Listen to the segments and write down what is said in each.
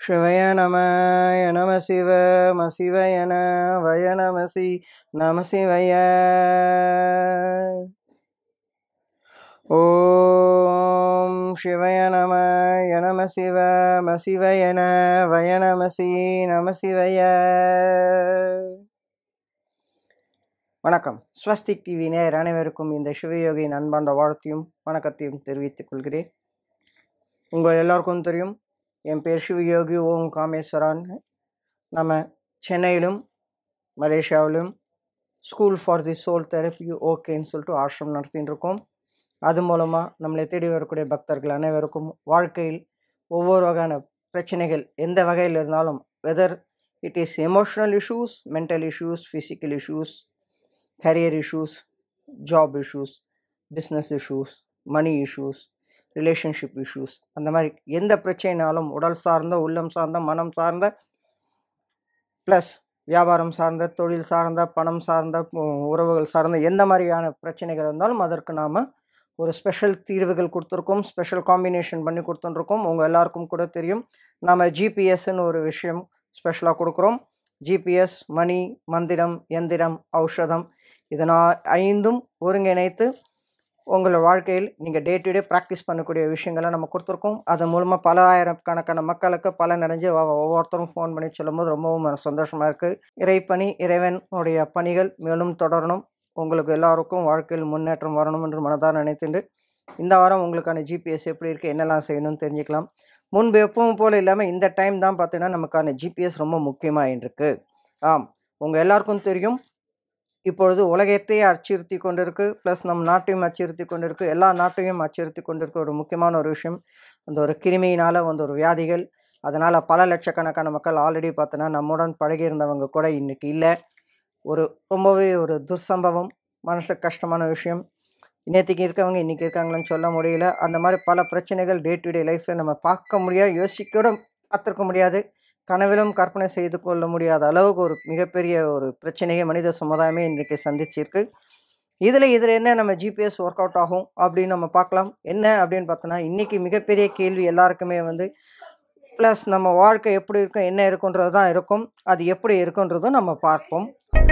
ಶಿವಯ ನಮ ನಮ ಶಿವ ಮ ಶಿವಯನ ವಯ ನಮಸಿ ನಮ ಶಿವಯ ಓಂ ಶಿವಯ ನಮ ನಮ ಶಿವ ಮ ಶಿವಯನ ವಯ ನಮಸಿ நம சிவய வணக்கம் ஸ்வஸ்திக் டிவி நேயர் அனைவருக்கும் இந்த சிவயோகியின் அன்பார்ந்த வாழ்த்தையும் வணக்கத்தையும் தெரிவித்துக் கொள்கிறேன் உங்கள் எல்லாருக்கும் தெரியும் என் பேர் சிவயோகி ஓம் காமேஸ்வரான் நம்ம சென்னையிலும் மலேசியாவிலும் school for the soul therapy ஓகேன்னு சொல்லிட்டு ஆசிரம் நடத்தின்னு இருக்கோம் அது மூலமாக நம்மளை தேடி வரக்கூடிய பக்தர்கள் அனைவருக்கும் வாழ்க்கையில் ஒவ்வொரு வகையான பிரச்சனைகள் எந்த வகையில் இருந்தாலும் whether it is emotional issues mental issues physical issues career issues job issues business issues money issues relationship issues அந்த மாதிரி எந்த பிரச்சனைனாலும் உடல் சார்ந்த உள்ளம் சார்ந்த மனம் சார்ந்த ப்ளஸ் வியாபாரம் சார்ந்த தொழில் சார்ந்த பணம் சார்ந்த உ- உறவுகள் சார்ந்த எந்த மாதிரியான பிரச்சனைகள் இருந்தாலும் அதற்கு நாம் ஒரு ஸ்பெஷல் தீர்வுகள் கொடுத்துருக்கோம் ஸ்பெஷல் காம்பினேஷன் பண்ணி கொடுத்துருக்கோம் உங்கள் எல்லாருக்கும் கூட தெரியும் நம்ம ஜிபிஎஸ்ன்னு ஒரு விஷயம் ஸ்பெஷலாக கொடுக்குறோம் ஜிபிஎஸ் மணி மந்திரம் எந்திரம் ஔஷதம் இதனா ஐந்தும் ஒருங்கிணைத்து உங்களோட வாழ்க்கையில் நீங்கள் டே டு டே ப்ராக்டிஸ் பண்ணக்கூடிய விஷயங்களை நம்ம கொடுத்துருக்கோம் அது மூலமாக பல ஆயிரக்கணக்கான மக்களுக்கு பலன் அடைஞ்சு ஒவ்வொ- ஒவ்வொருத்தரும் ஃபோன் பண்ணி சொல்லும்போது ரொம்பவும் சந்தோஷமாக இருக்குது இறைப்பணி இறைவனுடைய பணிகள் மேலும் தொடரணும் உங்களுக்கு எல்லாருக்கும் வாழ்க்கையில் முன்னேற்றம் வரணும் என்று மனதார நினைத்துண்டு இந்த வாரம் உங்களுக்கான ஜிபிஎஸ் எப்படி இருக்குது என்னெல்லாம் செய்யணும்னு தெரிஞ்சுக்கலாம் முன்பு எப்பவும் போல் இல்லாமல் இந்த டைம் தான் பார்த்தீங்கன்னா நமக்கான ஜிபிஎஸ் ரொம்ப முக்கியமாக இருக்கு ஆம் உங்கள் எல்லாருக்கும் தெரியும் இப்பொழுது உலகத்தையே அச்சுறுத்தி கொண்டிருக்கு ப்ளஸ் நம் நாட்டையும் அச்சுறுத்தி கொண்டிருக்கு எல்லா நாட்டையும் அச்சுறுத்தி கொண்டிருக்க ஒரு முக்கியமான ஒரு விஷயம் அந்த ஒரு கிருமியினால் வந்து ஒரு வியாதிகள் அதனால் பல லட்சக்கணக்கான மக்கள் ஆல்ரெடி பார்த்தோன்னா நம்முடன் பழகியிருந்தவங்க கூட இன்றைக்கி இல்லை ஒரு ரொம்பவே ஒரு துர்சம்பவம் மனசுக்கு கஷ்டமான விஷயம் நேற்றுக்கு இருக்கவங்க இன்றைக்கி இருக்காங்களான்னு சொல்ல முடியல அந்த மாதிரி பல பிரச்சனைகள் டே டு டே லைஃப்பில் நம்ம பார்க்க முடியாது யோசிக்கூட பார்த்துருக்க முடியாது கனவிலும் கற்பனை செய்து கொள்ள முடியாத அளவுக்கு ஒரு மிகப்பெரிய ஒரு பிரச்சனையை மனித சமுதாயமே இன்றைக்கி சந்திச்சிருக்கு இதில் இதில் என்ன நம்ம ஜிபிஎஸ் ஒர்க் அவுட் ஆகும் அப்படின்னு நம்ம பார்க்கலாம் என்ன அப்படின்னு பார்த்தோன்னா இன்றைக்கி மிகப்பெரிய கேள்வி எல்லாருக்குமே வந்து ப்ளஸ் நம்ம வாழ்க்கை எப்படி இருக்கும் என்ன இருக்குன்றது தான் இருக்கும் அது எப்படி இருக்குன்றதும் நம்ம பார்ப்போம்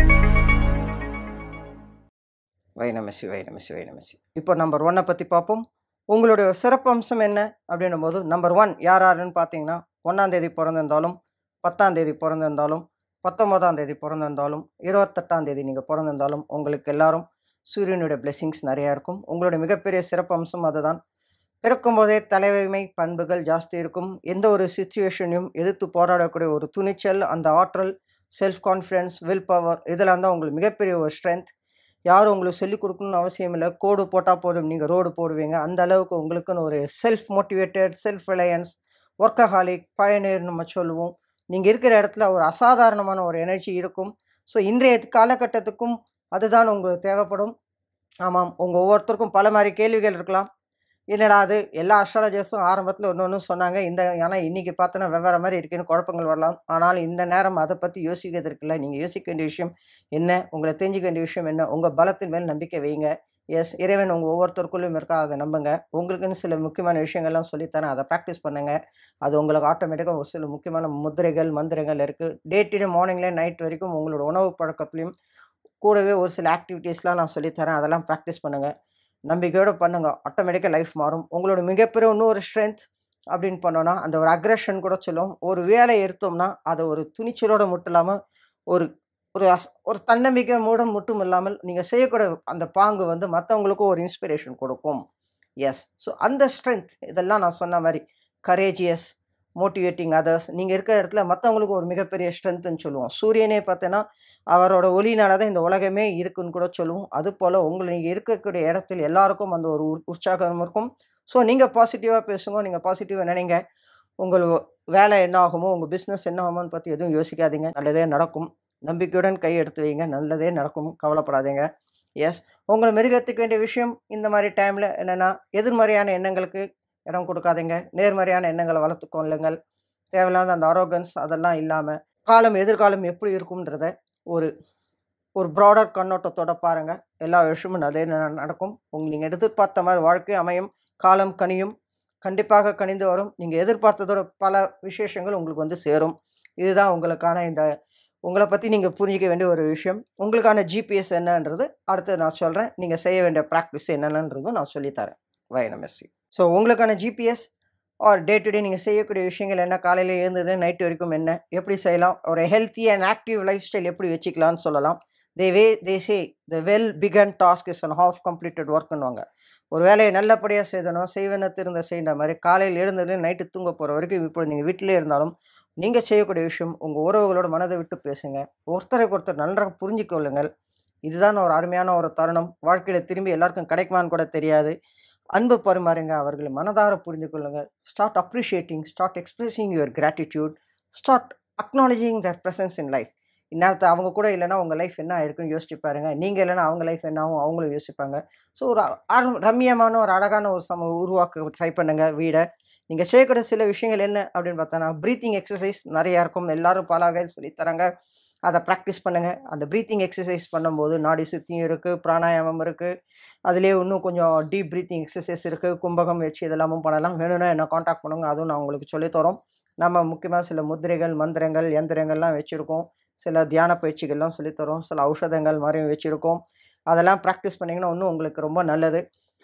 வைனமசி வைனமசி வைனமசி இப்போ நம்பர் ஒன்னை பற்றி பார்ப்போம் உங்களுடைய சிறப்பு அம்சம் என்ன அப்படின்னும் போது நம்பர் ஒன் யார் யாருன்னு பார்த்தீங்கன்னா ஒன்றாம் தேதி பிறந்திருந்தாலும் பத்தாம் தேதி பிறந்திருந்தாலும் பத்தொம்போதாம் தேதி பிறந்திருந்தாலும் இருபத்தெட்டாம் தேதி நீங்கள் பிறந்திருந்தாலும் உங்களுக்கு எல்லாரும் சூரியனுடைய பிளெஸிங்ஸ் நிறையா இருக்கும் உங்களுடைய மிகப்பெரிய சிறப்பு அம்சம் அதுதான் பிறக்கும்போதே தலைமைமை பண்புகள் ஜாஸ்தி இருக்கும் எந்த ஒரு சுச்சுவேஷனையும் எதிர்த்து போராடக்கூடிய ஒரு துணிச்சல் அந்த ஆற்றல் செல்ஃப் கான்ஃபிடென்ஸ் வில் பவர் இதெல்லாம் தான் உங்களுக்கு மிகப்பெரிய ஒரு ஸ்ட்ரென்த் யாரும் உங்களுக்கு சொல்லிக் கொடுக்கணும்னு அவசியம் இல்லை கோடு போட்டால் போதும் நீங்கள் ரோடு போடுவீங்க அந்த அளவுக்கு உங்களுக்குன்னு ஒரு self motivated self reliance workaholic பயனேர் நம்ம சொல்லுவோம் நீங்கள் இருக்கிற இடத்துல ஒரு அசாதாரணமான ஒரு எனர்ஜி இருக்கும் ஸோ இன்றைய காலகட்டத்துக்கும் அதுதான் உங்களுக்கு தேவைப்படும் ஆமாம் உங்கள் ஒவ்வொருத்தருக்கும் பல மாதிரி கேள்விகள் இருக்கலாம் என்னடா அது எல்லா அஸ்ட்ராலஜர்ஸும் ஆரம்பத்தில் ஒன்று ஒன்று சொன்னாங்க இந்த ஆனால் இன்றைக்கி பார்த்தோன்னா வெவ்வேறு மாதிரி இருக்குன்னு குழப்பங்கள் வரலாம் ஆனால் இந்த நேரம் அதை பற்றி யோசிக்கிறதுக்குள்ள நீங்கள் யோசிக்க வேண்டிய விஷயம் என்ன உங்களை தெரிஞ்சுக்க வேண்டிய விஷயம் என்ன உங்கள் பலத்தின் மேல் நம்பிக்கை வைங்க எஸ் இறைவன் உங்கள் ஒவ்வொருத்தருக்குள்ளும் இருக்கா அதை நம்புங்க உங்களுக்குன்னு சில முக்கியமான விஷயங்கள்லாம் சொல்லித்தரேன் அதை ப்ராக்டிஸ் பண்ணுங்கள் அது உங்களுக்கு ஆட்டோமேட்டிக்காக ஒரு சில முக்கியமான முத்திரைகள் மந்திரங்கள் இருக்குது டே டு டே மார்னிங்லேயே நைட் வரைக்கும் உங்களோட உணவு பழக்கத்துலையும் கூடவே ஒரு சில ஆக்டிவிட்டீஸ்லாம் நான் சொல்லித்தரேன் அதெல்லாம் ப்ராக்டிஸ் பண்ணுங்கள் நம்பிக்கையோடு பண்ணுங்கள் ஆட்டோமேட்டிக்காக லைஃப் மாறும் உங்களோட மிகப்பெரிய இன்னொரு ஸ்ட்ரென்த் அப்படின்னு பண்ணோன்னா அந்த ஒரு அக்ரெஷன் கூட சொல்லுவோம் ஒரு வேலையை எடுத்தோம்னா அதை ஒரு துணிச்சலோட மட்டும் இல்லாமல் ஒரு ஒரு அஸ் ஒரு தன்னம்பிக்கை மூட மட்டும் இல்லாமல் நீங்கள் செய்யக்கூடிய அந்த பாங்கு வந்து மற்றவங்களுக்கும் ஒரு இன்ஸ்பிரேஷன் கொடுக்கும் எஸ் ஸோ அந்த ஸ்ட்ரென்த் இதெல்லாம் நான் சொன்ன மாதிரி கரேஜியஸ் மோட்டிவேட்டிங் அதர்ஸ் நீங்கள் இருக்கிற இடத்துல மற்றவங்களுக்கு ஒரு மிகப்பெரிய ஸ்ட்ரென்த்துன்னு சொல்லுவோம் சூரியனே பார்த்தோன்னா அவரோட ஒளினால தான் இந்த உலகமே இருக்குன்னு கூட சொல்லுவோம் அதுபோல் உங்களை நீங்கள் இருக்கக்கூடிய இடத்தில் எல்லாருக்கும் அந்த ஒரு உற்- உற்சாகம் இருக்கும் ஸோ நீங்கள் பாசிட்டிவாக பேசுங்க நீங்கள் பாசிட்டிவாக நினைங்க உங்கள் வேலை என்ன ஆகுமோ உங்கள் பிஸ்னஸ் என்ன ஆகுமோன்னு பற்றி எதுவும் யோசிக்காதீங்க நல்லதே நடக்கும் நம்பிக்கையுடன் கை எடுத்து வைங்க நல்லதே நடக்கும் கவலைப்படாதீங்க எஸ் உங்களை மெருகத்துக்க வேண்டிய விஷயம் இந்த மாதிரி டைமில் என்னென்னா எதிர்மறையான எண்ணங்களுக்கு இடம் கொடுக்காதீங்க நேர்மறையான எண்ணங்களை வளர்த்துக்கொள்ளுங்கள் தேவையில்லாத அந்த ஆரோகன்ஸ் அதெல்லாம் இல்லாமல் காலம் எதிர்காலம் எப்படி இருக்கும்ன்றத ஒரு ஒரு ப்ராடர் கண்ணோட்டத்தோட பாருங்கள் எல்லா விஷயமும் அதே ந- நடக்கும் உங்க நீங்கள் எதிர்பார்த்த மாதிரி வாழ்க்கை அமையும் காலம் கனியும் கண்டிப்பாக கனிந்து வரும் நீங்கள் எதிர்பார்த்ததோட பல விசேஷங்கள் உங்களுக்கு வந்து சேரும் இதுதான் உங்களுக்கான இந்த உங்களை பற்றி நீங்கள் புரிஞ்சிக்க வேண்டிய ஒரு விஷயம் உங்களுக்கான ஜிபிஎஸ் என்னன்றது அடுத்து நான் சொல்கிறேன் நீங்கள் செய்ய வேண்டிய ப்ராக்டிஸ் என்னென்னன்றதும் நான் சொல்லித்தரேன் வயனமெஸ்சி ஸோ உங்களுக்கான GPS R day to day நீங்கள் செய்யக்கூடிய விஷயங்கள் என்ன காலையில் எழுந்தது நைட்டு வரைக்கும் என்ன எப்படி செய்யலாம் ஒரு healthy and active lifestyle எப்படி வச்சுக்கலாம்னு சொல்லலாம் the way they say the well begun task is and half completed ஒர்க்குன்னுவாங்க ஒரு வேலையை நல்லபடியாக செய்தணும் செய்வன திருந்த செய்கிற மாதிரி காலையில் எழுந்தது நைட்டு தூங்க போகிற வரைக்கும் இப்போ நீங்கள் வீட்டிலே இருந்தாலும் நீங்கள் செய்யக்கூடிய விஷயம் உங்கள் உறவுகளோட மனதை விட்டு பேசுங்க ஒருத்தருக்கு ஒருத்தர் நன்றாக புரிஞ்சிக் கொள்ளுங்கள் இதுதான் ஒரு அருமையான ஒரு தருணம் வாழ்க்கையில் திரும்பி எல்லாருக்கும் கிடைக்குமான்னு கூட தெரியாது அன்பு பரிமாறுங்க அவர்களை மனதார புரிந்து கொள்ளுங்கள் start appreciating start expressing your gratitude start acknowledging their presence in life இந்நேரத்தை அவங்க கூட இல்லைன்னா உங்கள் லைஃப் என்ன ஆயிருக்குன்னு யோசிச்சு பாருங்க நீங்கள் இல்லைன்னா அவங்க லைஃப் என்ன ஆகும் அவங்களும் யோசிப்பாங்க ஸோ ஒரு அரு- ரம்மியமான ஒரு அழகான ஒரு சம உருவாக்க ட்ரை பண்ணுங்க வீடை நீங்கள் செய்யக்கூடிய சில விஷயங்கள் என்ன அப்படின்னு பார்த்தோன்னா ப்ரீத்திங் எக்ஸசைஸ் நிறையா இருக்கும் எல்லாரும் பல வகையில் சொல்லித் தராங்க அதை ப்ராக்டிஸ் பண்ணுங்கள் அந்த ப்ரீத்திங் எக்ஸசைஸ் பண்ணும்போது நாடி சுத்தியும் இருக்குது பிராணாயாமம் இருக்குது அதுலேயே இன்னும் கொஞ்சம் டீப் ப்ரீத்திங் எக்ஸசைஸ் இருக்குது கும்பகம் வச்சு இதெல்லாமும் பண்ணலாம் வேணும்னா என்ன காண்டாக்ட் பண்ணுங்க அதுவும் நான் உங்களுக்கு சொல்லித் தரோம் நம்ம முக்கியமாக சில முத்திரைகள் மந்திரங்கள் எந்திரங்கள்லாம் வச்சுருக்கோம் சில தியான பயிற்சிகள்லாம் சொல்லித் தரோம் சில ஔஷதங்கள் மாதிரியும் வச்சுருக்கோம் அதெல்லாம் ப்ராக்டிஸ் பண்ணிங்கன்னா இன்னும் உங்களுக்கு ரொம்ப நல்லது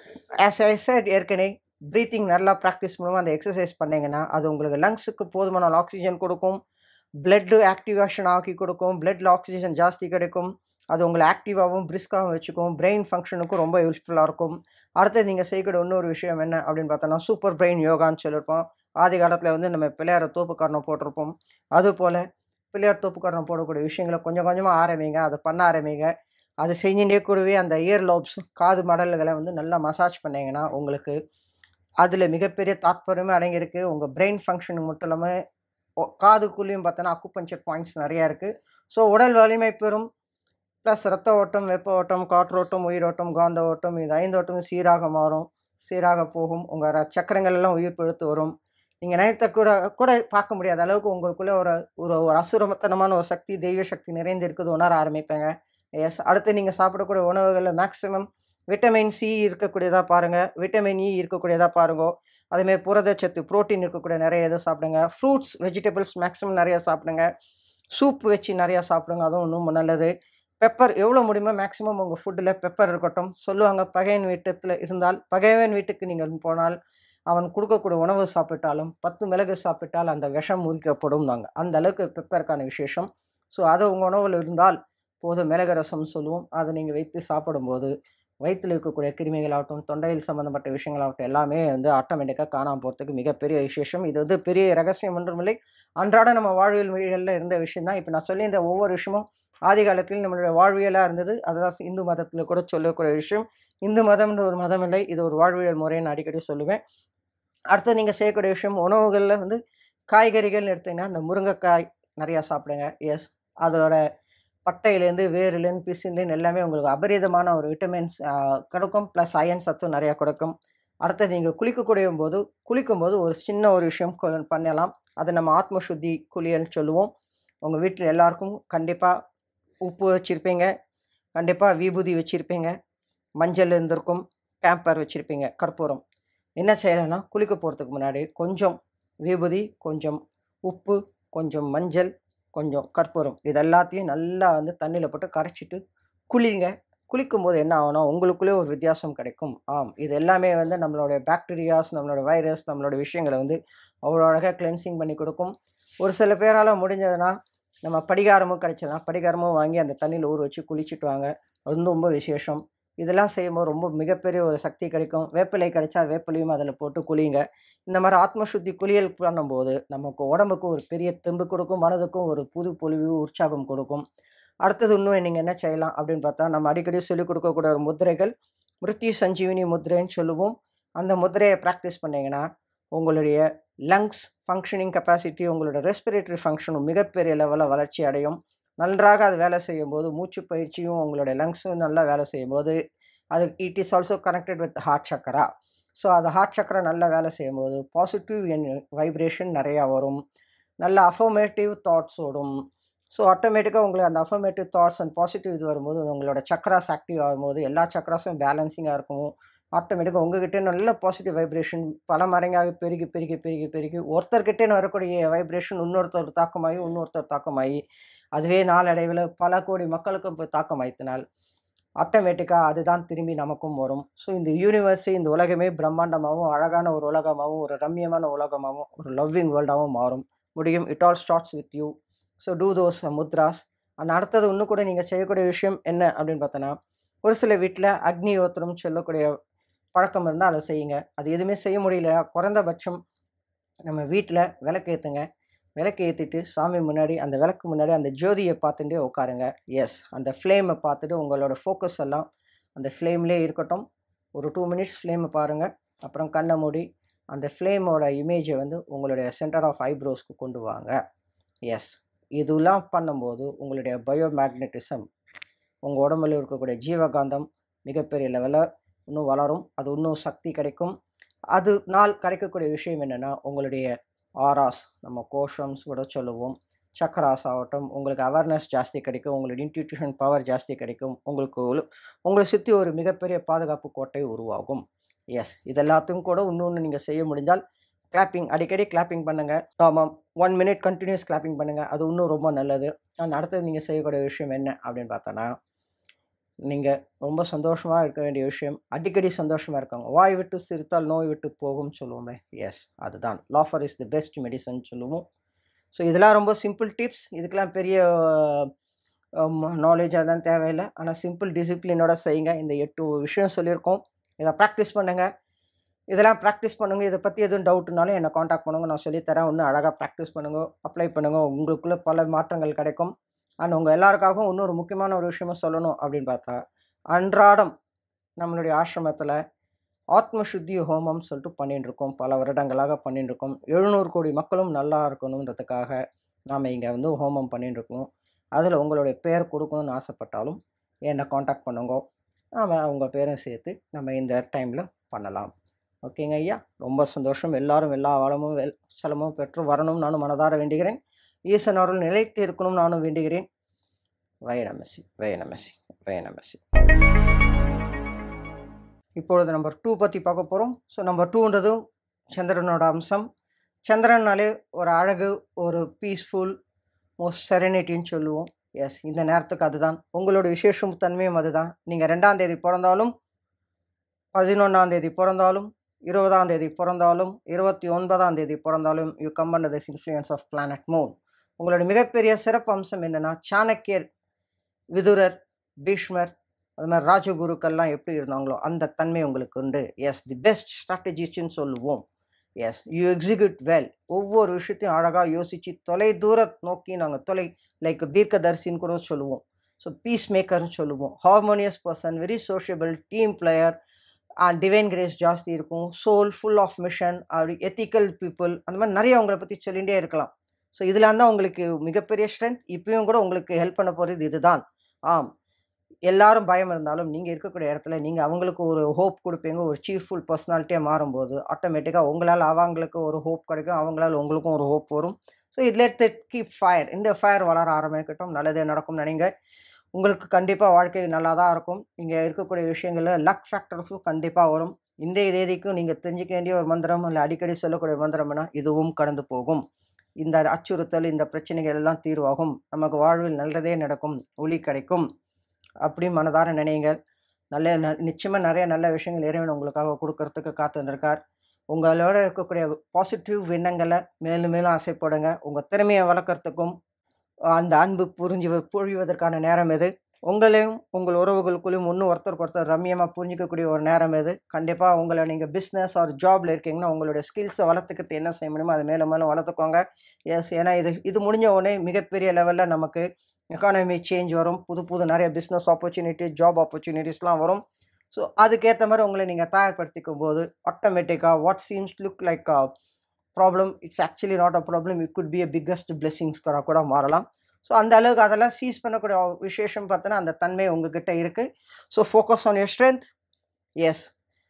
ஆஸ் ஐ said ஏற்கனவே ப்ரீத்திங் நல்லா ப்ராக்டிஸ் மூலமாக அந்த எக்ஸசைஸ் பண்ணிங்கன்னா அது உங்களுக்கு லங்ஸுக்கு போதுமான ஆக்சிஜன் கொடுக்கும் பிளட்டு ஆக்டிவேஷன் ஆக்கி கொடுக்கும் பிளட்டில் ஆக்சிஜன் ஜாஸ்தி கிடைக்கும் அது உங்களை ஆக்டிவாகவும் பிரிஸ்காகவும் வச்சுக்கும் பிரெயின் ஃபங்க்ஷனுக்கும் ரொம்ப யூஸ்ஃபுல்லாக இருக்கும் அடுத்தது நீங்கள் செய்யக்கூடிய இன்னொரு விஷயம் என்ன அப்படின்னு பார்த்தோன்னா சூப்பர் பிரெயின் யோகான்னு சொல்லியிருப்போம் ஆதி காலத்தில் வந்து நம்ம பிள்ளையார தோப்புக்காரணம் போட்டிருப்போம் அதுபோல் பிள்ளையார் தோப்புக்காரணம் போடக்கூடிய விஷயங்களை கொஞ்சம் கொஞ்சமாக ஆரம்பிங்க அதை பண்ண ஆரம்பிங்க அது செஞ்சுட்டே கூடவே அந்த இயர் லோப்ஸ் காது மடல்களை வந்து நல்லா மசாஜ் பண்ணீங்கன்னா உங்களுக்கு அதில் மிகப்பெரிய தாத்பரியமே அடங்கியிருக்கு உங்கள் பிரெயின் ஃபங்க்ஷனுக்கு மட்டும் இல்லாமல் ஒ- காதுக்குள்ளேயும் பார்த்தோன்னா அக்குப்பஞ்சர் பாயிண்ட்ஸ் நிறையா இருக்குது ஸோ உடல் வலிமை பெறும் ப்ளஸ் ரத்த ஓட்டம் வெப்ப ஓட்டம் காற்றோட்டம் உயிரோட்டம் காந்த ஓட்டம் இது ஐந்து ஓட்டமும் சீராக மாறும் சீராக போகும் உங்கள் சக்கரங்கள் எல்லாம் உயிர் பிழைத்து வரும் நீங்கள் நினைத்த கூட கூட பார்க்க முடியாத அளவுக்கு உங்களுக்குள்ளே ஒரு ஒரு ஒரு அசுரமத்தனமான ஒரு சக்தி தெய்வ சக்தி நிறைந்து இருக்குது உணர ஆரம்பிப்பேங்க எஸ் அடுத்து நீங்கள் சாப்பிடக்கூடிய உணவுகளில் மேக்ஸிமம் விட்டமின் சி இருக்கக்கூடியதாக பாருங்கள் விட்டமின் இ இருக்கக்கூடியதாக பாருங்க அதேமாதிரி புரதச்சத்து புரோட்டீன் இருக்கக்கூடிய நிறைய இதை சாப்பிடுங்க ஃப்ரூட்ஸ் வெஜிடபிள்ஸ் மேக்ஸிமம் நிறைய சாப்பிடுங்க சூப் வச்சு நிறையா சாப்பிடுங்க அதுவும் இன்னும் நல்லது பெப்பர் எவ்வளோ முடியுமோ மேக்ஸிமம் உங்கள் ஃபுட்டில் பெப்பர் இருக்கட்டும் சொல்லுவாங்க பகையன் வீட்டத்தில் இருந்தால் பகைவன் வீட்டுக்கு நீங்கள் போனால் அவன் கொடுக்கக்கூடிய உணவு சாப்பிட்டாலும் பத்து மிளகு சாப்பிட்டால் அந்த விஷம் முறிக்கப்படும் நாங்கள் அந்த அளவுக்கு பெப்பருக்கான விசேஷம் ஸோ அது உங்கள் உணவில் இருந்தால் போதும் மிளகு ரசம் சொல்லுவோம் அதை நீங்கள் வைத்து சாப்பிடும்போது வயிற்றில் இருக்கக்கூடிய கிருமிகளாகட்டும் தொண்டையில் சம்மந்தப்பட்ட விஷயங்களாகட்டும் எல்லாமே வந்து ஆட்டோமேட்டிக்காக காணாமல் போகிறதுக்கு மிகப்பெரிய விசேஷம் இது வந்து பெரிய ரகசியம் ஒன்றுமில்லை அன்றாட நம்ம வாழ்வியல் மொழிகளில் இருந்த விஷயம் தான் இப்போ நான் சொல்லி இந்த ஒவ்வொரு விஷயமும் ஆதி காலத்தில் நம்மளுடைய வாழ்வியலாக இருந்தது அதுதான் இந்து மதத்தில் கூட சொல்லக்கூடிய விஷயம் இந்து மதம்ன்ற ஒரு மதம் இல்லை இது ஒரு வாழ்வியல் முறையை நான் அடிக்கடி சொல்லுவேன் அடுத்து நீங்கள் செய்யக்கூடிய விஷயம் உணவுகளில் வந்து காய்கறிகள்னு எடுத்தீங்கன்னா இந்த முருங்கைக்காய் நிறையா சாப்பிடுங்க எஸ் அதோட பட்டையிலேருந்து வேர்லேருந்து பிசின்லேருந்து எல்லாமே உங்களுக்கு அபரிதமான ஒரு விட்டமின்ஸ் கிடைக்கும் ப்ளஸ் அயன் சத்தும் நிறையா கொடுக்கும் அடுத்தது நீங்கள் குளிக்கக்கூடிய போது குளிக்கும்போது ஒரு சின்ன ஒரு விஷயம் கொ- பண்ணலாம் அது நம்ம ஆத்ம சுத்தி குளியல்னு சொல்லுவோம் உங்கள் வீட்டில் எல்லாருக்கும் கண்டிப்பாக உப்பு வச்சுருப்பீங்க கண்டிப்பாக விபூதி வச்சுருப்பீங்க மஞ்சள் இருந்திருக்கும் கேம்பர் வச்சுருப்பீங்க கற்பூரம் என்ன செய்யலைன்னா குளிக்க போகிறதுக்கு முன்னாடி கொஞ்சம் விபூதி கொஞ்சம் உப்பு கொஞ்சம் மஞ்சள் கொஞ்சம் கற்பூரம் இது எல்லாத்தையும் நல்லா வந்து தண்ணியில் போட்டு கரைச்சிட்டு குளிங்க குளிக்கும்போது என்ன ஆகும்னா உங்களுக்குள்ளே ஒரு வித்தியாசம் கிடைக்கும் ஆம் இது எல்லாமே வந்து நம்மளுடைய பாக்டீரியாஸ் நம்மளோட வைரஸ் நம்மளோட விஷயங்களை வந்து அவ்வளோ அழகாக கிளென்சிங் பண்ணி கொடுக்கும் ஒரு சில பேரால் முடிஞ்சதுன்னா நம்ம படிகாரமும் கிடைச்சதுன்னா படிகாரமும் வாங்கி அந்த தண்ணியில் ஊற வச்சு குளிச்சுட்டு வாங்க அது வந்து ரொம்ப விசேஷம் இதெல்லாம் செய்யும்போது ரொம்ப மிகப்பெரிய ஒரு சக்தி கிடைக்கும் வேப்பிலை கிடைச்சா வேப்பிலையும் அதில் போட்டு குளிங்க இந்த மாதிரி ஆத்ம சுத்தி குளியல் பண்ணும்போது நமக்கு உடம்புக்கு ஒரு பெரிய தெம்பு கொடுக்கும் மனதுக்கும் ஒரு புது பொலிவு உற்சாகம் கொடுக்கும் அடுத்தது இன்னும் நீங்கள் என்ன செய்யலாம் அப்படின்னு பார்த்தா நம்ம அடிக்கடி சொல்லிக் கொடுக்கக்கூடிய ஒரு முத்திரைகள் மிருத்யு சஞ்சீவினி முத்திரைன்னு சொல்லுவோம் அந்த முத்திரையை ப்ராக்டிஸ் பண்ணீங்கன்னா உங்களுடைய லங்ஸ் ஃபங்க்ஷனிங் கெப்பாசிட்டி உங்களோட ரெஸ்பிரேட்டரி ஃபங்க்ஷனும் மிகப்பெரிய லெவலில் வளர்ச்சி அடையும் நன்றாக அது வேலை செய்யும்போது மூச்சு பயிற்சியும் உங்களுடைய லங்ஸும் நல்லா வேலை செய்யும்போது அது it is also connected with heart chakra so அது ஹார்ட் சக்கரை நல்லா வேலை செய்யும்போது பாசிட்டிவ் வைப்ரேஷன் நிறையா வரும் நல்ல அஃபர்மேட்டிவ் தாட்ஸ் ஓடும் ஸோ ஆட்டோமேட்டிக்காக உங்களுக்கு அந்த அஃபர்மேட்டிவ் தாட்ஸ் அண்ட் பாசிட்டிவ் இது வரும்போது உங்களோட சக்கராஸ் ஆக்டிவ் ஆகும்போது எல்லா சக்கராஸும் பேலன்சிங்காக இருக்கும் ஆட்டோமேட்டிக்காக உங்ககிட்ட நல்ல பாசிட்டிவ் வைப்ரேஷன் பல மடங்காக பெருகி பெருகி பெருகி பெருகி ஒருத்தர்கிட்டே வரக்கூடிய வைப்ரேஷன் இன்னொருத்தர் தாக்கமாகி இன்னொருத்தர் தாக்கமாகி அதுவே நாளடைவில் பல கோடி மக்களுக்கும் போய் தாக்கமாயித்தினால் ஆட்டோமேட்டிக்காக அதுதான் திரும்பி நமக்கும் வரும் ஸோ இந்த யூனிவர்ஸே இந்த உலகமே பிரம்மாண்டமாகவும் அழகான ஒரு உலகமாகவும் ஒரு ரம்மியமான உலகமாகவும் ஒரு லவ்விங் வேர்ல்டாகவும் மாறும் முடியும் it all starts with you so do those mudras அந்த அடுத்தது இன்னும் கூட நீங்கள் செய்யக்கூடிய விஷயம் என்ன அப்படின்னு பார்த்தோன்னா ஒரு சில வீட்டில் அக்னி யோத்திரம் சொல்லக்கூடிய பழக்கம் இருந்தால் அதை செய்யுங்க அது எதுவுமே செய்ய முடியல குறைந்தபட்சம் நம்ம வீட்டில் விளக்கு ஏற்றுங்க விளக்கு ஏற்றிட்டு சாமி முன்னாடி அந்த விளக்கு முன்னாடி அந்த ஜோதியை பார்த்துட்டே உட்காருங்க எஸ் அந்த ஃப்ளேமை பார்த்துட்டு உங்களோட ஃபோக்கஸ் எல்லாம் அந்த ஃப்ளேம்லேயே இருக்கட்டும் ஒரு டூ மினிட்ஸ் ஃப்ளேமை பாருங்கள் அப்புறம் கண்ணை மூடி அந்த ஃப்ளேமோட இமேஜை வந்து உங்களுடைய சென்டர் ஆஃப் ஐப்ரோஸ்க்கு கொண்டு வாங்க எஸ் இதெல்லாம் பண்ணும்போது உங்களுடைய பயோமேக்னட்டிசம் உங்கள் உடம்புல இருக்கக்கூடிய ஜீவகாந்தம் மிகப்பெரிய லெவலில் இன்னும் வளரும் அது இன்னும் சக்தி கிடைக்கும் அது நாள் கிடைக்கக்கூடிய விஷயம் என்னென்னா உங்களுடைய ஆராஸ் நம்ம கோஷம்ஸ் கூட சொல்லுவோம் சக்கராஸ் ஆகட்டும் உங்களுக்கு அவேர்னஸ் ஜாஸ்தி கிடைக்கும் உங்களுக்கு இன்ட்யூட்டியூஷன் பவர் ஜாஸ்தி கிடைக்கும் உங்களுக்கு ஒரு- உங்களை சுற்றி ஒரு மிகப்பெரிய பாதுகாப்பு கோட்டை உருவாகும் எஸ் இது எல்லாத்தையும் கூட இன்னொன்று நீங்கள் செய்ய முடிஞ்சால் கிளாப்பிங் அடிக்கடி கிளாப்பிங் பண்ணுங்கள் ஆமாம் ஒன் மினிட் கண்டினியூஸ் கிளாப்பிங் பண்ணுங்கள் அது இன்னும் ரொம்ப நல்லது நான் அடுத்தது நீங்கள் செய்யக்கூடிய விஷயம் என்ன அப்படின்னு பார்த்தோன்னா நீங்கள் ரொம்ப சந்தோஷமாக இருக்க வேண்டிய விஷயம் அடிக்கடி சந்தோஷமாக இருக்காங்க வாய் விட்டு சிரித்தால் நோய் விட்டு போகும்னு சொல்லுவோமே எஸ் அதுதான் laughter is the best medicine சொல்லுவோம் ஸோ இதெல்லாம் ரொம்ப சிம்பிள் டிப்ஸ் இதுக்கெல்லாம் பெரிய நாலேஜ் அதெல்லாம் தேவையில்லை ஆனால் சிம்பிள் டிசிப்ளினோட செய்யுங்க இந்த எட்டு விஷயம் சொல்லியிருக்கோம் இதை ப்ராக்டிஸ் பண்ணுங்கள் இதெல்லாம் ப்ராக்டிஸ் பண்ணுங்க இதை பற்றி எதுவும் டவுட்னாலும் என்னை காண்டாக்ட் பண்ணுங்க நான் சொல்லித்தரேன் இன்னும் அழகாக ப்ராக்டிஸ் பண்ணுங்க அப்ளை பண்ணுங்க உங்களுக்குள்ள பல மாற்றங்கள் கிடைக்கும் அண்ட் உங்கள் எல்லாருக்காகவும் இன்னொரு முக்கியமான ஒரு விஷயமும் சொல்லணும் அப்படின்னு பார்த்தா அன்றாடம் நம்மளுடைய ஆசிரமத்தில் ஆத்ம சுத்தி ஹோமம் சொல்லிட்டு பண்ணிட்டு இருக்கோம் பல வருடங்களாக பண்ணிட்டு இருக்கோம் எழுநூறு கோடி மக்களும் நல்லா இருக்கணுன்றதுக்காக நாம் இங்கே வந்து ஹோமம் பண்ணிட்டு இருக்கோம் அதில் உங்களுடைய பேர் கொடுக்கணும்னு ஆசைப்பட்டாலும் என்னை காண்டாக்ட் பண்ணுங்க நாம் உங்கள் பேரும் சேர்த்து நம்ம இந்த டைமில் பண்ணலாம் ஓகேங்க ஐயா ரொம்ப சந்தோஷம் எல்லாரும் எல்லா வளமும் வெல் சலமும் பெற்று வரணும் நானும் மனதார வேண்டுகிறேன் ஈசன் அவர்கள் நிலைத்து இருக்கணும் நானும் வேண்டுகிறேன் வயநமசி வயநமசி வயநமசி இப்பொழுது நம்பர் டூ பற்றி பார்க்க போகிறோம் ஸோ நம்பர் டூன்றதும் சந்திரனோட அம்சம் சந்திரனாலே ஒரு அழகு ஒரு பீஸ்ஃபுல் மோஸ்ட் செரனிட்டின்னு சொல்லுவோம் எஸ் இந்த நேரத்துக்கு அதுதான் உங்களோட விசேஷம் தன்மையும் அதுதான் நீங்கள் ரெண்டாம் தேதி பிறந்தாலும் பதினொன்றாம் தேதி பிறந்தாலும் இருபதாம் தேதி பிறந்தாலும் இருபத்தி ஒன்பதாம் தேதி பிறந்தாலும் you come under this influence of planet moon உங்களோட மிகப்பெரிய சிறப்பு அம்சம் என்னென்னா சாணக்கியர் விதுரர் பீஷ்மர் அது மாதிரி ராஜகுருக்கள்லாம் எப்படி இருந்தாங்களோ அந்த தன்மை உங்களுக்கு உண்டு எஸ் தி பெஸ்ட் ஸ்ட்ராட்டஜிஸ்ட்னு சொல்லுவோம் எஸ் யூ எக்ஸிக்யூட் வெல் ஒவ்வொரு விஷயத்தையும் அழகாக யோசித்து தொலை தூர நோக்கி நாங்கள் தொலை லைக் தீர்க்கதரிசின்னு கூட சொல்லுவோம் ஸோ பீஸ் மேக்கர்னு சொல்லுவோம் harmonious person very sociable team player divine grace ஜாஸ்தி இருக்கும் சோல் ஃபுல் ஆஃப் மிஷன் அப்படி எத்திக்கல் பீப்புள் அந்த மாதிரி நிறைய உங்களை பற்றி சொல்லிகிட்டே இருக்கலாம் ஸோ இதில் தான் உங்களுக்கு மிகப்பெரிய ஸ்ட்ரென்த் இப்பயும் கூட உங்களுக்கு ஹெல்ப் பண்ண போகிறது இதுதான் ஆம் எல்லாரும் பயம் இருந்தாலும் நீங்கள் இருக்கக்கூடிய இடத்துல நீங்கள் அவங்களுக்கு ஒரு ஹோப் கொடுப்பீங்க ஒரு சீர்ஃபுல் பர்சனாலிட்டியாக மாறும்போது ஆட்டோமேட்டிக்காக உங்களால் அவங்களுக்கு ஒரு ஹோப் கிடைக்கும் அவங்களால உங்களுக்கும் ஒரு ஹோப் வரும் ஸோ இதில் கீப் ஃபயர் இந்த ஃபயர் வளர ஆரம்பிக்கட்டும் நல்லதே நடக்கும் நினைங்க உங்களுக்கு கண்டிப்பாக வாழ்க்கை நல்லா தான் இருக்கும் இங்கே இருக்கக்கூடிய விஷயங்களில் லக் ஃபேக்டர்ஸும் கண்டிப்பாக வரும் இன்றைய தேதிக்கும் நீங்கள் தெரிஞ்சிக்க வேண்டிய ஒரு மந்திரம் இல்லை அடிக்கடி சொல்லக்கூடிய மந்திரம்னா இதுவும் கடந்து போகும் இந்த அச்சுறுத்தல் இந்த பிரச்சனைகள் எல்லாம் தீர்வாகும் நமக்கு வாழ்வில் நல்லதே நடக்கும் ஒளி கிடைக்கும் அப்படி மனதார நினைங்கள் நல்ல ந நிச்சயமாக நிறைய நல்ல விஷயங்கள் இறைவன் உங்களுக்காக கொடுக்கறதுக்கு காத்து வந்திருக்கார் உங்களோட இருக்கக்கூடிய பாசிட்டிவ் எண்ணங்களை மேலும் மேலும் ஆசைப்படுங்க உங்கள் திறமையை வளர்க்குறதுக்கும் அந்த அன்பு புரிஞ்சு பொழிவதற்கான நேரம் எது உங்களையும் உங்கள் உறவுகளுக்குள்ளேயும் இன்னும் ஒருத்தருக்கு ஒருத்தர் ரம்மியமாக புரிஞ்சிக்கக்கூடிய ஒரு நேரம் எது கண்டிப்பாக உங்களை நீங்கள் பிஸ்னஸ் ஆர் ஜாபில் இருக்கீங்கன்னா உங்களுடைய ஸ்கில்ஸை வளர்த்துக்கிறது என்ன செய்ய முடியுமோ அதை மேலும் மேலும் வளர்த்துக்கோங்க எஸ் ஏன்னா இது இது முடிஞ்ச உடனே மிகப்பெரிய லெவலில் நமக்கு எக்கானமி சேஞ்ச் வரும் புது புது நிறைய பிஸ்னஸ் ஆப்பர்ச்சுனிட்டி ஜாப் ஆப்பர்ச்சுனிட்டிஸ்லாம் வரும் ஸோ அதுக்கேற்ற மாதிரி உங்களை நீங்கள் தயார்படுத்திக்கும் போது ஆட்டோமேட்டிக்காக what seems look like problem it's actually not a problem it could be a biggest blessings கூட கூட மாறலாம் ஸோ அந்த அளவுக்கு அதெல்லாம் சீஸ் பண்ணக்கூடிய விசேஷம் பார்த்தோன்னா அந்த தன்மை உங்ககிட்ட இருக்குது so focus on your strength yes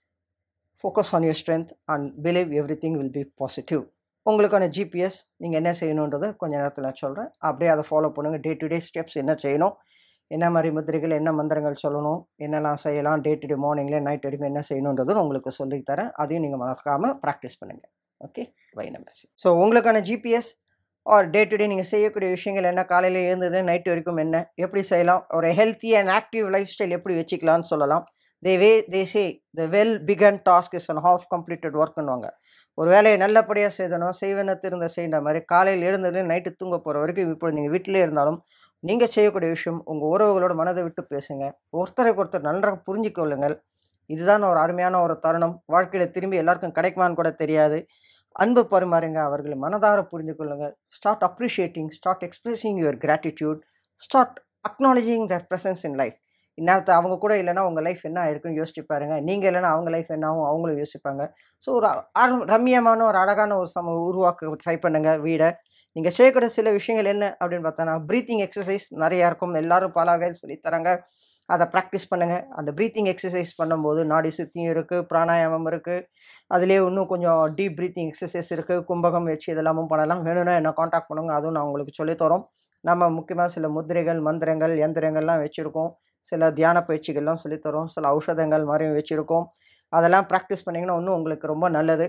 focus on your strength and believe everything will be positive உங்களுக்கான ஜிபிஎஸ் நீங்கள் என்ன செய்யணுன்றது கொஞ்ச நேரத்தில் நான் சொல்கிறேன் அப்படியே அதை ஃபாலோ பண்ணுங்கள் டே டு டே ஸ்டெப்ஸ் என்ன செய்யணும் என்ன மாதிரி முத்திரைகள் என்ன மந்திரங்கள் சொல்லணும் என்னெல்லாம் செய்யலாம் டே டு டே மார்னிங்லேயே நைட் வரைக்கும் என்ன செய்யணுன்றதும் உங்களுக்கு சொல்லித் தரேன் அதையும் நீங்கள் மறக்காமல் ப்ராக்டிஸ் பண்ணுங்கள் ஓகே வைனமசி ஸோ உங்களுக்கான GPS R day to day நீங்கள் செய்யக்கூடிய விஷயங்கள் என்ன காலையில் எழுந்தது நைட்டு வரைக்கும் என்ன எப்படி செய்யலாம் ஒரு healthy and active lifestyle எப்படி வச்சுக்கலாம்னு சொல்லலாம் the way they say the well begun task is and half completed ஒர்க்குன்னுவாங்க ஒரு வேலையை நல்லபடியாக செய்தணும் செய்வன திருந்த செய்கிற மாதிரி காலையில் எழுந்தது நைட்டு தூங்க போகிற வரைக்கும் இப்போ நீங்கள் வீட்டிலே இருந்தாலும் நீங்கள் செய்யக்கூடிய விஷயம் உங்கள் உறவுகளோட மனதை விட்டு பேசுங்க ஒருத்தருக்கு ஒருத்தர் நன்றாக புரிஞ்சிக் கொள்ளுங்கள் இதுதான் ஒரு அருமையான ஒரு தருணம் வாழ்க்கையில் திரும்பி எல்லாருக்கும் கிடைக்குமான்னு கூட தெரியாது அன்பு பரிமாறுங்க அவர்களை மனதார புரிந்து கொள்ளுங்கள் start appreciating start expressing your gratitude start acknowledging their presence in life இந்நேரத்தை அவங்க கூட இல்லைன்னா உங்கள் லைஃப் என்ன ஆயிருக்குன்னு யோசிச்சு பாருங்க நீங்கள் இல்லைன்னா அவங்க லைஃப் என்ன ஆகும் அவங்களும் யோசிப்பாங்க ஸோ ஒரு அரு- ரம்மியமான ஒரு அழகான ஒரு சம உருவாக்க ட்ரை பண்ணுங்கள் வீடை நீங்கள் செய்யக்கூடிய சில விஷயங்கள் என்ன அப்படின்னு பார்த்தோன்னா ப்ரீத்திங் எக்ஸசைஸ் நிறையா இருக்கும் எல்லாரும் பல வகையில் சொல்லித் தராங்க அதை ப்ராக்டிஸ் பண்ணுங்கள் அந்த ப்ரீத்திங் எக்ஸசைஸ் பண்ணும்போது நாடி சுத்தியும் இருக்குது பிராணாயாமம் இருக்குது அதுலேயே இன்னும் கொஞ்சம் டீப் ப்ரீத்திங் எக்ஸசைஸ் இருக்குது கும்பகம் வச்சு இதெல்லாமும் பண்ணலாம் வேணும்னா என்ன காண்டாக்ட் பண்ணுங்க அதுவும் நான் உங்களுக்கு சொல்லித் தரோம் நம்ம முக்கியமாக சில முத்திரைகள் மந்திரங்கள் எந்திரங்கள்லாம் வச்சுருக்கோம் சில தியான பயிற்சிகள்லாம் சொல்லித் தரோம் சில ஔஷதங்கள் மாதிரியும் வச்சுருக்கோம் அதெல்லாம் ப்ராக்டிஸ் பண்ணிங்கன்னா இன்னும் உங்களுக்கு ரொம்ப நல்லது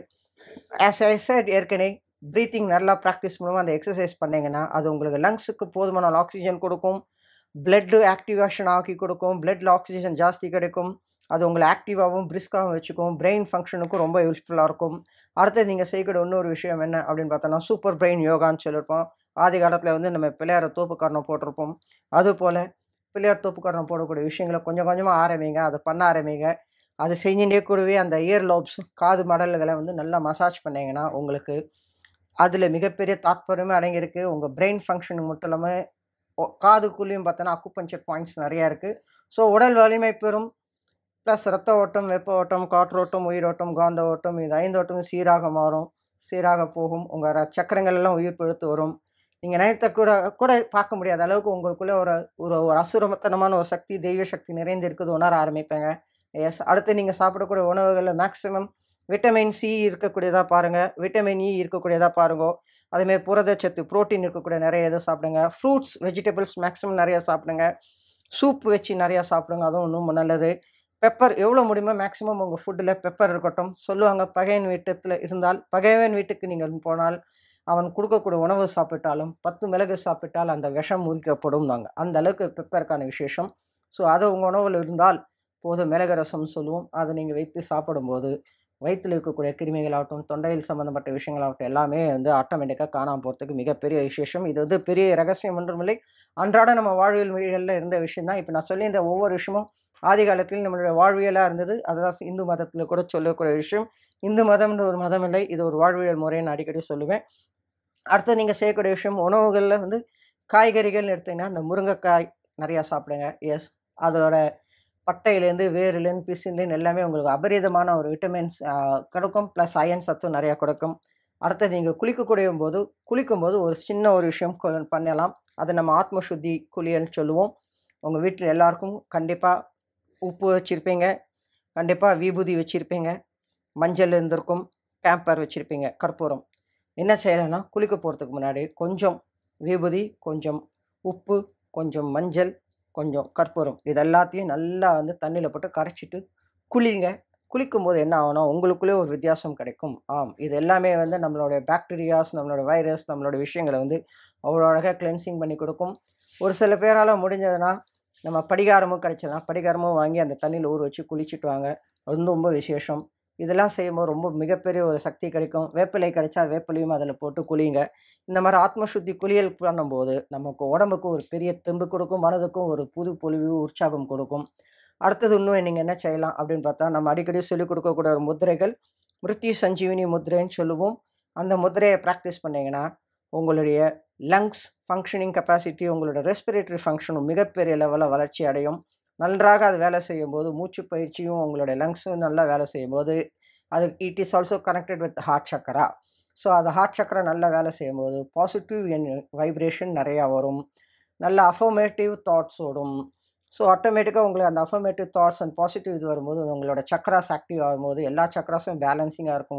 ஆஸ் ஐ said ஏற்கனவே ப்ரீத்திங் நல்லா ப்ராக்டிஸ் மூலமாக அந்த எக்ஸசைஸ் பண்ணிங்கன்னா அது உங்களுக்கு லங்ஸுக்கு போதுமான ஆக்சிஜன் கொடுக்கும் பிளட்டு ஆக்டிவேஷன் ஆக்கி கொடுக்கும் பிளட்டில் ஆக்சிஜன் ஜாஸ்தி கிடைக்கும் அது உங்களை ஆக்டிவாகவும் பிரிஸ்காகவும் வச்சுக்கும் பிரெயின் ஃபங்க்ஷனுக்கும் ரொம்ப யூஸ்ஃபுல்லாக இருக்கும் அடுத்தது நீங்கள் செய்யக்கூடிய இன்னொரு விஷயம் என்ன அப்படின்னு பார்த்தோன்னா சூப்பர் பிரெயின் யோகான்னு சொல்லியிருப்போம் ஆதி காலத்தில் வந்து நம்ம பிள்ளையார தோப்புக்காரணம் போட்டிருப்போம் அதுபோல் பிள்ளையார் தோப்புக்காரணம் போடக்கூடிய விஷயங்களை கொஞ்சம் கொஞ்சமாக ஆரம்பிங்க அதை பண்ண ஆரம்பிங்க அது செஞ்சுட்டே கூடவே அந்த இயர் லோப்ஸ் காது மடல்களை வந்து நல்லா மசாஜ் பண்ணீங்கன்னா உங்களுக்கு அதில் மிகப்பெரிய தாத்பரியமே அடங்கியிருக்கு உங்கள் பிரெயின் ஃபங்க்ஷனுக்கு மட்டும் இல்லாமல் ஒ- காதுக்குள்ளேயும் பார்த்தோன்னா அக்குப்பஞ்சர் பாயிண்ட்ஸ் நிறையா இருக்குது ஸோ உடல் வலிமை பெறும் ப்ளஸ் ரத்த ஓட்டம் வெப்ப ஓட்டம் காற்றோட்டம் உயிரோட்டம் காந்த ஓட்டம் இது ஐந்து ஓட்டமும் சீராக மாறும் சீராக போகும் உங்கள் சக்கரங்கள் எல்லாம் உயிர் பிழைத்து வரும் நீங்கள் நினைத்த கூட கூட பார்க்க முடியாத அளவுக்கு உங்களுக்குள்ளே ஒரு ஒரு ஒரு அசுரமத்தனமான ஒரு சக்தி தெய்வ சக்தி நிறைந்து இருக்குது உணர ஆரம்பிப்பேங்க எஸ் அடுத்து நீங்கள் சாப்பிடக்கூடிய உணவுகளில் மேக்ஸிமம் விட்டமின் சி இருக்கக்கூடியதாக பாருங்கள் விட்டமின் இ இருக்கக்கூடியதாக பாருங்க அதேமாதிரி புரதச்சத்து புரோட்டீன் இருக்கக்கூடிய நிறைய இதை சாப்பிடுங்க ஃப்ரூட்ஸ் வெஜிடபிள்ஸ் மேக்ஸிமம் நிறைய சாப்பிடுங்க சூப் வச்சு நிறையா சாப்பிடுங்க அதுவும் இன்னும் நல்லது பெப்பர் எவ்வளோ முடியுமோ மேக்ஸிமம் உங்கள் ஃபுட்டில் பெப்பர் இருக்கட்டும் சொல்லுவாங்க பகையன் வீட்டத்தில் இருந்தால் பகைவன் வீட்டுக்கு நீங்கள் போனால் அவன் கொடுக்கக்கூடிய உணவு சாப்பிட்டாலும் பத்து மிளகு சாப்பிட்டால் அந்த விஷம் முறிக்கப்படும் நாங்கள் அந்த அளவுக்கு பெப்பருக்கான விசேஷம் ஸோ அது உங்கள் உணவில் இருந்தால் போதும் மிளகு ரசம் சொல்லுவோம் அதை நீங்கள் வைத்து சாப்பிடும்போது வயிற்றில் இருக்கக்கூடிய கிருமிகளாகட்டும் தொண்டையில் சம்மந்தப்பட்ட விஷயங்களாகட்டும் எல்லாமே வந்து ஆட்டோமேட்டிக்காக காணாமல் போகிறதுக்கு மிகப்பெரிய விசேஷம் இது வந்து பெரிய ரகசியம் ஒன்றுமில்லை அன்றாட நம்ம வாழ்வியல் மொழிகளில் இருந்த விஷயம் தான் இப்போ நான் சொல்லி இந்த ஒவ்வொரு விஷயமும் ஆதி காலத்தில் நம்மளுடைய வாழ்வியலாக இருந்தது அதுதான் இந்து மதத்தில் கூட சொல்லக்கூடிய விஷயம் இந்து மதம்ன்ற ஒரு மதம் இல்லை இது ஒரு வாழ்வியல் முறையை நான் அடிக்கடி சொல்லுவேன் அடுத்து நீங்கள் செய்யக்கூடிய விஷயம் உணவுகளில் வந்து காய்கறிகள்னு எடுத்தீங்கன்னா இந்த முருங்கைக்காய் நிறையா சாப்பிடுங்க எஸ் அதோட பட்டையிலேருந்து வேர்லேருந்து பிசின்லேருந்து எல்லாமே உங்களுக்கு அபரிதமான ஒரு விட்டமின்ஸ் கிடைக்கும் ப்ளஸ் அயன் சத்தும் நிறையா கொடுக்கும் அடுத்தது நீங்கள் குளிக்கக்கூடிய போது குளிக்கும்போது ஒரு சின்ன ஒரு விஷயம் கொ- பண்ணலாம் அது நம்ம ஆத்ம சுத்தி குளியல்னு சொல்லுவோம் உங்கள் வீட்டில் எல்லாருக்கும் கண்டிப்பாக உப்பு வச்சுருப்பீங்க கண்டிப்பாக விபூதி வச்சுருப்பீங்க மஞ்சள் இருந்திருக்கும் கேம்பர் வச்சுருப்பீங்க கற்பூரம் என்ன செய்யலைன்னா குளிக்க போகிறதுக்கு முன்னாடி கொஞ்சம் விபூதி கொஞ்சம் உப்பு கொஞ்சம் மஞ்சள் கொஞ்சம் கற்பூரம் இது எல்லாத்தையும் நல்லா வந்து தண்ணியில் போட்டு கரைச்சிட்டு குளிங்க குளிக்கும்போது என்ன ஆகும்னா உங்களுக்குள்ளே ஒரு வித்தியாசம் கிடைக்கும் ஆம் இது எல்லாமே வந்து நம்மளுடைய பாக்டீரியாஸ் நம்மளோட வைரஸ் நம்மளோட விஷயங்களை வந்து அவ்வளோ அழகாக கிளென்சிங் பண்ணி கொடுக்கும் ஒரு சில பேரால் முடிஞ்சதுன்னா நம்ம படிகாரமும் கிடைச்சதுன்னா படிகாரமும் வாங்கி அந்த தண்ணியில் ஊற வச்சு குளிச்சுட்டு வாங்க அது வந்து ரொம்ப விசேஷம் இதெல்லாம் செய்யும்போது ரொம்ப மிகப்பெரிய ஒரு சக்தி கிடைக்கும் வேப்பிலை கிடைச்சா வேப்பிலையும் அதில் போட்டு குளிங்க இந்த மாதிரி ஆத்ம சுத்தி குளியல் பண்ணும்போது நமக்கு உடம்புக்கு ஒரு பெரிய தெம்பு கொடுக்கும் மனதுக்கும் ஒரு புது பொலிவு உற்சாகம் கொடுக்கும் அடுத்தது இன்னும் நீங்கள் என்ன செய்யலாம் அப்படின்னு பார்த்தா நம்ம அடிக்கடி சொல்லிக் கொடுக்கக்கூடிய ஒரு முத்திரைகள் மிருத்யு சஞ்சீவினி முத்திரைன்னு சொல்லுவோம் அந்த முத்திரையை ப்ராக்டிஸ் பண்ணீங்கன்னா உங்களுடைய லங்ஸ் ஃபங்க்ஷனிங் கெப்பாசிட்டி உங்களோட ரெஸ்பிரேட்டரி ஃபங்க்ஷனும் மிகப்பெரிய லெவலில் வளர்ச்சி அடையும் நன்றாக அது வேலை செய்யும்போது மூச்சு பயிற்சியும் உங்களுடைய லங்ஸும் நல்லா வேலை செய்யும்போது அது it is also connected with heart chakra so அது ஹார்ட் சக்கரை நல்லா வேலை செய்யும்போது பாசிட்டிவ் வைப்ரேஷன் நிறையா வரும் நல்ல அஃபர்மேட்டிவ் தாட்ஸ் ஓடும் ஸோ ஆட்டோமேட்டிக்காக உங்களுக்கு அந்த அஃபர்மேட்டிவ் தாட்ஸ் அண்ட் பாசிட்டிவ் இது வரும்போது உங்களோட சக்கராஸ் ஆக்டிவ் ஆகும்போது எல்லா சக்கராஸும் பேலன்சிங்காக இருக்கும்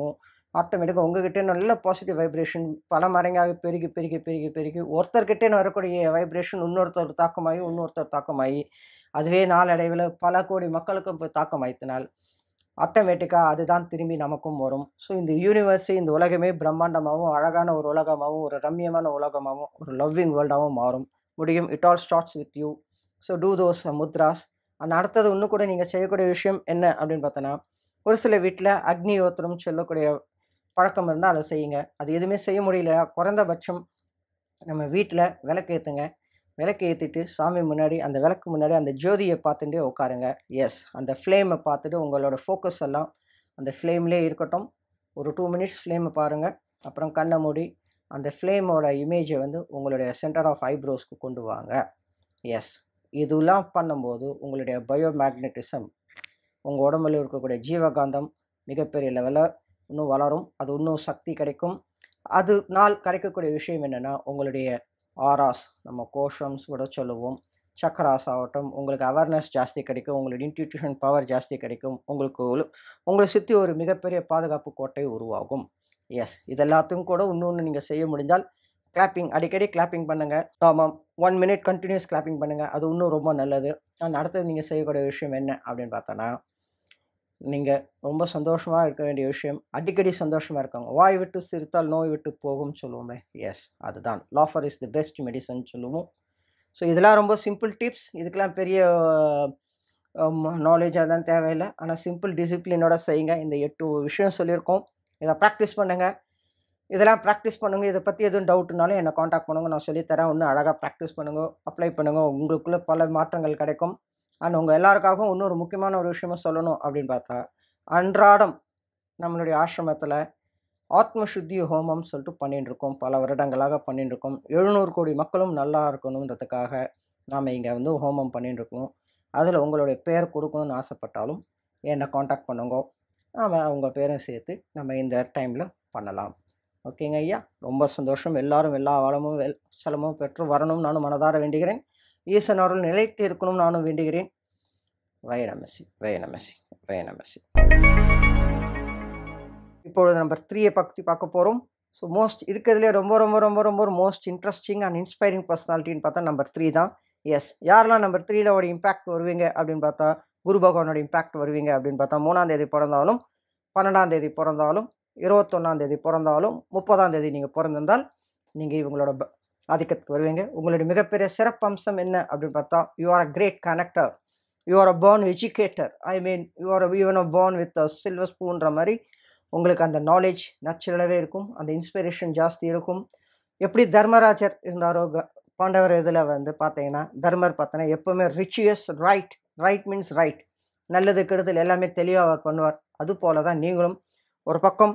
ஆட்டோமேட்டிக்காக உங்ககிட்ட நல்ல பாசிட்டிவ் வைப்ரேஷன் பல மடங்காக பெருகி பெருகி பெருகி பெருகி ஒருத்தர்கிட்டே வரக்கூடிய வைப்ரேஷன் இன்னொருத்தர் தாக்கமாகி இன்னொருத்தர் தாக்கமாகி அதுவே நாளடைவில் பல கோடி மக்களுக்கும் போய் தாக்கமாயித்தினால் ஆட்டோமேட்டிக்காக அதுதான் திரும்பி நமக்கும் வரும் ஸோ இந்த யூனிவர்ஸே இந்த உலகமே பிரம்மாண்டமாகவும் அழகான ஒரு உலகமாகவும் ஒரு ரம்மியமான உலகமாகவும் ஒரு லவ்விங் வேர்ல்டாகவும் மாறும் முடியும் it all starts with you so do those mudras அந்த அடுத்தது இன்னும் கூட நீங்கள் செய்யக்கூடிய விஷயம் என்ன அப்படின்னு பார்த்தோன்னா ஒரு சில வீட்டில் அக்னி யோத்திரம் சொல்லக்கூடிய பழக்கம் இருந்தால் அதை செய்யுங்க அது எதுவுமே செய்ய முடியல குறைந்தபட்சம் நம்ம வீட்டில் விளக்கு ஏற்றுங்க விளக்கு ஏற்றிட்டு சாமி முன்னாடி அந்த விளக்கு முன்னாடி அந்த ஜோதியை பார்த்துட்டே உட்காருங்க எஸ் அந்த ஃப்ளேமை பார்த்துட்டு உங்களோட ஃபோக்கஸ் எல்லாம் அந்த ஃப்ளேம்லேயே இருக்கட்டும் ஒரு டூ மினிட்ஸ் ஃப்ளேமை பாருங்கள் அப்புறம் கண்ணை மூடி அந்த ஃப்ளேமோட இமேஜை வந்து உங்களுடைய சென்டர் ஆஃப் ஐப்ரோஸ்க்கு கொண்டு வாங்க எஸ் இதெல்லாம் பண்ணும்போது உங்களுடைய பயோமேக்னட்டிசம் உங்கள் உடம்புல இருக்கக்கூடிய ஜீவகாந்தம் மிகப்பெரிய லெவலில் இன்னும் வளரும் அது இன்னும் சக்தி கிடைக்கும் அது நாள் கிடைக்கக்கூடிய விஷயம் என்னென்னா உங்களுடைய ஆராஸ் நம்ம கோஷம்ஸ் கூட சொல்லுவோம் சக்கராஸ் ஆகட்டும் உங்களுக்கு அவேர்னஸ் ஜாஸ்தி கிடைக்கும் உங்களுக்கு இன்ட்யூட்டியூஷன் பவர் ஜாஸ்தி கிடைக்கும் உங்களுக்கு ஒரு- உங்களை சுற்றி ஒரு மிகப்பெரிய பாதுகாப்பு கோட்டை உருவாகும் எஸ் இது எல்லாத்தையும் கூட இன்னொன்று நீங்கள் செய்ய முடிஞ்சால் கிளாப்பிங் அடிக்கடி கிளாப்பிங் பண்ணுங்கள் ஆமாம் ஒன் மினிட் கண்டினியூஸ் கிளாப்பிங் பண்ணுங்கள் அது இன்னும் ரொம்ப நல்லது நான் அடுத்தது நீங்கள் செய்யக்கூடிய விஷயம் என்ன அப்படின்னு பார்த்தோன்னா நீங்கள் ரொம்ப சந்தோஷமாக இருக்க வேண்டிய விஷயம் அடிக்கடி சந்தோஷமாக இருக்காங்க வாய் விட்டு சிரித்தால் நோய் விட்டு போகும்னு சொல்லுவோமே எஸ் அதுதான் laughter is the best medicine சொல்லுவோம் ஸோ இதெல்லாம் ரொம்ப சிம்பிள் டிப்ஸ் இதுக்கெல்லாம் பெரிய நாலேஜ் அதெல்லாம் தேவையில்லை ஆனால் சிம்பிள் டிசிப்ளினோட செய்யுங்க இந்த எட்டு விஷயம் சொல்லியிருக்கோம் இதை ப்ராக்டிஸ் பண்ணுங்கள் இதெல்லாம் ப்ராக்டிஸ் பண்ணுங்க இதை பற்றி எதுவும் டவுட்னாலும் என்னை காண்டாக்ட் பண்ணுங்க நான் சொல்லித்தரேன் இன்னும் அழகாக ப்ராக்டிஸ் பண்ணுங்க அப்ளை பண்ணுங்க உங்களுக்குள்ள பல மாற்றங்கள் கிடைக்கும் அண்ட் உங்கள் எல்லாருக்காகவும் இன்னொரு முக்கியமான ஒரு விஷயமும் சொல்லணும் அப்படின்னு பார்த்தா அன்றாடம் நம்மளுடைய ஆசிரமத்தில் ஆத்ம சுத்தி ஹோமம் சொல்லிட்டு பண்ணிட்டு இருக்கோம் பல வருடங்களாக பண்ணிட்டு இருக்கோம் எழுநூறு கோடி மக்களும் நல்லா இருக்கணுன்றதுக்காக நாம் இங்கே வந்து ஹோமம் பண்ணிட்டு இருக்கோம் அதில் உங்களுடைய பேர் கொடுக்கணும்னு ஆசைப்பட்டாலும் என்னை காண்டாக்ட் பண்ணுங்க நாம் உங்கள் பேரும் சேர்த்து நம்ம இந்த டைமில் பண்ணலாம் ஓகேங்க ஐயா ரொம்ப சந்தோஷம் எல்லாரும் எல்லா வளமும் வெல் சலமும் பெற்று வரணும் நானும் மனதார வேண்டுகிறேன் ஈசன் அவர்கள் நிலைத்து இருக்கணும் நானும் வேண்டுகிறேன் வயநமசி வயநமசி வயநமசி இப்பொழுது நம்பர் த்ரீயை பற்றி பார்க்க போகிறோம் ஸோ மோஸ்ட் இருக்கிறதுலே ரொம்ப ரொம்ப ரொம்ப ரொம்ப மோஸ்ட் இன்ட்ரெஸ்டிங் அண்ட் இன்ஸ்பைரிங் பர்சனாலிட்டின்னு பார்த்தா நம்பர் த்ரீ தான் எஸ் யாரெல்லாம் நம்பர் த்ரீல ஒரு இம்பாக்ட் வருவீங்க அப்படின்னு பார்த்தா குரு பகவானோட இம்பாக்ட் வருவீங்க அப்படின்னு பார்த்தா மூணாம் தேதி பிறந்தாலும் பன்னெண்டாம் தேதி பிறந்தாலும் இருபத்தொன்னாம் தேதி பிறந்தாலும் முப்பதாம் தேதி நீங்கள் பிறந்திருந்தால் நீங்கள் இவங்களோட ப- ஆதிக்கத்துக்கு வருவீங்க உங்களுடைய மிகப்பெரிய சிறப்பம்சம் என்ன அப்படின்னு பார்த்தா you are a great connector you are a born educator I mean you are even a born with a silver ஸ்பூன்ற மாதிரி உங்களுக்கு அந்த நாலேஜ் நேச்சுரலாகவே இருக்கும் அந்த இன்ஸ்பிரேஷன் ஜாஸ்தி இருக்கும் எப்படி தர்மராஜர் இருந்தாரோ க- பாண்டவர் இதில் வந்து பார்த்தீங்கன்னா தர்மர் பார்த்தோன்னா எப்போவுமே righteous right right means right நல்லது கெடுதல் எல்லாமே தெளிவாக அவர் பண்ணுவார் அது போல தான் நீங்களும் ஒரு பக்கம்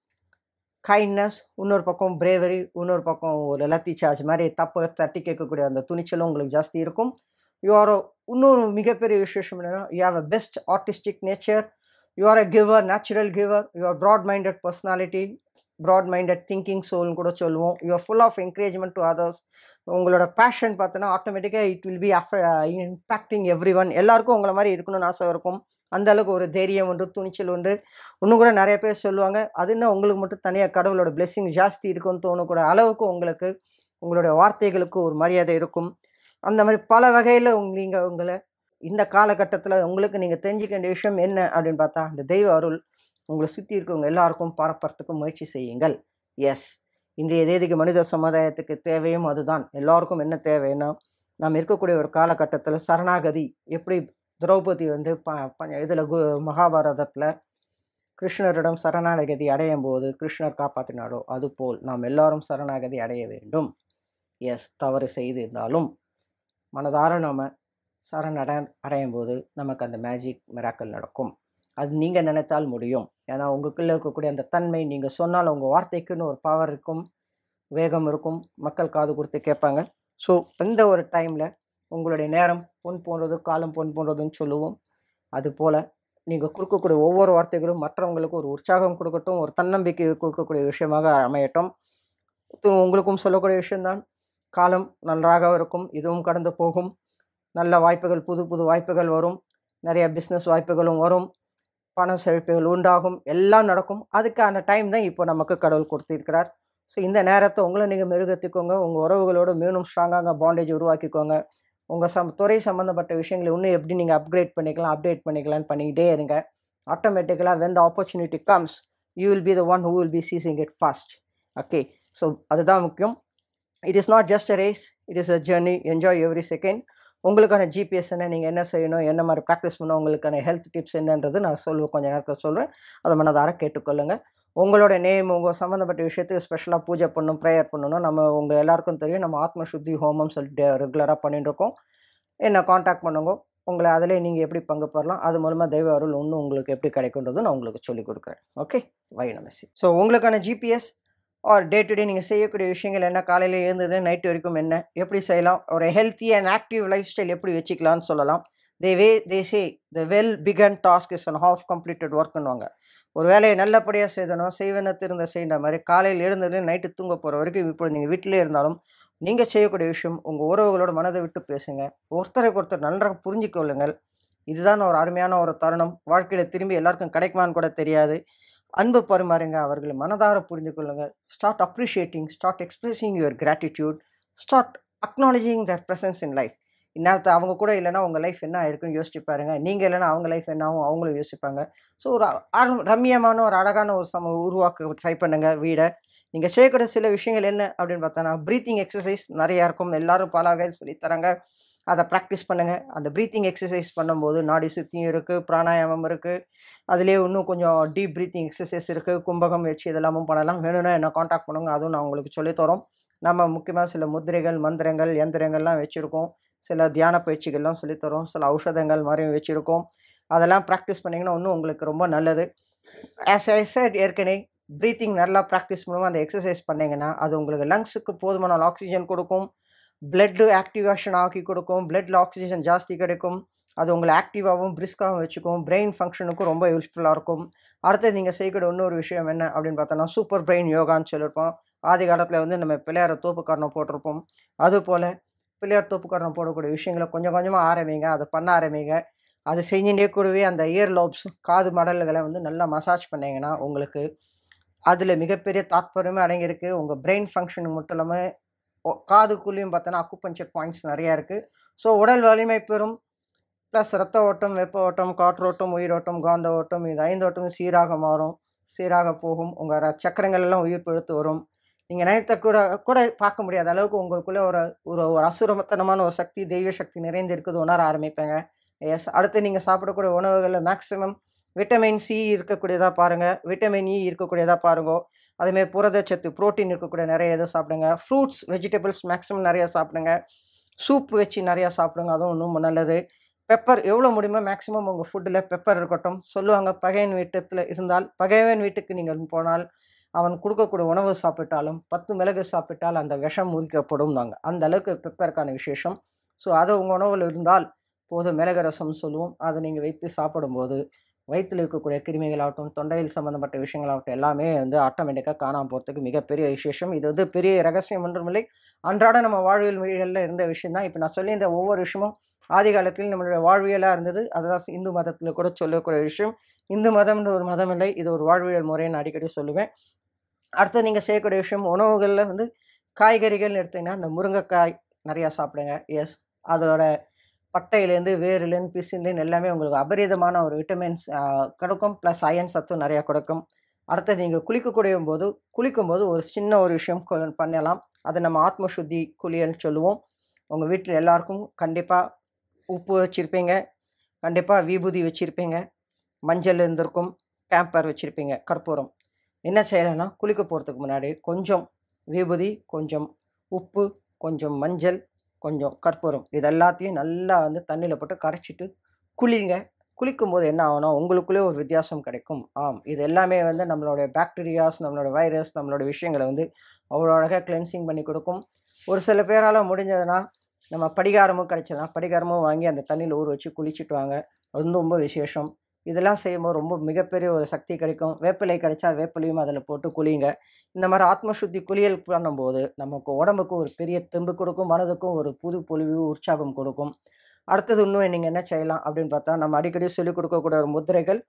கைண்ட்னஸ் இன்னொரு பக்கம் பிரேவரி இன்னொரு பக்கம் ஒரு லத்தி சார்ஜ் மாதிரி தப்பை தட்டி கேட்கக்கூடிய அந்த துணிச்சலும் உங்களுக்கு ஜாஸ்தி இருக்கும் யூ ஆர் இன்னொரு மிகப்பெரிய விசேஷம் என்னன்னா you have a best artistic nature you are a giver natural giver you are broad minded personality broad minded thinking சோல்னு கூட சொல்லுவோம் you are full of encouragement to others உங்களோட பேஷன் பார்த்தோன்னா ஆட்டோமேட்டிக்காக it will be of impacting everyone எல்லாருக்கும் உங்களை மாதிரி இருக்கணும்னு ஆசை இருக்கும் அந்த அளவுக்கு ஒரு தைரியம் உண்டு துணிச்சல் உண்டு இன்னும் கூட நிறைய பேர் சொல்லுவாங்க அது என்ன உங்களுக்கு மட்டும் தனியாக கடவுளோட blessing ஜாஸ்தி இருக்குன்னு தோணக்கூட அளவுக்கு உங்களுக்கு உங்களுடைய வார்த்தைகளுக்கு ஒரு மரியாதை இருக்கும் அந்த மாதிரி பல வகையில் உங்க நீங்கள் உங்களை இந்த காலகட்டத்தில் உங்களுக்கு நீங்கள் தெரிஞ்சுக்க வேண்டிய விஷயம் என்ன அப்படின்னு பார்த்தா இந்த தெய்வ அருள் உங்களை சுற்றி இருக்கவங்க எல்லாருக்கும் பரப்புறதுக்கு முயற்சி செய்யுங்கள் எஸ் இன்றைய தேதிக்கு மனித சமுதாயத்துக்கு தேவையும் அதுதான் எல்லாருக்கும் என்ன தேவைன்னா நாம் இருக்கக்கூடிய ஒரு காலகட்டத்தில் சரணாகதி எப்படி திரௌபதி வந்து ப இதில் கு மகாபாரதத்தில் கிருஷ்ணரிடம் சரணாகதி அடையும் போது கிருஷ்ணர் காப்பாற்றினாரோ அதுபோல் நாம் எல்லாரும் சரணாகதி அடைய வேண்டும் எஸ் தவறு செய்திருந்தாலும் மனதார நாம் சரணடை அடையும் போது நமக்கு அந்த மேஜிக் மிராக்கல் நடக்கும் அது நீங்கள் நினைத்தால் முடியும் ஏன்னா உங்களுக்குள்ளே இருக்கக்கூடிய அந்த தன்மை நீங்கள் சொன்னால் உங்கள் வார்த்தைக்குன்னு ஒரு பவர் இருக்கும் வேகம் இருக்கும் மக்கள் காது கொடுத்து கேட்பாங்க ஸோ இந்த ஒரு டைமில் உங்களுடைய நேரம் பொன் போன்றது காலம் பொன் போன்றதுன்னு சொல்லுவோம் அதுபோல் நீங்கள் கொடுக்கக்கூடிய ஒவ்வொரு வார்த்தைகளும் மற்றவங்களுக்கு ஒரு உற்சாகம் கொடுக்கட்டும் ஒரு தன்னம்பிக்கை கொடுக்கக்கூடிய விஷயமாக அமையட்டும் இது உங்களுக்கும் சொல்லக்கூடிய விஷயம்தான் காலம் நன்றாக இருக்கும் இதுவும் கடந்து போகும் நல்ல வாய்ப்புகள் புது புது வாய்ப்புகள் வரும் நிறைய பிஸ்னஸ் வாய்ப்புகளும் வரும் பண செழிப்புகள் உண்டாகும் எல்லாம் நடக்கும் அதுக்கான டைம் தான் இப்போ நமக்கு கடவுள் கொடுத்திருக்கிறார் ஸோ இந்த நேரத்தை உங்களை நீங்கள் மெருகத்திக்கோங்க உங்கள் உறவுகளோட மேலும் ஸ்ட்ராங்காக பாண்டேஜ் உருவாக்கிக்கோங்க உங்கள் சம் துறை சம்மந்தப்பட்ட விஷயங்களை இன்னும் எப்படி நீங்கள் அப்கிரேட் பண்ணிக்கலாம் அப்டேட் பண்ணிக்கலாம்னு பண்ணிக்கிட்டே இருங்க ஆட்டோமேட்டிக்கலாக when the opportunity comes you will be the one who will be seizing it fast okay so அதுதான் முக்கியம் it is not just a race it is a journey enjoy every second உங்களுக்கான GPS என்ன நீங்கள் என்ன செய்யணும் என்ன மாதிரி practice பண்ணணும் உங்களுக்கான ஹெல்த் டிப்ஸ் என்னன்றது நான் சொல்லுவேன் கொஞ்சம் நேரத்தில் சொல்கிறேன் அதை மனதார கேட்டுக்கொள்ளுங்கள் உங்களோட நேம் உங்கள் சம்மந்தப்பட்ட விஷயத்துக்கு ஸ்பெஷலாக பூஜை பண்ணணும் ப்ரேயர் பண்ணணும் நம்ம உங்கள் எல்லாருக்கும் தெரியும் நம்ம ஆத்ம சுத்தி ஹோமம் சொல்லிட்டு ரெகுலராக பண்ணிட்டு இருக்கோம் என்னை காண்டாக்ட் பண்ணுங்க உங்களை அதிலே நீங்கள் எப்படி பங்கு பெறலாம் அது மூலமாக தெய்வ அருள் இன்னும் உங்களுக்கு எப்படி கிடைக்குன்றது நான் உங்களுக்கு சொல்லிக் கொடுக்குறேன் ஓகே வை நமசி ஸோ உங்களுக்கான GPS R day to day நீங்கள் செய்யக்கூடிய விஷயங்கள் என்ன காலையில் எழுந்தது நைட்டு வரைக்கும் என்ன எப்படி செய்யலாம் ஒரு healthy and active lifestyle எப்படி வச்சுக்கலாம்னு சொல்லலாம் the way they say the well begun task is and half completed ஒர்க்குன்னுவாங்க ஒரு வேலையை நல்லபடியாக செய்தணும் செய்வன திருந்த செய்கிற மாதிரி காலையில் எழுந்தது நைட்டு தூங்க போகிற வரைக்கும் இப்போ நீங்கள் வீட்டிலே இருந்தாலும் நீங்கள் செய்யக்கூடிய விஷயம் உங்கள் உறவுகளோட மனதை விட்டு பேசுங்க ஒருத்தருக்கு ஒருத்தர் நன்றாக புரிஞ்சிக்கொள்ளுங்கள் இதுதான் ஒரு அருமையான ஒரு தருணம் வாழ்க்கையில் திரும்பி எல்லாருக்கும் கிடைக்குமான்னு கூட தெரியாது அன்பு பரிமாறுங்க அவர்களை மனதார புரிந்து கொள்ளுங்கள் start appreciating start expressing your gratitude start acknowledging their presence in life இந்நேரத்தை அவங்க கூட இல்லைன்னா உங்கள் லைஃப் என்ன ஆயிருக்குன்னு யோசிச்சு பாருங்க நீங்கள் இல்லைன்னா அவங்க லைஃப் என்ன ஆகும் அவங்களும் யோசிப்பாங்க ஸோ ஒரு அரு- ரம்மியமான ஒரு அழகான ஒரு சம உருவாக்க ட்ரை பண்ணுங்கள் வீடை நீங்கள் செய்யக்கூடிய சில விஷயங்கள் என்ன அப்படின்னு பார்த்தோன்னா ப்ரீத்திங் எக்ஸசைஸ் நிறையா இருக்கும் எல்லாரும் பல வகையில் சொல்லித் தராங்க அதை ப்ராக்டிஸ் பண்ணுங்கள் அந்த ப்ரீத்திங் எக்ஸசைஸ் பண்ணும்போது நாடி சுத்தியும் இருக்குது பிராணாயாமம் இருக்குது அதுலேயே இன்னும் கொஞ்சம் டீப் ப்ரீத்திங் எக்ஸசைஸ் இருக்குது கும்பகம் வச்சு இதெல்லாமும் பண்ணலாம் வேணும்னா என்ன காண்டாக்ட் பண்ணுங்க அதுவும் நான் உங்களுக்கு சொல்லித் தரோம் நம்ம முக்கியமாக சில முத்திரைகள் மந்திரங்கள் யந்திரங்கள்லாம் வச்சுருக்கோம் சில தியான பயிற்சிகள்லாம் சொல்லித் தரோம் சில ஔஷதங்கள் மாதிரியும் வச்சுருக்கோம் அதெல்லாம் ப்ராக்டிஸ் பண்ணிங்கன்னா இன்னும் உங்களுக்கு ரொம்ப நல்லது ஆஸ் ஐ said ஏற்கனவே ப்ரீத்திங் நல்லா ப்ராக்டிஸ் பண்ணுவோம் அந்த எக்ஸசைஸ் பண்ணிங்கன்னா அது உங்களுக்கு லங்ஸுக்கு போதுமான ஆக்சிஜன் கொடுக்கும் பிளட்டு ஆக்டிவேஷன் ஆக்கி கொடுக்கும் பிளட்டில் ஆக்சிஜன் ஜாஸ்தி கிடைக்கும் அது உங்களை ஆக்டிவாகவும் பிரிஸ்காகவும் வச்சுக்கும் பிரெயின் ஃபங்க்ஷனுக்கும் ரொம்ப யூஸ்ஃபுல்லாக இருக்கும் அடுத்து நீங்கள் செய்யக்கூடிய இன்னொரு விஷயம் என்ன அப்படின்னு பார்த்தோன்னா சூப்பர் பிரெயின் யோகான்னு சொல்லியிருப்போம் ஆதி காலத்தில் வந்து நம்ம பிள்ளையார தோப்புக்காரணம் போட்டிருப்போம் அதுபோல் பிள்ளையார் தோப்புக்காரணம் போடக்கூடிய விஷயங்களை கொஞ்சம் கொஞ்சமாக ஆரம்பிங்க அதை பண்ண ஆரம்பிங்க அது செஞ்சுட்டே கூடவே அந்த இயர் லோப்ஸ் காது மடல்களை வந்து நல்லா மசாஜ் பண்ணீங்கன்னா உங்களுக்கு அதில் மிகப்பெரிய தாத்பரியமே அடங்கியிருக்கு உங்கள் பிரெயின் ஃபங்க்ஷன் மட்டும் இல்லாமல் ஒ- காதுக்குள்ளேயும் பார்த்தோன்னா அக்குபஞ்சர் பாயிண்ட்ஸ் நிறையா இருக்குது ஸோ உடல் வலிமை பெறும் ப்ளஸ் ரத்த ஓட்டம் வெப்ப ஓட்டம் காற்றோட்டம் உயிரோட்டம் காந்த ஓட்டம் இது ஐந்து ஓட்டமும் சீராக மாறும் சீராக போகும் உங்கள் சக்கரங்கள் எல்லாம் உயிர் பிழைத்து வரும் நீங்கள் நினைத்த கூட கூட பார்க்க முடியாத அளவுக்கு உங்களுக்குள்ளே ஒரு ஒரு ஒரு அசுரமத்தனமான ஒரு சக்தி தெய்வ சக்தி நிறைந்து இருக்குது உணர ஆரம்பிப்பேங்க எஸ் அடுத்து நீங்கள் சாப்பிடக்கூடிய உணவுகளில் மேக்ஸிமம் விட்டமின் சி இருக்கக்கூடியதாக பாருங்கள் விட்டமின் இ இருக்கக்கூடியதாக பாருங்க அதேமாதிரி புரதச்சத்து புரோட்டீன் இருக்கக்கூடிய நிறைய இதை சாப்பிடுங்க ஃப்ரூட்ஸ் வெஜிடபிள்ஸ் மேக்ஸிமம் நிறையா சாப்பிடுங்க சூப் வச்சு நிறையா சாப்பிடுங்க அதுவும் இன்னும் நல்லது பெப்பர் எவ்வளோ முடியுமோ மேக்ஸிமம் உங்கள் ஃபுட்டில் பெப்பர் இருக்கட்டும் சொல்லுவாங்க பகையன் வீட்டத்தில் இருந்தால் பகைவன் வீட்டுக்கு நீங்கள் போனால் அவன் கொடுக்கக்கூடிய உணவு சாப்பிட்டாலும் பத்து மிளகு சாப்பிட்டால் அந்த விஷம் முறிக்கப்படும் நாங்கள் அந்த அளவுக்கு பெப்பருக்கான விசேஷம் ஸோ அது உங்கள் உணவில் இருந்தால் போதும் மிளகு ரசம் சொல்லுவோம் அதை நீங்கள் வைத்து சாப்பிடும்போது வயிற்றில் இருக்கக்கூடிய கிருமிகளாகட்டும் தொண்டையில் சம்மந்தப்பட்ட விஷயங்களாகட்டும் எல்லாமே வந்து ஆட்டோமேட்டிக்காக காணாமல் போகிறதுக்கு மிகப்பெரிய விசேஷம் இது வந்து பெரிய ரகசியம் ஒன்றுமில்லை அன்றாட நம்ம வாழ்வியல் மொழிகளில் இருந்த விஷயம் தான் இப்போ நான் சொல்லி இந்த ஒவ்வொரு விஷயமும் ஆதி காலத்தில் நம்மளுடைய வாழ்வியலாக இருந்தது அதுதான் இந்து மதத்தில் கூட சொல்லக்கூடிய விஷயம் இந்து மதம்ன்ற ஒரு மதம் இல்லை இது ஒரு வாழ்வியல் முறைன்னு அடிக்கடி சொல்லுவேன் அடுத்து நீங்கள் செய்யக்கூடிய விஷயம் உணவுகளில் வந்து காய்கறிகள்னு எடுத்தீங்கன்னா இந்த முருங்கைக்காய் நிறையா சாப்பிடுங்க எஸ் அதோட பட்டையிலேருந்து வேர்லேருந்து பிசின்லேருந்து எல்லாமே உங்களுக்கு அபரிதமான ஒரு விட்டமின்ஸ் கிடைக்கும் ப்ளஸ் அயன் சத்தும் நிறையா கொடுக்கும் அடுத்தது நீங்கள் குளிக்கக்கூடிய போது குளிக்கும்போது ஒரு சின்ன ஒரு விஷயம் கொ- பண்ணலாம் அது நம்ம ஆத்ம சுத்தி குளியல்னு சொல்லுவோம் உங்கள் வீட்டில் எல்லாருக்கும் கண்டிப்பாக உப்பு வச்சுருப்பீங்க கண்டிப்பாக விபூதி வச்சுருப்பீங்க மஞ்சள் இருந்திருக்கும் கேம்பர் வச்சுருப்பீங்க கற்பூரம் என்ன செய்யலைன்னா குளிக்க போகிறதுக்கு முன்னாடி கொஞ்சம் விபூதி கொஞ்சம் உப்பு கொஞ்சம் மஞ்சள் கொஞ்சம் கற்பூரம் இது எல்லாத்தையும் நல்லா வந்து தண்ணியில் போட்டு கரைச்சிட்டு குளிங்க குளிக்கும்போது என்ன ஆகும்னா உங்களுக்குள்ளே ஒரு வித்தியாசம் கிடைக்கும் ஆம் இது எல்லாமே வந்து நம்மளுடைய பாக்டீரியாஸ் நம்மளோட வைரஸ் நம்மளோட விஷயங்களை வந்து அவ்வளோ அழகாக கிளென்சிங் பண்ணி கொடுக்கும் ஒரு சில பேரால் முடிஞ்சதுன்னா நம்ம படிகாரமும் கிடைச்சதுன்னா படிகாரமும் வாங்கி அந்த தண்ணியில் ஊற வச்சு குளிச்சுட்டு வாங்க அது வந்து ரொம்ப விசேஷம் இதெல்லாம் செய்யும்போது ரொம்ப மிகப்பெரிய ஒரு சக்தி கிடைக்கும் வேப்பிலை கிடைச்சா வேப்பிலையும் அதில் போட்டு குளிங்க இந்த மாதிரி ஆத்ம சுத்தி குளியல் பண்ணும்போது நமக்கு உடம்புக்கு ஒரு பெரிய தெம்பு கொடுக்கும் மனதுக்கும் ஒரு புது பொலிவு உற்சாகம் கொடுக்கும் அடுத்தது இன்னும் நீங்கள் என்ன செய்யலாம் அப்படின்னு பார்த்தா நம்ம அடிக்கடி சொல்லிக் கொடுக்கக்கூடிய ஒரு முத்திரைகள்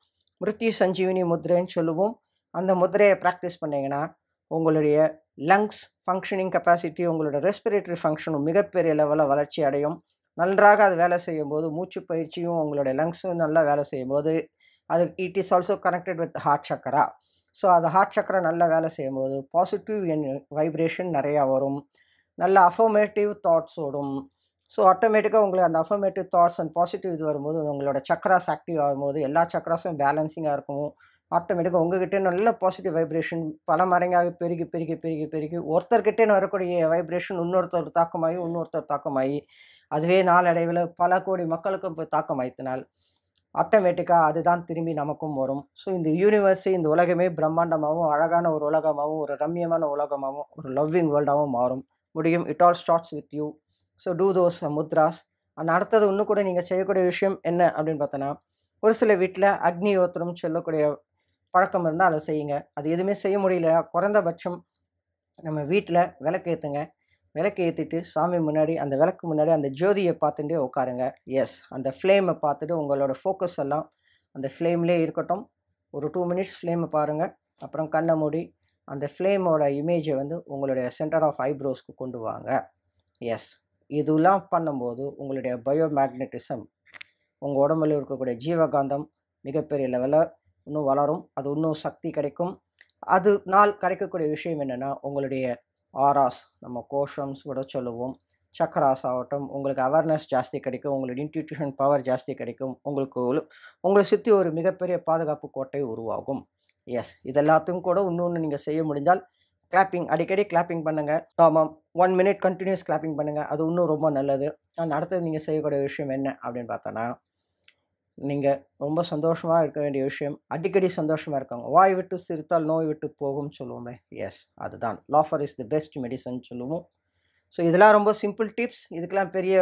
மிருத்யு சஞ்சீவினி முத்ரைன்னு சொல்லுவோம் அந்த முத்திரையை ப்ராக்டிஸ் பண்ணிங்கன்னா உங்களுடைய லங்ஸ் ஃபங்க்ஷனிங் கெப்பாசிட்டி உங்களோட ரெஸ்பிரேட்டரி ஃபங்க்ஷனும் மிகப்பெரிய லெவலில் வளர்ச்சி அடையும் நன்றாக அது வேலை செய்யும்போது மூச்சு பயிற்சியும் உங்களுடைய லங்ஸும் நல்லா வேலை செய்யும்போது அது it is also connected with heart chakra so அது ஹார்ட் சக்கரா நல்லா வேலை செய்யும்போது பாசிட்டிவ் என் வைப்ரேஷன் நிறையா வரும் நல்ல அஃபர்மேட்டிவ் தாட்ஸ் ஓடும் ஸோ ஆட்டோமேட்டிக்காக உங்களுக்கு அந்த அஃபர்மேட்டிவ் தாட்ஸ் அண்ட் பாசிட்டிவ் இது வரும்போது உங்களோட சக்கராஸ் ஆக்டிவ் ஆகும்போது எல்லா சக்கராஸும் பேலன்சிங்காக இருக்கும் ஆட்டோமேட்டிக்காக உங்ககிட்ட நல்ல பாசிட்டிவ் வைப்ரேஷன் பல மடங்காக பெருகி பெருகி பெருகி பெருகி ஒருத்தர்கிட்டேன்னு வரக்கூடிய வைப்ரேஷன் இன்னொருத்தர் தாக்கமாகி இன்னொருத்தர் தாக்கமாகி அதுவே நாளடைவில் பல கோடி மக்களுக்கும் போய் தாக்கமாயித்தினால் ஆட்டோமேட்டிக்காக அதுதான் திரும்பி நமக்கும் வரும் ஸோ இந்த யூனிவர்ஸு இந்த உலகமே பிரம்மாண்டமாகவும் அழகான ஒரு உலகமாகவும் ஒரு ரம்மியமான உலகமாகவும் ஒரு லவ்விங் வேர்ல்டாகவும் மாறும் முடியும் it all starts with you so do those mudras அந்த அடுத்தது இன்னும் கூட நீங்கள் செய்யக்கூடிய விஷயம் என்ன அப்படின்னு பார்த்தோன்னா ஒரு சில வீட்டில் அக்னி யோத்திரம் சொல்லக்கூடிய பழக்கம் இருந்தால் அதை செய்யுங்க அது எதுவுமே செய்ய முடியல குறைந்தபட்சம் நம்ம வீட்டில் விளக்கு ஏற்றுங்க விளக்கு ஏற்றிட்டு சாமி முன்னாடி அந்த விளக்கு முன்னாடி அந்த ஜோதியை பார்த்துட்டே உட்காருங்க எஸ் அந்த ஃப்ளேமை பார்த்துட்டு உங்களோட ஃபோக்கஸ் எல்லாம் அந்த ஃப்ளேம்லேயே இருக்கட்டும் ஒரு டூ மினிட்ஸ் ஃப்ளேமை பாருங்கள் அப்புறம் கண்ணை மூடி அந்த ஃப்ளேமோட இமேஜை வந்து உங்களுடைய சென்டர் ஆஃப் ஐப்ரோஸ்க்கு கொண்டு வாங்க எஸ் இதெல்லாம் பண்ணும்போது உங்களுடைய பயோமேக்னட்டிசம் உங்கள் உடம்புல இருக்கக்கூடிய ஜீவகாந்தம் மிகப்பெரிய லெவலில் இன்னும் வளரும் அது இன்னும் சக்தி கிடைக்கும் அது நாள் கிடைக்கக்கூடிய விஷயம் என்னென்னா உங்களுடைய ஆராஸ் நம்ம கோஷம்ஸ் கூட சொல்லுவோம் சக்கராஸ் ஆகட்டும் உங்களுக்கு அவேர்னஸ் ஜாஸ்தி கிடைக்கும் உங்களோட இன்ட்யூஷன் பவர் ஜாஸ்தி கிடைக்கும் உங்களுக்கு ஒரு- உங்களை சுற்றி ஒரு மிகப்பெரிய பாதுகாப்பு கோட்டை உருவாகும் எஸ் இது எல்லாத்தையும் கூட இன்னொன்று நீங்கள் செய்ய முடிஞ்சால் கிளாப்பிங் அடிக்கடி கிளாப்பிங் பண்ணுங்கள் ஆமாம் ஒன் மினிட் கண்டினியூஸ் கிளாப்பிங் பண்ணுங்கள் அது இன்னும் ரொம்ப நல்லது அண்ட் அடுத்தது நீங்கள் செய்யக்கூடிய விஷயம் என்ன அப்படின்னு பார்த்தோன்னா நீங்கள் ரொம்ப சந்தோஷமாக இருக்க வேண்டிய விஷயம் அடிக்கடி சந்தோஷமாக இருக்காங்க வாய் விட்டு சிரித்தால் நோய் விட்டு போகும்னு சொல்லுவோமே எஸ் அதுதான் laughter is the best medicine சொல்லுவோம் ஸோ இதெல்லாம் ரொம்ப சிம்பிள் டிப்ஸ் இதுக்கெல்லாம் பெரிய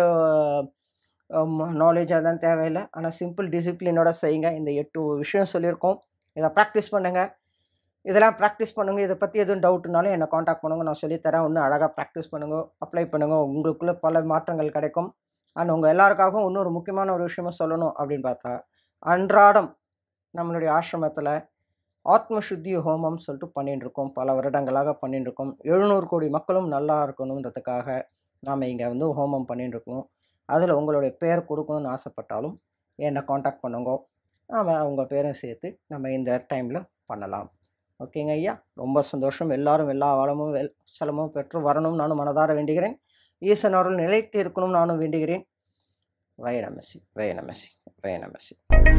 நாலேஜ் அதெல்லாம் தேவையில்லை ஆனால் சிம்பிள் டிசிப்ளினோட செய்யுங்க இந்த எட்டு விஷயம் சொல்லியிருக்கோம் இதை ப்ராக்டிஸ் பண்ணுங்கள் இதெல்லாம் ப்ராக்டிஸ் பண்ணுங்கள் இதை பற்றி எதுவும் டவுட்னாலும் என்னை காண்டாக்ட் பண்ணுங்க நான் சொல்லித்தரேன் இன்னும் அழகாக ப்ராக்டிஸ் பண்ணுங்க அப்ளை பண்ணுங்க உங்களுக்குள்ளே பல மாற்றங்கள் கிடைக்கும் அண்ட் உங்கள் எல்லாருக்காகவும் இன்னொரு முக்கியமான ஒரு விஷயமும் சொல்லணும் அப்படின்னு பார்த்தா அன்றாடம் நம்மளுடைய ஆசிரமத்தில் ஆத்ம சுத்தி ஹோமம் சொல்லிட்டு பண்ணிட்டு இருக்கோம் பல வருடங்களாக பண்ணிட்டு இருக்கோம் எழுநூறு கோடி மக்களும் நல்லா இருக்கணுன்றதுக்காக நாம் இங்கே வந்து ஹோமம் பண்ணிட்டு இருக்கோம் அதில் உங்களுடைய பேர் கொடுக்கணும்னு ஆசைப்பட்டாலும் என்னை காண்டாக்ட் பண்ணுங்க நாம் உங்கள் பேரும் சேர்த்து நம்ம இந்த டைமில் பண்ணலாம் ஓகேங்க ஐயா ரொம்ப சந்தோஷம் எல்லாரும் எல்லா வளமும் வெல் சலமும் பெற்று வரணும் நானும் மனதார வேண்டுகிறேன் ஈசன் அவர்கள் நிலைத்து இருக்கணும் நானும் வேண்டுகிறேன் வயநமசி வயநமசி வயநமசி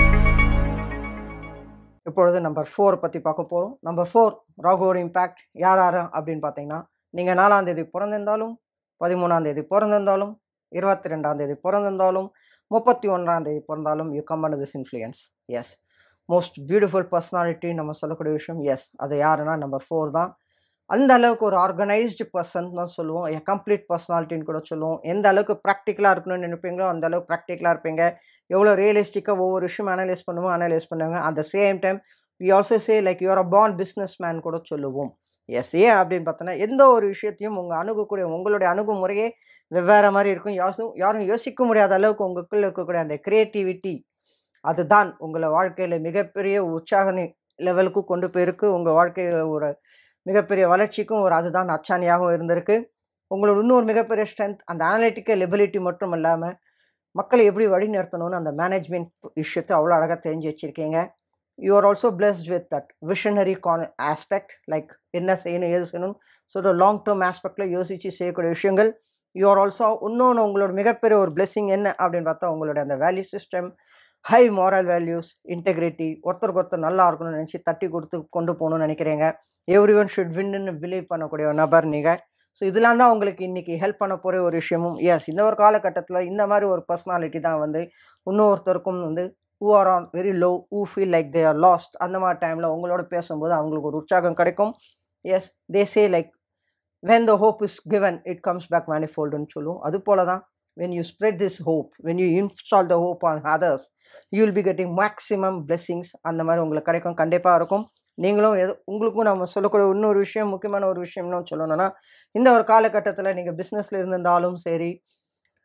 இப்பொழுது நம்பர் ஃபோர் பற்றி பார்க்க போகிறோம் நம்பர் ஃபோர் ராகுவோட இம்பேக்ட் யார் யார் அப்படின்னு பார்த்தீங்கன்னா நீங்கள் நாலாம் தேதி பிறந்திருந்தாலும் பதிமூணாம் தேதி பிறந்திருந்தாலும் இருபத்தி ரெண்டாம் தேதி பிறந்திருந்தாலும் முப்பத்தி ஒன்றாம் தேதி பிறந்தாலும் you come and this influence yes most beautiful personality நம்ம சொல்லக்கூடிய விஷயம் எஸ் அது யாருன்னா நம்பர் ஃபோர் தான் அந்த அளவுக்கு ஒரு ஆர்கனைஸ்டு பர்சன் தான் சொல்லுவோம் எ கம்ப்ளீட் பர்சனாலிட்டின்னு கூட சொல்லுவோம் எந்த அளவுக்கு ப்ராக்டிக்கலாக இருக்கணும்னு நினைப்பீங்களோ அந்த அளவுக்கு ப்ராக்டிக்கலாக இருப்பீங்க எவ்வளோ ரியலிஸ்டிக்காக ஒவ்வொரு விஷயம் அனலைஸ் பண்ணுவோம் அனலைஸ் பண்ணுவாங்க at the same time we also say like you are a born businessman கூட சொல்லுவோம் எஸ் ஏன் அப்படின்னு பார்த்தோன்னா எந்த ஒரு விஷயத்தையும் உங்கள் அணுகக்கூடிய உங்களுடைய அணுகுமுறையே வெவ்வேறு மாதிரி இருக்கும் யாரும் யாரும் யோசிக்க முடியாத அளவுக்கு உங்களுக்குள்ள இருக்கக்கூடிய அந்த கிரியேட்டிவிட்டி அதுதான் உங்களை வாழ்க்கையில் மிகப்பெரிய உற்சாக லெவலுக்கு கொண்டு போயிருக்கு உங்கள் வாழ்க்கையில் ஒரு மிகப்பெரிய வளர்ச்சிக்கும் ஒரு அதுதான் அச்சாணியாகவும் இருந்திருக்கு உங்களோட இன்னொரு மிகப்பெரிய ஸ்ட்ரென்த் அந்த அனலிட்டிக்கல் எபிலிட்டி மட்டும் இல்லாமல் மக்களை எப்படி வழி நடத்தணும்னு அந்த மேனேஜ்மெண்ட் விஷயத்தை அவ்வளோ அழகாக தெரிஞ்சு வச்சுருக்கீங்க you are also blessed with that visionary கான் ஆஸ்பெக்ட் லைக் என்ன செய்யணும் ஏது செய்யணும் ஸோ லாங் டேர்ம் ஆஸ்பெக்டில் யோசித்து செய்யக்கூடிய விஷயங்கள் யூ ஆர் ஆல்சோ இன்னொன்று உங்களோட மிகப்பெரிய ஒரு blessing என்ன அப்படின்னு பார்த்தா உங்களோட அந்த value system high moral values integrity ஒருத்தருக்கு ஒருத்தர் நல்லா இருக்கணும்னு நினச்சி தட்டி கொடுத்து கொண்டு போகணும்னு நினைக்கிறீங்க எவ்ரி ஒன் ஷுட் வின்னு பிலீவ் பண்ணக்கூடிய ஒரு நபர் நீங்கள் ஸோ இதெல்லாம் தான் உங்களுக்கு இன்றைக்கி ஹெல்ப் பண்ண போகிற ஒரு விஷயமும் எஸ் இந்த ஒரு காலகட்டத்தில் இந்த மாதிரி ஒரு பர்சனாலிட்டி தான் வந்து இன்னொருத்தருக்கும் வந்து who are on very low who feel like they are lost அந்த மாதிரி டைமில் உங்களோட பேசும்போது அவங்களுக்கு ஒரு உற்சாகம் கிடைக்கும் yes they say like when the hope is given it comes back manifold ன்னு சொல்லுவோம் அது போல தான் when you spread this hope when you install the hope on others you will be getting maximum blessings அந்த மாதிரி உங்களுக்கு கிடைக்கும் கண்டிப்பாக இருக்கும் நீங்களும் எது உங்களுக்கும் நம்ம சொல்லக்கூடிய இன்னொரு விஷயம் முக்கியமான ஒரு விஷயம்னு சொல்லணும்னா இந்த ஒரு காலகட்டத்தில் நீங்கள் பிஸ்னஸில் இருந்திருந்தாலும் சரி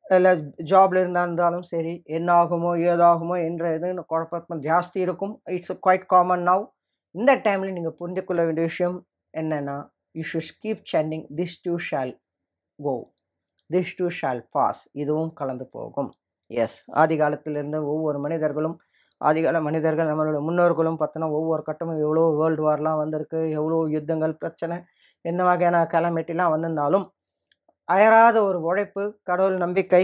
இல்லை ஜாப்ல இருந்தா இருந்தாலும் சரி என்ன ஆகுமோ ஏதாகுமோ என்ற இது குழப்பம் ஜாஸ்தி இருக்கும் இட்ஸ் குவைட் காமன் நவ் இந்த டைமில் நீங்கள் புரிந்து கொள்ள வேண்டிய விஷயம் என்னென்னா you should keep chanting this too shall go this too shall pass இதுவும் கலந்து போகும் எஸ் ஆதி காலத்திலிருந்து ஒவ்வொரு மனிதர்களும் ஆதிகால மனிதர்கள் நம்மளோட முன்னோர்களும் பார்த்தோன்னா ஒவ்வொரு கட்டமும் எவ்வளோ வேர்ல்டு வார்லாம் வந்திருக்கு எவ்வளோ யுத்தங்கள் பிரச்சனை எந்த வகையான கிளமெட்டிலாம் வந்திருந்தாலும் அயராத ஒரு உழைப்பு கடவுள் நம்பிக்கை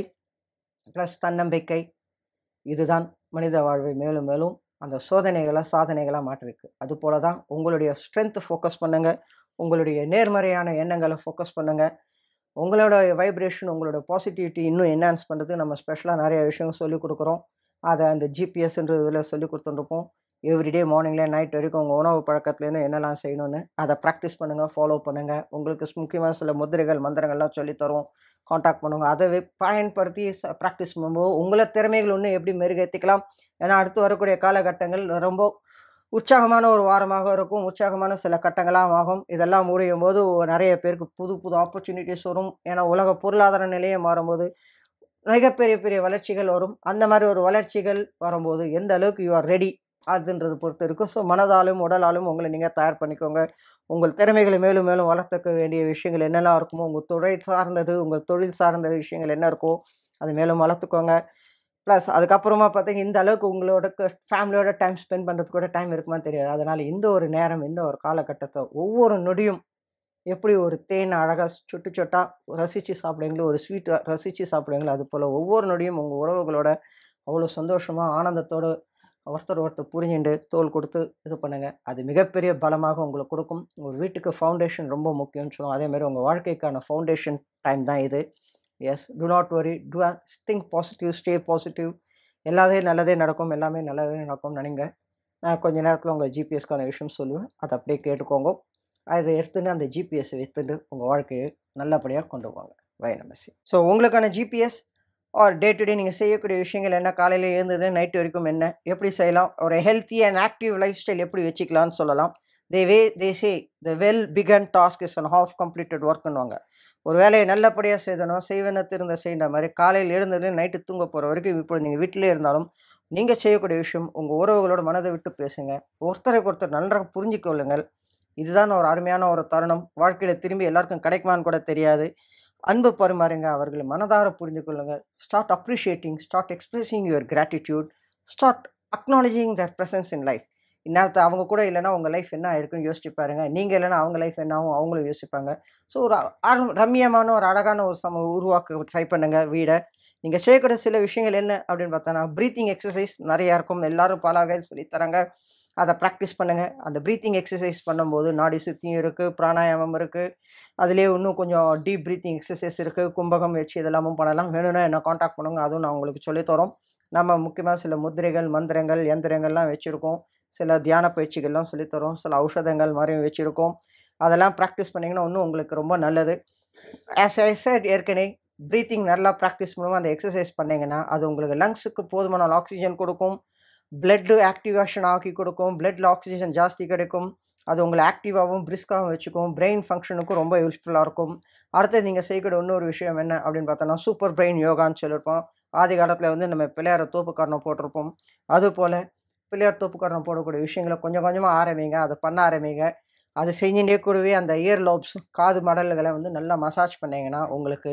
ப்ளஸ் தன்னம்பிக்கை இதுதான் மனித வாழ்வை மேலும் மேலும் அந்த சோதனைகளை சாதனைகளாக மாற்றிருக்கு அதுபோல தான் உங்களுடைய ஸ்ட்ரென்த் ஃபோக்கஸ் பண்ணுங்கள் உங்களுடைய நேர்மறையான எண்ணங்களை ஃபோக்கஸ் பண்ணுங்கள் உங்களோட வைப்ரேஷன் உங்களோட பாசிட்டிவிட்டி இன்னும் என்ஹான்ஸ் பண்ணுறது நம்ம ஸ்பெஷலாக நிறைய விஷயம் சொல்லிக் கொடுக்குறோம் அதை அந்த ஜிபிஎஸ்ன்ற இதில் சொல்லி கொடுத்துருப்போம் எவ்ரிடே மார்னிங்கில் நைட் வரைக்கும் உங்கள் உணவு பழக்கத்துலேருந்து என்னெல்லாம் செய்யணும்னு அதை ப்ராக்டிஸ் பண்ணுங்கள் ஃபாலோ பண்ணுங்கள் உங்களுக்கு முக்கியமான சில முத்திரைகள் மந்திரங்கள்லாம் சொல்லித்தரோம் காண்டாக்ட் பண்ணுங்க அதை வே- பயன்படுத்தி ப்ராக்டிஸ் பண்ணும்போது உங்களை திறமைகள் ஒன்று எப்படி மெருகேற்றிக்கலாம் ஏன்னா அடுத்து வரக்கூடிய காலகட்டங்கள் ரொம்ப உற்சாகமான ஒரு வாரமாக இருக்கும் உற்சாகமான சில கட்டங்களாக ஆகும் இதெல்லாம் முடியும் போது நிறைய பேருக்கு புது புது ஆப்பர்ச்சுனிட்டிஸ் வரும் ஏன்னா உலக பொருளாதார நிலையை மாறும்போது மிகப்பெரிய பெரிய வளர்ச்சிகள் வரும் அந்த மாதிரி ஒரு வளர்ச்சிகள் வரும்போது எந்த அளவுக்கு யூ ஆர் ரெடி அதுன்றது பொறுத்து இருக்கும் ஸோ மனதாலும் உடலாலும் உங்களை நீங்கள் தயார் பண்ணிக்கோங்க உங்கள் திறமைகளை மேலும் மேலும் வளர்த்துக்க வேண்டிய விஷயங்கள் என்னெல்லாம் இருக்குமோ உங்கள் தொழில் சார்ந்தது உங்கள் தொழில் சார்ந்த விஷயங்கள் என்ன இருக்கோ அது மேலும் வளர்த்துக்கோங்க ப்ளஸ் அதுக்கப்புறமா பார்த்தீங்க இந்த அளவுக்கு உங்களோட ஃபேமிலியோட டைம் ஸ்பெண்ட் பண்ணுறதுக்கு கூட டைம் இருக்குமான்னு தெரியாது அதனால் இந்த ஒரு நேரம் இந்த ஒரு காலகட்டத்தை ஒவ்வொரு நொடியும் எப்படி ஒரு தேன் அழகாக சுட்டு சொட்டா ரசித்து சாப்பிடுவீங்களோ ஒரு ஸ்வீட் ரசித்து சாப்பிடுவீங்களோ அது போல் ஒவ்வொரு நொடியும் உங்கள் உறவுகளோட அவ்வளோ சந்தோஷமாக ஆனந்தத்தோடு ஒருத்தர் ஒருத்தர் புரிஞ்சுண்டு தோல் கொடுத்து இது பண்ணுங்கள் அது மிகப்பெரிய பலமாக உங்களுக்கு கொடுக்கும் உங்கள் வீட்டுக்கு ஃபவுண்டேஷன் ரொம்ப முக்கியம்னு சொல்லுவோம் அதேமாதிரி உங்கள் வாழ்க்கைக்கான ஃபவுண்டேஷன் டைம் தான் இது yes do not worry do think positive stay positive எல்லாதே நல்லதே நடக்கும் எல்லாமே நல்லதே நடக்கும் நினைங்க நான் கொஞ்ச நேரத்தில் உங்கள் ஜிபிஎஸ்க்கான விஷயம் சொல்லுவேன் அதை அப்படியே கேட்டுக்கோங்க அதை எடுத்துன்னு அந்த ஜிபிஎஸ் எடுத்துட்டு உங்கள் வாழ்க்கையை நல்லபடியாக கொண்டு போங்க வைனமசி ஸோ உங்களுக்கான GPS R day to day நீங்கள் செய்யக்கூடிய விஷயங்கள் என்ன காலையில் எழுந்தது நைட் வரைக்கும் என்ன எப்படி செய்யலாம் ஒரு healthy and active lifestyle எப்படி வச்சுக்கலாம்னு சொல்லலாம் the way they say the well begun task is and half completed ஒர்க்குன்னுவாங்க ஒரு வேலையை நல்லபடியாக செய்தணும் செய்வன திருந்த செய்கிற மாதிரி காலையில் எழுந்தது நைட்டு தூங்க போகிற வரைக்கும் இப்போ நீங்கள் வீட்டிலே இருந்தாலும் நீங்கள் செய்யக்கூடிய விஷயம் உங்கள் உறவுகளோட மனதை விட்டு பேசுங்க ஒருத்தருக்கு ஒருத்தர் நன்றாக புரிஞ்சிக் கொள்ளுங்கள் இதுதான் ஒரு அருமையான ஒரு தருணம் வாழ்க்கையில் திரும்பி எல்லாருக்கும் கிடைக்குமான்னு கூட தெரியாது அன்பு பரிமாறுங்க அவர்களை மனதார புரிந்து கொள்ளுங்கள் start appreciating start expressing your gratitude start acknowledging their presence in life இந்நேரத்தை அவங்க கூட இல்லைன்னா உங்கள் லைஃப் என்ன ஆயிருக்குன்னு யோசிச்சு பாருங்க நீங்கள் இல்லைன்னா அவங்க லைஃப் என்ன ஆகும் அவங்களும் யோசிப்பாங்க ஸோ ஒரு அரு- ரம்மியமான ஒரு அழகான ஒரு சம உருவாக்க ட்ரை பண்ணுங்கள் வீடை நீங்கள் செய்யக்கூடிய சில விஷயங்கள் என்ன அப்படின்னு பார்த்தோன்னா ப்ரீத்திங் எக்ஸசைஸ் நிறையா இருக்கும் எல்லாரும் பல வகையில் சொல்லித் தராங்க அதை ப்ராக்டிஸ் பண்ணுங்கள் அந்த ப்ரீத்திங் எக்ஸசைஸ் பண்ணும்போது நாடி சுத்தியும் இருக்குது பிராணாயாமம் இருக்குது அதுலேயே இன்னும் கொஞ்சம் டீப் ப்ரீத்திங் எக்ஸசைஸ் இருக்குது கும்பகம் வச்சு இதெல்லாமும் பண்ணலாம் வேணும்னா என்ன காண்டாக்ட் பண்ணுங்க அதுவும் நான் உங்களுக்கு சொல்லித் தரோம் நம்ம முக்கியமாக சில முத்திரைகள் மந்திரங்கள் யந்திரங்கள்லாம் வச்சுருக்கோம் சில தியான பயிற்சிகள்லாம் சொல்லித் தரோம் சில ஔஷதங்கள் மாதிரியும் வச்சுருக்கோம் அதெல்லாம் ப்ராக்டிஸ் பண்ணிங்கன்னா இன்னும் உங்களுக்கு ரொம்ப நல்லது ஆஸ் ஐ said ஏற்கனவே ப்ரீத்திங் நல்லா ப்ராக்டிஸ் பண்ணுவோம் அந்த எக்ஸசைஸ் பண்ணிங்கன்னா அது உங்களுக்கு லங்ஸுக்கு போதுமான ஆக்சிஜன் கொடுக்கும் பிளட்டு ஆக்டிவேஷன் ஆக்கி கொடுக்கும் பிளட்டில் ஆக்சிஜன் ஜாஸ்தி கிடைக்கும் அது உங்களை ஆக்டிவாகவும் பிரிஸ்காகவும் வச்சுக்கும் பிரெயின் ஃபங்க்ஷனுக்கும் ரொம்ப யூஸ்ஃபுல்லாக இருக்கும் அடுத்து நீங்கள் செய்யக்கூடிய இன்னொரு விஷயம் என்ன அப்படின்னு பார்த்தோன்னா சூப்பர் பிரெயின் யோகான்னு சொல்லியிருப்போம் ஆதி காலத்தில் வந்து நம்ம பிள்ளையார தோப்புக்காரணம் போட்டிருப்போம் அதுபோல் பிள்ளையார் தோப்புக்காரணம் போடக்கூடிய விஷயங்களை கொஞ்சம் கொஞ்சமாக ஆரம்பிங்க அதை பண்ண ஆரம்பிங்க அது செஞ்சுட்டே கூடவே அந்த இயர் லோப்ஸ் காது மடல்களை வந்து நல்லா மசாஜ் பண்ணீங்கன்னா உங்களுக்கு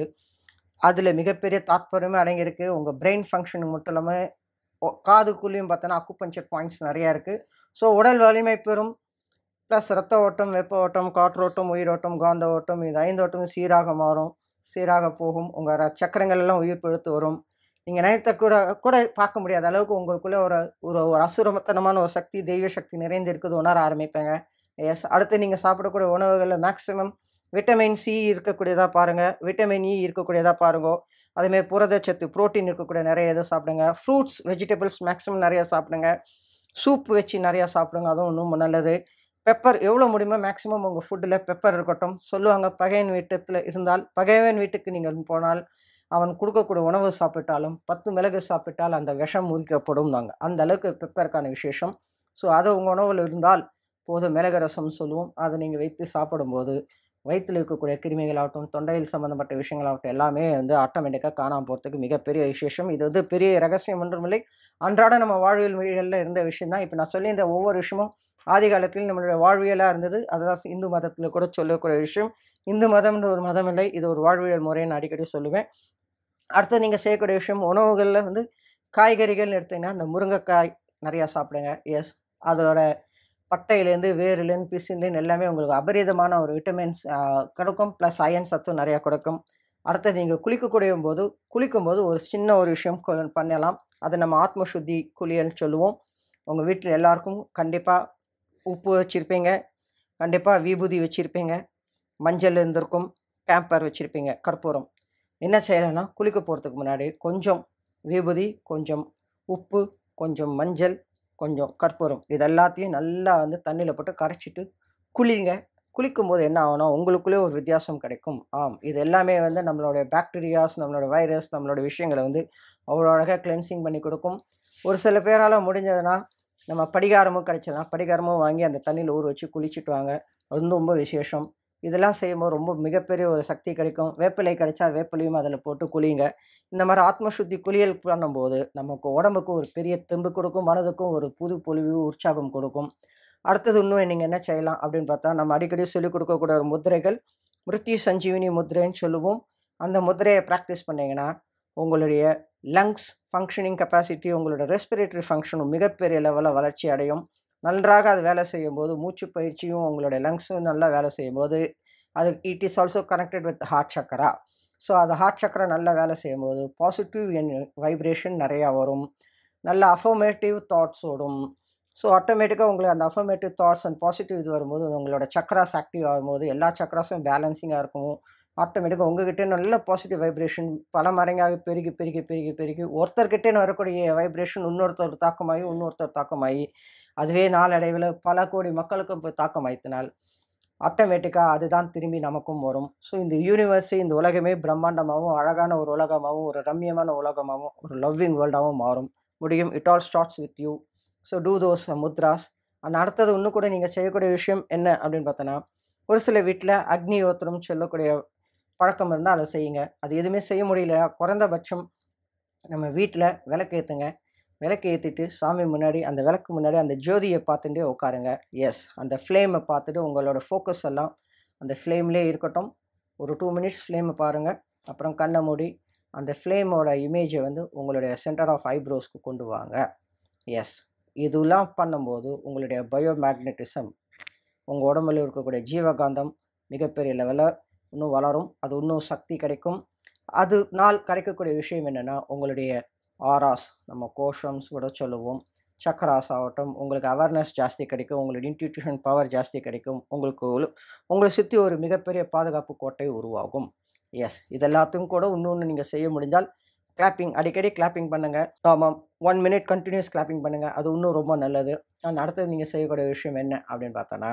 அதில் மிகப்பெரிய தாத்பரியமே அடங்கியிருக்கு உங்கள் பிரெயின் ஃபங்க்ஷனுக்கு மட்டும் இல்லாமல் ஒ- காதுக்குள்ளேயும் பார்த்தோன்னா அக்குபஞ்சர் பாயிண்ட்ஸ் நிறையா இருக்குது ஸோ உடல் வலிமை பெறும் ப்ளஸ் ரத்த ஓட்டம் வெப்ப ஓட்டம் காற்றோட்டம் உயிரோட்டம் காந்த ஓட்டம் இது ஐந்து ஓட்டமும் சீராக மாறும் சீராக போகும் உங்கள் சக்கரங்கள் எல்லாம் உயிர் பிழைத்து வரும் நீங்கள் நினைத்த கூட கூட பார்க்க முடியாத அளவுக்கு உங்களுக்குள்ளே ஒரு ஒரு ஒரு அசுரமத்தனமான ஒரு சக்தி தெய்வ சக்தி நிறைந்து இருக்குது உணர ஆரம்பிப்பேங்க எஸ் அடுத்து நீங்கள் சாப்பிடக்கூடிய உணவுகளில் மேக்ஸிமம் விட்டமின் சி இருக்கக்கூடியதாக பாருங்கள் விட்டமின் இ இருக்கக்கூடியதாக பாருங்க அதேமாதிரி புரதச்சத்து புரோட்டீன் இருக்கக்கூடிய நிறைய இதை சாப்பிடுங்க ஃப்ரூட்ஸ் வெஜிடபிள்ஸ் மேக்ஸிமம் நிறையா சாப்பிடுங்க சூப் வச்சு நிறையா சாப்பிடுங்க அதுவும் இன்னும் நல்லது பெப்பர் எவ்வளோ முடியுமோ மேக்ஸிமம் உங்கள் ஃபுட்டில் பெப்பர் இருக்கட்டும் சொல்லுவாங்க பகையன் வீட்டத்தில் இருந்தால் பகைவன் வீட்டுக்கு நீங்கள் போனால் அவன் கொடுக்கக்கூடிய உணவு சாப்பிட்டாலும் பத்து மிளகு சாப்பிட்டால் அந்த விஷம் முறிக்கப்படும் நாங்கள் அந்த அளவுக்கு பெப்பருக்கான விசேஷம் ஸோ அது உங்கள் உணவில் இருந்தால் போதும் மிளகு ரசம் சொல்லுவோம் அதை நீங்கள் வைத்து சாப்பிடும்போது வயிற்றில் இருக்கக்கூடிய கிருமிகளாகட்டும் தொண்டையில் சம்மந்தப்பட்ட விஷயங்களாகட்டும் எல்லாமே வந்து ஆட்டோமேட்டிக்காக காணாமல் போகிறதுக்கு மிகப்பெரிய விசேஷம் இது வந்து பெரிய ரகசியம் ஒன்றுமில்லை அன்றாட நம்ம வாழ்வியல் வழிகளில் இருந்த விஷயம் தான் இப்போ நான் சொல்லி இந்த ஒவ்வொரு விஷயமும் ஆதி காலத்தில் நம்மளுடைய வாழ்வியலாக இருந்தது அதுதான் இந்து மதத்தில் கூட சொல்லக்கூடிய விஷயம் இந்து மதம்ன்ற ஒரு மதம் இல்லை இது ஒரு வாழ்வியல் முறையை நான் அடிக்கடி சொல்லுவேன் அடுத்து நீங்கள் செய்யக்கூடிய விஷயம் உணவுகளில் வந்து காய்கறிகள்னு எடுத்தீங்கன்னா இந்த முருங்கைக்காய் நிறையா சாப்பிடுங்க எஸ் அதோட பட்டையிலேருந்து வேர்லேருந்து பிசின்லேருந்து எல்லாமே உங்களுக்கு அபரிதமான ஒரு விட்டமின்ஸ் கிடைக்கும் ப்ளஸ் அயன் சத்தும் நிறையா கொடுக்கும் அடுத்தது நீங்கள் குளிக்கக்கூடிய போது குளிக்கும்போது ஒரு சின்ன ஒரு விஷயம் கொ- பண்ணலாம் அது நம்ம ஆத்ம சுத்தி குளியல்னு சொல்லுவோம் உங்கள் வீட்டில் எல்லாருக்கும் கண்டிப்பாக உப்பு வச்சுருப்பீங்க கண்டிப்பாக விபூதி வச்சுருப்பீங்க மஞ்சள் இருந்திருக்கும் கேம்பர் வச்சுருப்பீங்க கற்பூரம் என்ன செய்யலைன்னா குளிக்க போகிறதுக்கு முன்னாடி கொஞ்சம் விபூதி கொஞ்சம் உப்பு கொஞ்சம் மஞ்சள் கொஞ்சம் கற்பூரம் இது எல்லாத்தையும் நல்லா வந்து தண்ணியில் போட்டு கரைச்சிட்டு குளிங்க குளிக்கும்போது என்ன ஆகும்னா உங்களுக்குள்ளே ஒரு வித்தியாசம் கிடைக்கும் ஆம் இது எல்லாமே வந்து நம்மளோட பாக்டீரியாஸ் நம்மளோட வைரஸ் நம்மளோட விஷயங்களை வந்து அவ்வளோ அழகாக கிளென்சிங் பண்ணி கொடுக்கும் ஒரு சில பேரால் முடிஞ்சதுன்னா நம்ம படிகாரமும் கிடைச்சதுன்னா படிகாரமும் வாங்கி அந்த தண்ணியில் ஊற வச்சு குளிச்சுட்டு வாங்க அது வந்து ரொம்ப விசேஷம் இதெல்லாம் செய்யும்போது ரொம்ப மிகப்பெரிய ஒரு சக்தி கிடைக்கும் வேப்பிலை கிடைச்சா வேப்பிலையும் அதில் போட்டு குளிங்க இந்த மாதிரி ஆத்ம சுத்தி குளியல் பண்ணும்போது நமக்கு உடம்புக்கு ஒரு பெரிய தெம்பு கொடுக்கும் மனதுக்கும் ஒரு புது பொலிவு உற்சாகம் கொடுக்கும் அடுத்தது இன்னும் நீங்கள் என்ன செய்யலாம் அப்படின்னு பார்த்தா நம்ம அடிக்கடி சொல்லிக் கொடுக்கக்கூடிய ஒரு முத்திரைகள் மிருத்யு சஞ்சீவினி முத்திரைன்னு சொல்லுவோம் அந்த முத்திரையை ப்ராக்டிஸ் பண்ணீங்கன்னா உங்களுடைய லங்ஸ் ஃபங்க்ஷனிங் கெப்பாசிட்டி உங்களோட ரெஸ்பிரேட்டரி ஃபங்க்ஷனும் மிகப்பெரிய லெவலில் வளர்ச்சி அடையும் நன்றாக அது வேலை செய்யும்போது மூச்சு பயிற்சியும் உங்களுடைய லங்ஸும் நல்லா வேலை செய்யும்போது அது it is also connected with heart chakra so அது ஹார்ட் சக்கரா நல்லா வேலை செய்யும்போது பாசிட்டிவ் என் வைப்ரேஷன் நிறையா வரும் நல்ல அஃபர்மேட்டிவ் தாட்ஸ் ஓடும் ஸோ ஆட்டோமேட்டிக்காக உங்களுக்கு அந்த அஃபர்மேட்டிவ் தாட்ஸ் அண்ட் பாசிட்டிவ் இது வரும்போது உங்களோட சக்கராஸ் ஆக்டிவ் ஆகும்போது எல்லா சக்கராஸும் பேலன்சிங்காக இருக்கும் ஆட்டோமேட்டிக்காக உங்ககிட்ட நல்ல பாசிட்டிவ் வைப்ரேஷன் பல மடங்காக பெருகி பெருகி பெருகி பெருகி ஒருத்தர்கிட்டேன்னு வரக்கூடிய வைப்ரேஷன் இன்னொருத்தர் தாக்கமாகி இன்னொருத்தர் தாக்கமாகி அதுவே நாளடைவில் பல கோடி மக்களுக்கும் போய் தாக்கமாயித்தினால் ஆட்டோமேட்டிக்காக அதுதான் திரும்பி நமக்கும் வரும் ஸோ இந்த யூனிவர்ஸ் இந்த உலகமே பிரம்மாண்டமாகவும் அழகான ஒரு உலகமாகவும் ஒரு ரம்மியமான உலகமாகவும் ஒரு லவ்விங் வேர்ல்டாகவும் மாறும் முடியும் it all starts with you so do those mudras அந்த அடுத்தது இன்னும் கூட நீங்கள் செய்யக்கூடிய விஷயம் என்ன அப்படின்னு பார்த்தோன்னா ஒரு சில வீட்டில் அக்னி யோத்திரம் சொல்லக்கூடிய பழக்கம் இருந்தால் அதை செய்யுங்க அது எதுவுமே செய்ய முடியல குறைந்தபட்சம் நம்ம வீட்டில் விளக்கு ஏற்றுங்க விளக்கு ஏற்றிட்டு சாமி முன்னாடி அந்த விளக்கு முன்னாடி அந்த ஜோதியை பார்த்துட்டே உட்காருங்க எஸ் அந்த ஃப்ளேமை பார்த்துட்டு உங்களோட ஃபோக்கஸ் எல்லாம் அந்த ஃப்ளேம்லேயே இருக்கட்டும் ஒரு டூ மினிட்ஸ் ஃப்ளேமை பாருங்கள் அப்புறம் கண்ணை மூடி அந்த ஃப்ளேமோட இமேஜை வந்து உங்களுடைய சென்டர் ஆஃப் ஐப்ரோஸ்க்கு கொண்டு வாங்க எஸ் இதெல்லாம் பண்ணும்போது உங்களுடைய பயோமேக்னட்டிசம் உங்கள் உடம்புல இருக்கக்கூடிய ஜீவகாந்தம் மிகப்பெரிய லெவலில் இன்னும் வளரும் அது இன்னும் சக்தி கிடைக்கும் அது நாள் கிடைக்கக்கூடிய விஷயம் என்னென்னா உங்களுடைய ஆராஸ் நம்ம கோஷம்ஸ் கூட சொல்லுவோம் சக்கராஸ் ஆகட்டும் உங்களுக்கு அவேர்னஸ் ஜாஸ்தி கிடைக்கும் உங்களோட இன்ட்யூட்டியூஷன் பவர் ஜாஸ்தி கிடைக்கும் உங்களுக்கு ஒரு- உங்களை சுற்றி ஒரு மிகப்பெரிய பாதுகாப்பு கோட்டை உருவாகும் எஸ் இதெல்லாத்தையும் கூட இன்னொன்று நீங்கள் செய்ய முடிஞ்சால் கிளாப்பிங் அடிக்கடி கிளாப்பிங் பண்ணுங்கள் ஆமாம் ஒன் மினிட் கண்டினியூஸ் கிளாப்பிங் பண்ணுங்கள் அது இன்னும் ரொம்ப நல்லது அண்ட் அடுத்தது நீங்கள் செய்யக்கூடிய விஷயம் என்ன அப்படின்னு பார்த்தோன்னா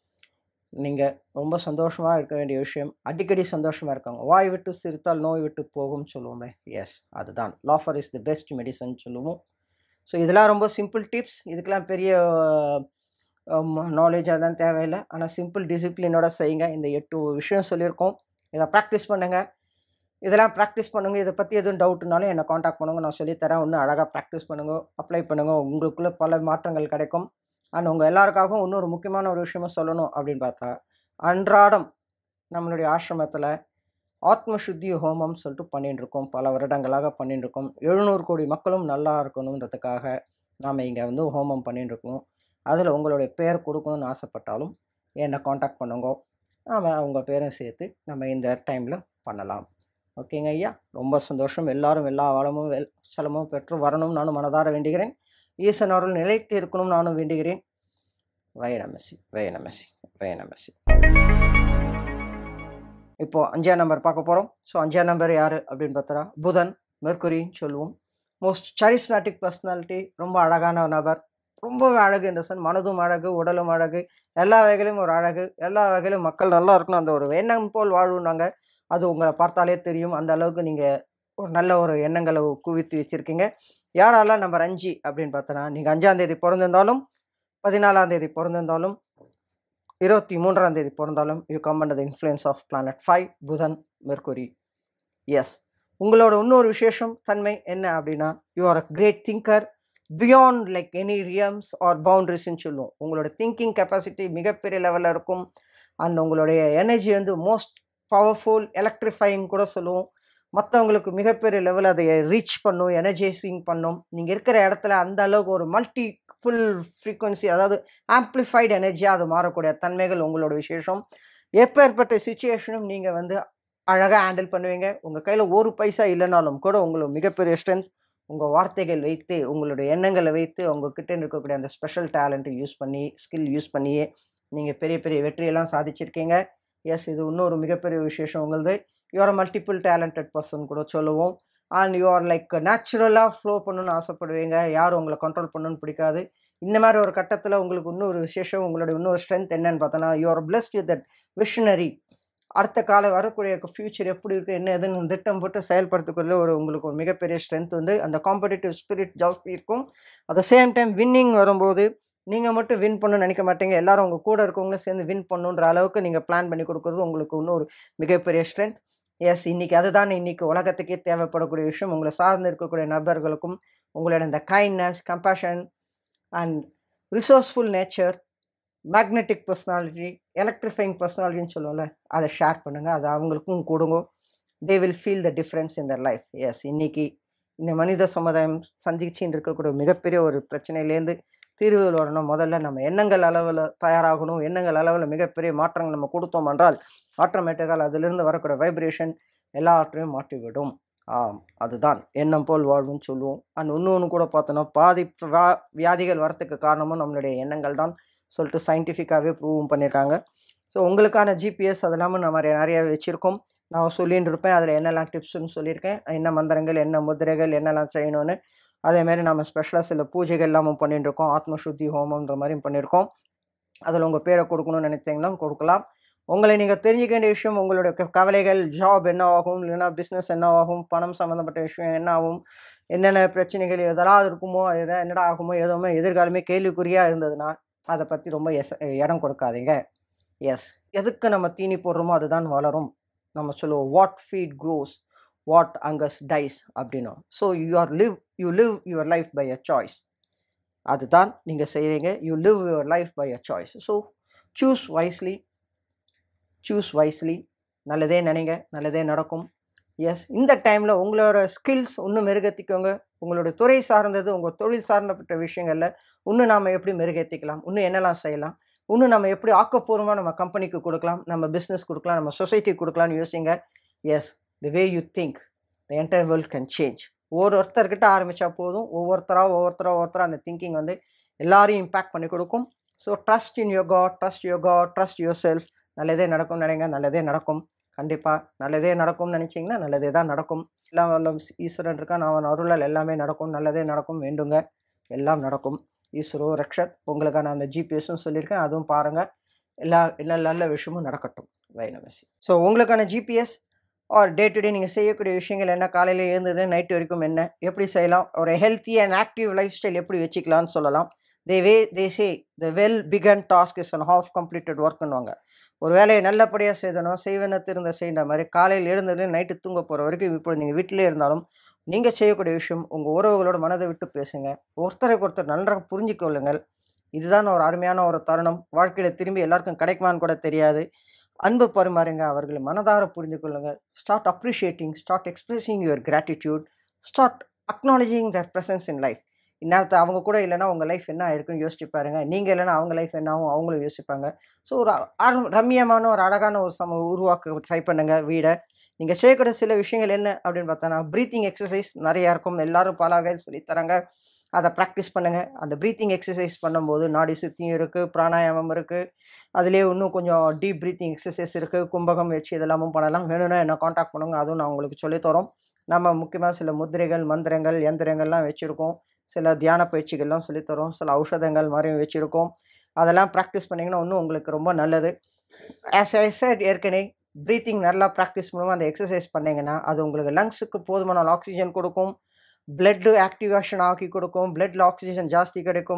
நீங்கள் ரொம்ப சந்தோஷமாக இருக்க வேண்டிய விஷயம் அடிக்கடி சந்தோஷமாக இருக்காங்க வாய் விட்டு சிரித்தால் நோய் விட்டு போகும்னு சொல்லுவோமே எஸ் அதுதான் laughter is the best medicine சொல்லுவோம் ஸோ இதெல்லாம் ரொம்ப சிம்பிள் டிப்ஸ் இதுக்கெல்லாம் பெரிய நாலேஜ் அதெல்லாம் தேவையில்லை ஆனால் சிம்பிள் டிசிப்ளினோட செய்யுங்க இந்த எட்டு விஷயம் சொல்லியிருக்கோம் இதை ப்ராக்டிஸ் பண்ணுங்கள் இதெல்லாம் ப்ராக்டிஸ் பண்ணுங்கள் இதை பற்றி எதுவும் டவுட்னாலும் என்னை காண்டாக்ட் பண்ணுங்க நான் சொல்லித்தரேன் இன்னும் அழகாக ப்ராக்டிஸ் பண்ணுங்க அப்ளை பண்ணுங்க உங்களுக்குள்ளே பல மாற்றங்கள் கிடைக்கும் அண்ட் உங்கள் எல்லாருக்காகவும் இன்னொரு முக்கியமான ஒரு விஷயமும் சொல்லணும் அப்படின்னு பார்த்தா அன்றாடம் நம்மளுடைய ஆசிரமத்தில் ஆத்ம சுத்தி ஹோமம் சொல்லிட்டு பண்ணிட்டு இருக்கோம் பல வருடங்களாக பண்ணிட்டு இருக்கோம் எழுநூறு கோடி மக்களும் நல்லா இருக்கணுன்றதுக்காக நாம் இங்கே வந்து ஹோமம் பண்ணிட்டு இருக்கோம் அதில் உங்களுடைய பேர் கொடுக்கணும்னு ஆசைப்பட்டாலும் என்னை காண்டாக்ட் பண்ணுங்க நாம் உங்கள் பேரும் சேர்த்து நம்ம இந்த டைமில் பண்ணலாம் ஓகேங்க ஐயா ரொம்ப சந்தோஷம் எல்லாரும் எல்லா வளமும் வெல் சலமும் பெற்று வரணும் நானும் மனதார வேண்டுகிறேன் ஈசன் அவர்கள் நிலைத்து இருக்கணும் நானும் வேண்டுகிறேன் வயநமசி வயநமசி வயநமசி இப்போ அஞ்சாம் நம்பர் பார்க்க போகிறோம் ஸோ அஞ்சாம் நம்பர் யார் அப்படின்னு பார்த்தா புதன் மெர்க்குரின்னு சொல்லுவோம் மோஸ்ட் சரிஸ்மேட்டிக் பர்சனாலிட்டி ரொம்ப அழகான நபர் ரொம்பவே அழகு இந்த சன் மனதும் அழகு உடலும் அழகு எல்லா வகையிலும் ஒரு அழகு எல்லா வகையிலும் மக்கள் நல்லா இருக்கணும் அந்த ஒரு எண்ணம் போல் வாழ்வுனாங்க அது உங்களை பார்த்தாலே தெரியும் அந்த அளவுக்கு நீங்கள் ஒரு நல்ல ஒரு எண்ணங்களை குவித்து வச்சுருக்கீங்க யாரெல்லாம் நம்பர் அஞ்சு அப்படின்னு பார்த்தோன்னா நீங்கள் அஞ்சாம் தேதி பிறந்திருந்தாலும் பதினாலாம் தேதி பிறந்திருந்தாலும் இருபத்தி மூன்றாம் தேதி பிறந்தாலும் you come under the influence of planet five Budhan Mercury yes உங்களோட இன்னொரு விசேஷம் தன்மை என்ன அப்படின்னா you are a great thinker beyond like any realms or பவுண்ட்ரிஸ்ன்னு சொல்லுவோம் உங்களோட திங்கிங் கெப்பாசிட்டி மிகப்பெரிய லெவலில் இருக்கும் அண்ட் உங்களுடைய எனர்ஜி வந்து மோஸ்ட் பவர்ஃபுல் எலக்ட்ரிஃபைங் கூட சொல்லுவோம் மற்றவங்களுக்கு மிகப்பெரிய லெவலில் அதை ரீச் பண்ணும் எனர்ஜைசிங் பண்ணும் நீங்கள் இருக்கிற இடத்துல அந்த அளவுக்கு ஒரு மல்டி ஃபுல் ஃப்ரீக்குவன்சி அதாவது ஆம்ப்ளிஃபைடு எனர்ஜியாக அது மாறக்கூடிய தன்மைகள் உங்களோட விசேஷம் எப்பேற்பட்ட சுச்சுவேஷனும் நீங்கள் வந்து அழகாக ஹேண்டில் பண்ணுவீங்க உங்கள் கையில் ஒரு பைசா இல்லைனாலும் கூட உங்களுக்கு மிகப்பெரிய ஸ்ட்ரென்த் உங்கள் வார்த்தைகள் வைத்து உங்களுடைய எண்ணங்களை வைத்து உங்ககிட்ட இருக்கக்கூடிய அந்த ஸ்பெஷல் டேலண்ட்டை யூஸ் பண்ணி ஸ்கில் யூஸ் பண்ணியே நீங்கள் பெரிய பெரிய வெற்றியெல்லாம் சாதிச்சிருக்கீங்க எஸ் இது இன்னொரு மிகப்பெரிய விசேஷம் உங்களது யூஆர் மல்டிபிள் டேலண்டட் பர்சன் கூட சொல்லுவோம் அண்ட் யூ ஆர் லைக் நேச்சுரலாக ஃப்ளோ பண்ணணும்னு ஆசைப்படுவீங்க யாரும் உங்களை கண்ட்ரோல் பண்ணணும்னு பிடிக்காது இந்த மாதிரி ஒரு கட்டத்தில் உங்களுக்கு இன்னொரு விசேஷம் உங்களுடைய இன்னொரு ஸ்ட்ரென்த் என்னன்னு பார்த்தோன்னா you are blessed with that visionary அடுத்த கால வரக்கூடிய ஃப்யூச்சர் எப்படி இருக்குது என்ன எதுன்னு திட்டம் போட்டு செயல்படுத்தக்குள்ள ஒரு உங்களுக்கு ஒரு மிகப்பெரிய ஸ்ட்ரென்த் வந்து அந்த காம்படிட்டிவ் ஸ்பிரிட் ஜாஸ்தி இருக்கும் at the same time winning வரும்போது நீங்கள் மட்டும் வின் பண்ணணும்னு நினைக்க மாட்டீங்க எல்லாரும் உங்கள் கூட இருக்கவங்களும் சேர்ந்து வின் பண்ணுன்ற அளவுக்கு நீங்கள் பிளான் பண்ணி கொடுக்குறது உங்களுக்கு இன்னொரு மிகப்பெரிய ஸ்ட்ரென்த் எஸ் இன்றைக்கி அதுதான் இன்றைக்கி உலகத்துக்கே தேவைப்படக்கூடிய விஷயம் உங்களை சார்ந்து இருக்கக்கூடிய நபர்களுக்கும் உங்களோட இந்த kindness compassion and resourceful nature magnetic personality electrifying பர்சனாலிட்டின்னு சொல்லுவோம்ல அதை ஷேர் பண்ணுங்கள் அதை அவங்களுக்கும் கொடுங்க they will feel the difference in their life yes இன்றைக்கி இந்த மனித சமுதாயம் சந்திச்சுன்னு இருக்கக்கூடிய மிகப்பெரிய ஒரு பிரச்சனையிலேருந்து தீர்வுகள் வரணும் முதல்ல நம்ம எண்ணங்கள் அளவில் தயாராகணும் எண்ணங்கள் அளவில் மிகப்பெரிய மாற்றங்கள் நம்ம கொடுத்தோம் என்றால் ஆட்டோமேட்டிக்காக அதிலிருந்து வரக்கூடிய வைப்ரேஷன் எல்லாவற்றையும் மாற்றிவிடும் ஆம் அதுதான் எண்ணம் போல் வாழ்வுன்னு சொல்லுவோம் அண்ட் இன்னொன்று கூட பார்த்தோன்னா பாதி வா வியாதிகள் வரத்துக்கு காரணமும் நம்மளுடைய எண்ணங்கள் தான் சொல்லிட்டு சயின்டிஃபிக்காகவே ப்ரூவும் பண்ணியிருக்காங்க ஸோ உங்களுக்கான ஜிபிஎஸ் அதெல்லாமும் நம்ம நிறைய வச்சுருக்கோம் நான் சொல்லின்னு இருப்பேன் அதில் என்னெல்லாம் டிப்ஸ்னு சொல்லியிருக்கேன் என்ன மந்திரங்கள் என்ன முதிரைகள் என்னெல்லாம் செய்யணும்னு அதேமாரி நம்ம ஸ்பெஷலாக சில பூஜைகள் எல்லாமும் பண்ணிட்டு இருக்கோம் ஆத்ம சுத்தி ஹோமன்ற மாதிரியும் பண்ணியிருக்கோம் அதில் உங்கள் பேரை கொடுக்கணும்னு நினைத்தீங்கன்னா கொடுக்கலாம் உங்களை நீங்கள் தெரிஞ்சுக்க வேண்டிய விஷயம் உங்களுடைய க- கவலைகள் ஜாப் என்ன ஆகும் இல்லைன்னா பிஸ்னஸ் என்ன ஆகும் பணம் சம்மந்தப்பட்ட விஷயம் என்ன ஆகும் என்னென்ன பிரச்சனைகள் எதெல்லாம் இருக்குமோ எதா என்னடா ஆகுமோ எதுவுமே எதிர்காலமே கேள்விக்குறியாக இருந்ததுன்னா அதை பற்றி ரொம்ப எஸ் இடம் கொடுக்காதீங்க எஸ் எதுக்கு நம்ம தீனி போடுறோமோ அதுதான் வளரும் நம்ம சொல்லுவோம் வாட் ஃபீட் க்ரோஸ் வாட் அங்கஸ் டைஸ் அப்படின்னும் so you are live you live your life by a choice அதுதான் நீங்கள் செய்கிறீங்க you live your life by a choice so choose wisely choose wisely நல்லதே நினைங்க நல்லதே நடக்கும் எஸ் இந்த டைமில் உங்களோட ஸ்கில்ஸ் இன்னும் மெருகேற்றிக்கோங்க உங்களோட துறை சார்ந்தது உங்கள் தொழில் சார்ந்தப்பட்ட விஷயங்களில் இன்னும் நாம் எப்படி மெருகேற்றிக்கலாம் இன்னும் என்னெல்லாம் செய்யலாம் இன்னும் நம்ம எப்படி ஆக்கப்பூர்வமாக நம்ம கம்பெனிக்கு கொடுக்கலாம் நம்ம பிஸ்னஸ் கொடுக்கலாம் நம்ம சொசைட்டிக்கு கொடுக்கலாம்னு யோசிங்க yes the way you think the entire world can change ஒவ்வொருத்தர்கிட்ட ஆரம்பித்தா போதும் ஒவ்வொருத்தராக ஒவ்வொருத்தராக ஒவ்வொருத்தராக அந்த திங்கிங் வந்து எல்லாரையும் இம்பேக்ட் பண்ணி கொடுக்கும் so trust in your god trust your god trust yourself நல்லதே நடக்கும் நினைங்க நல்லதே நடக்கும் கண்டிப்பாக நல்லதே நடக்கும்னு நினச்சிங்கன்னா நல்லதே தான் நடக்கும் எல்லாம் வல்ல ஈஸ்வரன் இருக்கான் அவன் அருளால் எல்லாமே நடக்கும் நல்லதே நடக்கும் வேண்டுங்க எல்லாம் நடக்கும் ஈஸ்வரோ ரக்ஷத் உங்களுக்கான அந்த ஜிபிஎஸும் சொல்லியிருக்கேன் அதுவும் பாருங்கள் எல்லா எல்லா நல்ல விஷயமும் நடக்கட்டும் வைனமசி ஸோ உங்களுக்கான GPS R day to day நீங்கள் செய்யக்கூடிய விஷயங்கள் என்ன காலையில் எழுந்தது நைட் வரைக்கும் என்ன எப்படி செய்யலாம் ஒரு healthy and active lifestyle எப்படி வச்சுக்கலாம்னு சொல்லலாம் the way they say the well begun task is and half completed ஒர்க்குன்னுவாங்க ஒரு வேலையை நல்லபடியாக செய்தணும் செய்வன திருந்த செய்கிற மாதிரி காலையில் எழுந்தது நைட்டு தூங்க போகிற வரைக்கும் இப்போ நீங்கள் வீட்டிலே இருந்தாலும் நீங்கள் செய்யக்கூடிய விஷயம் உங்கள் உறவுகளோட மனதை விட்டு பேசுங்க ஒருத்தருக்கு ஒருத்தர் நன்றாக புரிஞ்சிக் கொள்ளுங்கள் இதுதான் ஒரு அருமையான ஒரு தருணம் வாழ்க்கையில் திரும்பி எல்லாருக்கும் கிடைக்குமான்னு கூட தெரியாது அன்பு பரிமாறுங்க அவர்களை மனதார புரிந்து கொள்ளுங்கள் start appreciating start expressing your gratitude start acknowledging their presence in life இந்நேரத்தை அவங்க கூட இல்லைன்னா உங்கள் லைஃப் என்ன ஆயிருக்குன்னு யோசிச்சு பாருங்க நீங்கள் இல்லைன்னா அவங்க லைஃப் என்ன ஆகும் அவங்களும் யோசிப்பாங்க ஸோ ஒரு அரு- ரம்மியமான ஒரு அழகான ஒரு சம உருவாக்க ட்ரை பண்ணுங்கள் வீடை நீங்கள் செய்யக்கூடிய சில விஷயங்கள் என்ன அப்படின்னு பார்த்தோன்னா ப்ரீத்திங் எக்ஸசைஸ் நிறையா இருக்கும் எல்லாரும் பல வகையில் சொல்லித் தராங்க அதை ப்ராக்டிஸ் பண்ணுங்கள் அந்த ப்ரீத்திங் எக்ஸசைஸ் பண்ணும்போது நாடி சுத்தியும் இருக்குது பிராணாயாமம் இருக்குது அதுலேயே இன்னும் கொஞ்சம் டீப் ப்ரீத்திங் எக்ஸசைஸ் இருக்குது கும்பகம் வச்சு இதெல்லாமும் பண்ணலாம் வேணும்னா என்ன காண்டாக்ட் பண்ணுங்க அதுவும் நான் உங்களுக்கு சொல்லித் தரோம் நம்ம முக்கியமாக சில முத்திரைகள் மந்திரங்கள் எந்திரங்கள்லாம் வச்சுருக்கோம் சில தியான பயிற்சிகள்லாம் சொல்லித் தரோம் சில ஔஷதங்கள் மாதிரியும் வச்சுருக்கோம் அதெல்லாம் ப்ராக்டிஸ் பண்ணிங்கன்னா இன்னும் உங்களுக்கு ரொம்ப நல்லது ஆஸ் ஐ said ஏற்கனவே ப்ரீத்திங் நல்லா ப்ராக்டிஸ் பண்ணுவோம் அந்த எக்ஸசைஸ் பண்ணிங்கன்னா அது உங்களுக்கு லங்ஸுக்கு போதுமான ஆக்சிஜன் கொடுக்கும் பிளட்டு ஆக்டிவேஷன் ஆக்கி கொடுக்கும் பிளட்டில் ஆக்சிஜன் ஜாஸ்தி கிடைக்கும்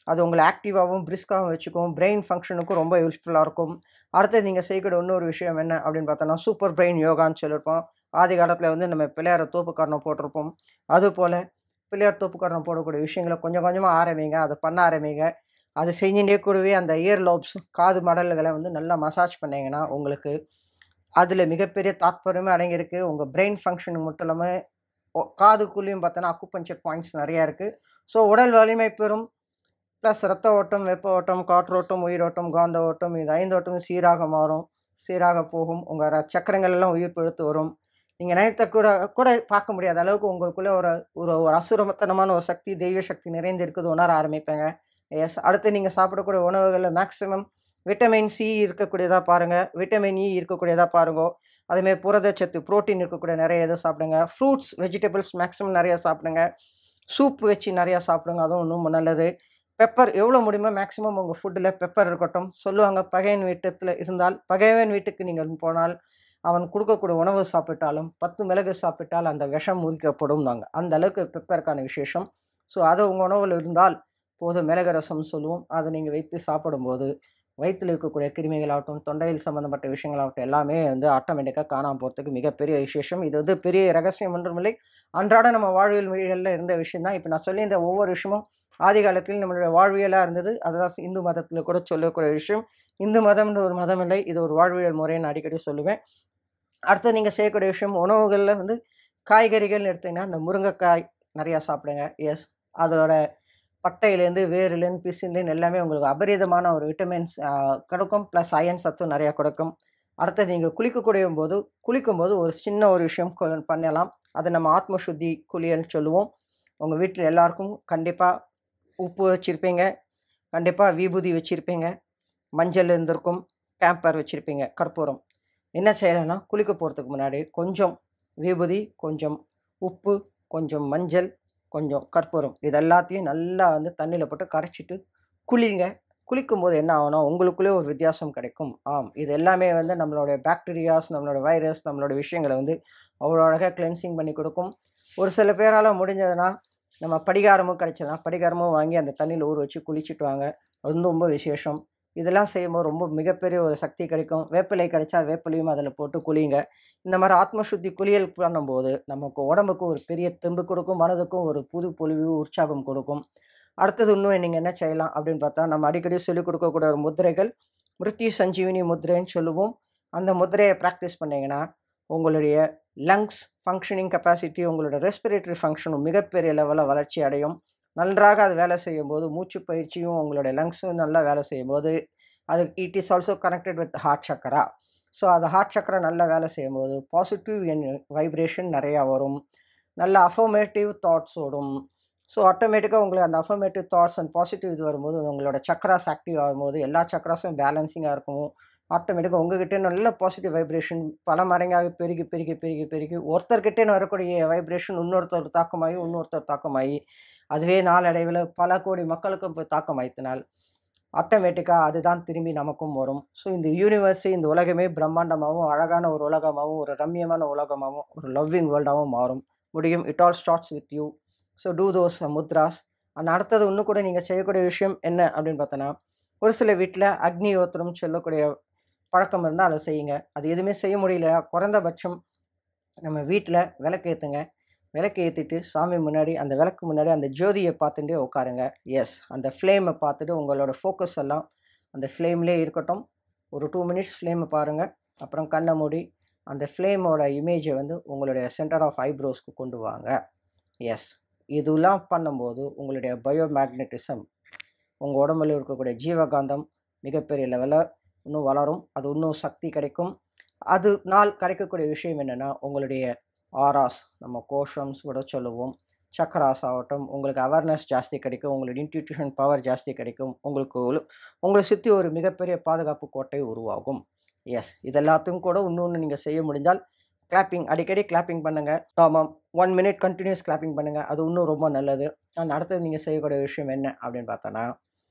அது உங்களை ஆக்டிவாகவும் பிரிஸ்காகவும் வச்சுக்கும் பிரெயின் ஃபங்க்ஷனுக்கும் ரொம்ப யூஸ்ஃபுல்லாக இருக்கும் அடுத்து நீங்கள் செய்யக்கூடிய இன்னொரு விஷயம் என்ன அப்படின்னு பார்த்தோன்னா சூப்பர் பிரெயின் யோகான்னு சொல்லியிருப்போம் ஆதி காலத்தில் வந்து நம்ம பிள்ளையார தோப்புக்காரணம் போட்டிருப்போம் அதுபோல் பிள்ளையார் தோப்புக்காரணம் போடக்கூடிய விஷயங்களை கொஞ்சம் கொஞ்சமாக ஆரம்பிங்க அதை பண்ண ஆரம்பிங்க அது செஞ்சுட்டே கூடவே அந்த இயர் லோப்ஸ் காது மடல்களை வந்து நல்லா மசாஜ் பண்ணிங்கன்னா உங்களுக்கு அதில் மிகப்பெரிய தாத்பரியமே அடங்கியிருக்கு உங்கள் பிரெயின் ஃபங்க்ஷனுக்கு மட்டும் இல்லாமல் ஒ- காதுக்குள்ளேயும் பார்த்தோன்னா அக்குப்பஞ்சர் பாயிண்ட்ஸ் நிறையா இருக்குது ஸோ உடல் வலிமை பெறும் ப்ளஸ் ரத்த ஓட்டம் வெப்ப ஓட்டம் காற்றோட்டம் உயிரோட்டம் காந்த ஓட்டம் இது ஐந்து ஓட்டமும் சீராக மாறும் சீராக போகும் உங்கள் சக்கரங்கள் எல்லாம் உயிர் பிழைத்து வரும் நீங்கள் நினைத்த கூட கூட பார்க்க முடியாத அளவுக்கு உங்களுக்குள்ளே ஒரு ஒரு ஒரு அசுரமத்தனமான ஒரு சக்தி தெய்வ சக்தி நிறைந்து இருக்குது உணர ஆரம்பிப்பேங்க எஸ் அடுத்து நீங்கள் சாப்பிடக்கூடிய உணவுகளில் மேக்ஸிமம் விட்டமின் சி இருக்கக்கூடியதாக பாருங்கள் விட்டமின் இ இருக்கக்கூடியதாக பாருங்க அதேமாதிரி புரதச்சத்து புரோட்டீன் இருக்கக்கூடிய நிறைய இதை சாப்பிடுங்க ஃப்ரூட்ஸ் வெஜிடபிள்ஸ் மேக்ஸிமம் நிறையா சாப்பிடுங்க சூப் வச்சு நிறையா சாப்பிடுங்க அதுவும் இன்னும் நல்லது பெப்பர் எவ்வளோ முடியுமோ மேக்ஸிமம் உங்கள் ஃபுட்டில் பெப்பர் இருக்கட்டும் சொல்லுவாங்க பகையன் வீட்டத்தில் இருந்தால் பகைவன் வீட்டுக்கு நீங்கள் போனால் அவன் கொடுக்கக்கூடிய உணவு சாப்பிட்டாலும் பத்து மிளகு சாப்பிட்டால் அந்த விஷம் முறிக்கப்படும் நாங்கள் அந்த அளவுக்கு பெப்பருக்கான விசேஷம் ஸோ அது உங்கள் உணவில் இருந்தால் போதும் மிளகு ரசம் சொல்லுவோம் அதை நீங்கள் வைத்து சாப்பிடும்போது வயிற்றில் இருக்கக்கூடிய கிருமிகளாகட்டும் தொண்டையில் சம்மந்தப்பட்ட விஷயங்களாகட்டும் எல்லாமே வந்து ஆட்டோமேட்டிக்காக காணாமல் போகிறதுக்கு மிகப்பெரிய விசேஷம் இது வந்து பெரிய ரகசியம் ஒன்றுமில்லை அன்றாட நம்ம வாழ்வியல் மொழிகளில் இருந்த விஷயம் தான் இப்போ நான் சொல்லி இந்த ஒவ்வொரு விஷயமும் ஆதி காலத்தில் நம்மளுடைய வாழ்வியலாக இருந்தது அதுதான் இந்து மதத்தில் கூட சொல்லக்கூடிய விஷயம் இந்து மதம்ன்ற ஒரு மதம் இல்லை இது ஒரு வாழ்வியல் முறையை நான் அடிக்கடி சொல்லுவேன் அடுத்து நீங்கள் செய்யக்கூடிய விஷயம் உணவுகளில் வந்து காய்கறிகள்னு எடுத்தீங்கன்னா இந்த முருங்கைக்காய் நிறையா சாப்பிடுங்க எஸ் அதோட பட்டையிலேருந்து வேர்லேருந்து பிசின்லேருந்து எல்லாமே உங்களுக்கு அபரிதமான ஒரு விட்டமின்ஸ் கிடைக்கும் ப்ளஸ் அயன் சத்தும் நிறையா கொடுக்கும் அடுத்தது நீங்கள் குளிக்கக்கூடிய போது குளிக்கும்போது ஒரு சின்ன ஒரு விஷயம் கொ- பண்ணலாம் அது நம்ம ஆத்ம சுத்தி குளியல்னு சொல்லுவோம் உங்கள் வீட்டில் எல்லாருக்கும் கண்டிப்பாக உப்பு வச்சுருப்பீங்க கண்டிப்பாக விபூதி வச்சுருப்பீங்க மஞ்சள் இருந்திருக்கும் கேம்பர் வச்சுருப்பீங்க கற்பூரம் என்ன செய்யலைன்னா குளிக்க போகிறதுக்கு முன்னாடி கொஞ்சம் விபூதி கொஞ்சம் உப்பு கொஞ்சம் மஞ்சள் கொஞ்சம் கற்பூரம் இது எல்லாத்தையும் நல்லா வந்து தண்ணியில் போட்டு கரைச்சிட்டு குளிங்க குளிக்கும்போது என்ன ஆகும்னா உங்களுக்குள்ளே ஒரு வித்தியாசம் கிடைக்கும் ஆம் இது எல்லாமே வந்து நம்மளோட பாக்டீரியாஸ் நம்மளோட வைரஸ் நம்மளோட விஷயங்களை வந்து அவ்வளோ அழகாக கிளென்சிங் பண்ணி கொடுக்கும் ஒரு சில பேரால் முடிஞ்சதுன்னா நம்ம படிகாரமும் கிடைச்சதுன்னா படிகாரமும் வாங்கி அந்த தண்ணியில் ஊற வச்சு குளிச்சுட்டு வாங்க அது வந்து ரொம்ப விசேஷம் இதெல்லாம் செய்யும்போது ரொம்ப மிகப்பெரிய ஒரு சக்தி கிடைக்கும் வேப்பிலை கிடைச்சா வேப்பிலையும் அதில் போட்டு குளிங்க இந்த மாதிரி ஆத்ம சுத்தி குளியல் பண்ணும்போது நமக்கு உடம்புக்கு ஒரு பெரிய தெம்பு கொடுக்கும் மனதுக்கும் ஒரு புது பொலிவு உற்சாகம் கொடுக்கும் அடுத்தது இன்னும் நீங்கள் என்ன செய்யலாம் அப்படின்னு பார்த்தா நம்ம அடிக்கடி சொல்லிக் கொடுக்கக்கூடிய ஒரு முத்திரைகள் மிருத்யு சஞ்சீவினி முத்திரைன்னு சொல்லுவோம் அந்த முத்திரையை ப்ராக்டிஸ் பண்ணீங்கன்னா உங்களுடைய லங்ஸ் ஃபங்க்ஷனிங் கெப்பாசிட்டி உங்களோட ரெஸ்பிரேட்டரி ஃபங்க்ஷனும் மிகப்பெரிய லெவலில் வளர்ச்சி அடையும் நன்றாக அது வேலை செய்யும்போது மூச்சு பயிற்சியும் உங்களுடைய லங்ஸும் நல்லா வேலை செய்யும்போது அது it is also connected with heart chakra so அது ஹார்ட் சக்கரா நல்லா வேலை செய்யும்போது பாசிட்டிவ் என் வைப்ரேஷன் நிறையா வரும் நல்ல அஃபர்மேட்டிவ் தாட்ஸ் ஓடும் ஸோ ஆட்டோமேட்டிக்காக உங்களுக்கு அந்த அஃபர்மேட்டிவ் தாட்ஸ் அண்ட் பாசிட்டிவ் இது வரும்போது உங்களோட சக்கராஸ் ஆக்டிவ் ஆகும்போது எல்லா சக்கராஸும் பேலன்சிங்காக இருக்கும் ஆட்டோமேட்டிக்காக உங்ககிட்ட நல்ல பாசிட்டிவ் வைப்ரேஷன் பல மடங்காக பெருகி பெருகி பெருகி பெருகி ஒருத்தர்கிட்டேன்னு வரக்கூடிய வைப்ரேஷன் இன்னொருத்தர் தாக்கமாகி இன்னொருத்தர் தாக்கமாகி அதுவே நாளடைவில் பல கோடி மக்களுக்கும் போய் தாக்கமாயித்தினால் ஆட்டோமேட்டிக்காக அதுதான் திரும்பி நமக்கும் வரும் ஸோ இந்த யூனிவர்ஸ் இந்த உலகமே பிரம்மாண்டமாகவும் அழகான ஒரு உலகமாகவும் ஒரு ரம்மியமான உலகமாகவும் ஒரு லவ்விங் வேர்ல்டாகவும் மாறும் முடியும் it all starts with you so do those mudras அந்த அடுத்தது இன்னும் கூட நீங்கள் செய்யக்கூடிய விஷயம் என்ன அப்படின்னு பார்த்தோன்னா ஒரு சில வீட்டில் அக்னி யோத்திரம் சொல்லக்கூடிய பழக்கம் இருந்தால் அதை செய்யுங்க அது எதுவுமே செய்ய முடியல குறைந்தபட்சம் நம்ம வீட்டில் விளக்கு ஏற்றுங்க விளக்கு ஏற்றிட்டு சாமி முன்னாடி அந்த விளக்கு முன்னாடி அந்த ஜோதியை பார்த்துட்டே உட்காருங்க எஸ் அந்த ஃப்ளேமை பார்த்துட்டு உங்களோட ஃபோக்கஸ் எல்லாம் அந்த ஃப்ளேம்லேயே இருக்கட்டும் ஒரு டூ மினிட்ஸ் ஃப்ளேமை பாருங்கள் அப்புறம் கண்ணை மூடி அந்த ஃப்ளேமோட இமேஜை வந்து உங்களுடைய சென்டர் ஆஃப் ஐப்ரோஸ்க்கு கொண்டு வாங்க எஸ் இதெல்லாம் பண்ணும்போது உங்களுடைய பயோமேக்னட்டிசம் உங்கள் உடம்புல இருக்கக்கூடிய ஜீவகாந்தம் மிகப்பெரிய லெவலில் இன்னும் வளரும் அது இன்னும் சக்தி கிடைக்கும் அது நாள் கிடைக்கக்கூடிய விஷயம் என்னென்னா உங்களுடைய ஆராஸ் நம்ம கோஷம்ஸ் கூட சொல்லுவோம் சக்கராஸ் ஆகட்டும் உங்களுக்கு அவேர்னஸ் ஜாஸ்தி கிடைக்கும் உங்களோட இன்ட்யூட்டியூஷன் பவர் ஜாஸ்தி கிடைக்கும் உங்களுக்கு ஒரு- உங்களை சுற்றி ஒரு மிகப்பெரிய பாதுகாப்பு கோட்டை உருவாகும் எஸ் இதெல்லாத்தையும் கூட இன்னொன்று நீங்கள் செய்ய முடிஞ்சால் கிளாப்பிங் அடிக்கடி கிளாப்பிங் பண்ணுங்கள் ஆமாம் ஒன் மினிட் கண்டினியூஸ் கிளாப்பிங் பண்ணுங்கள் அது இன்னும் ரொம்ப நல்லது அண்ட் அடுத்தது நீங்கள் செய்யக்கூடிய விஷயம் என்ன அப்படின்னு பார்த்தோன்னா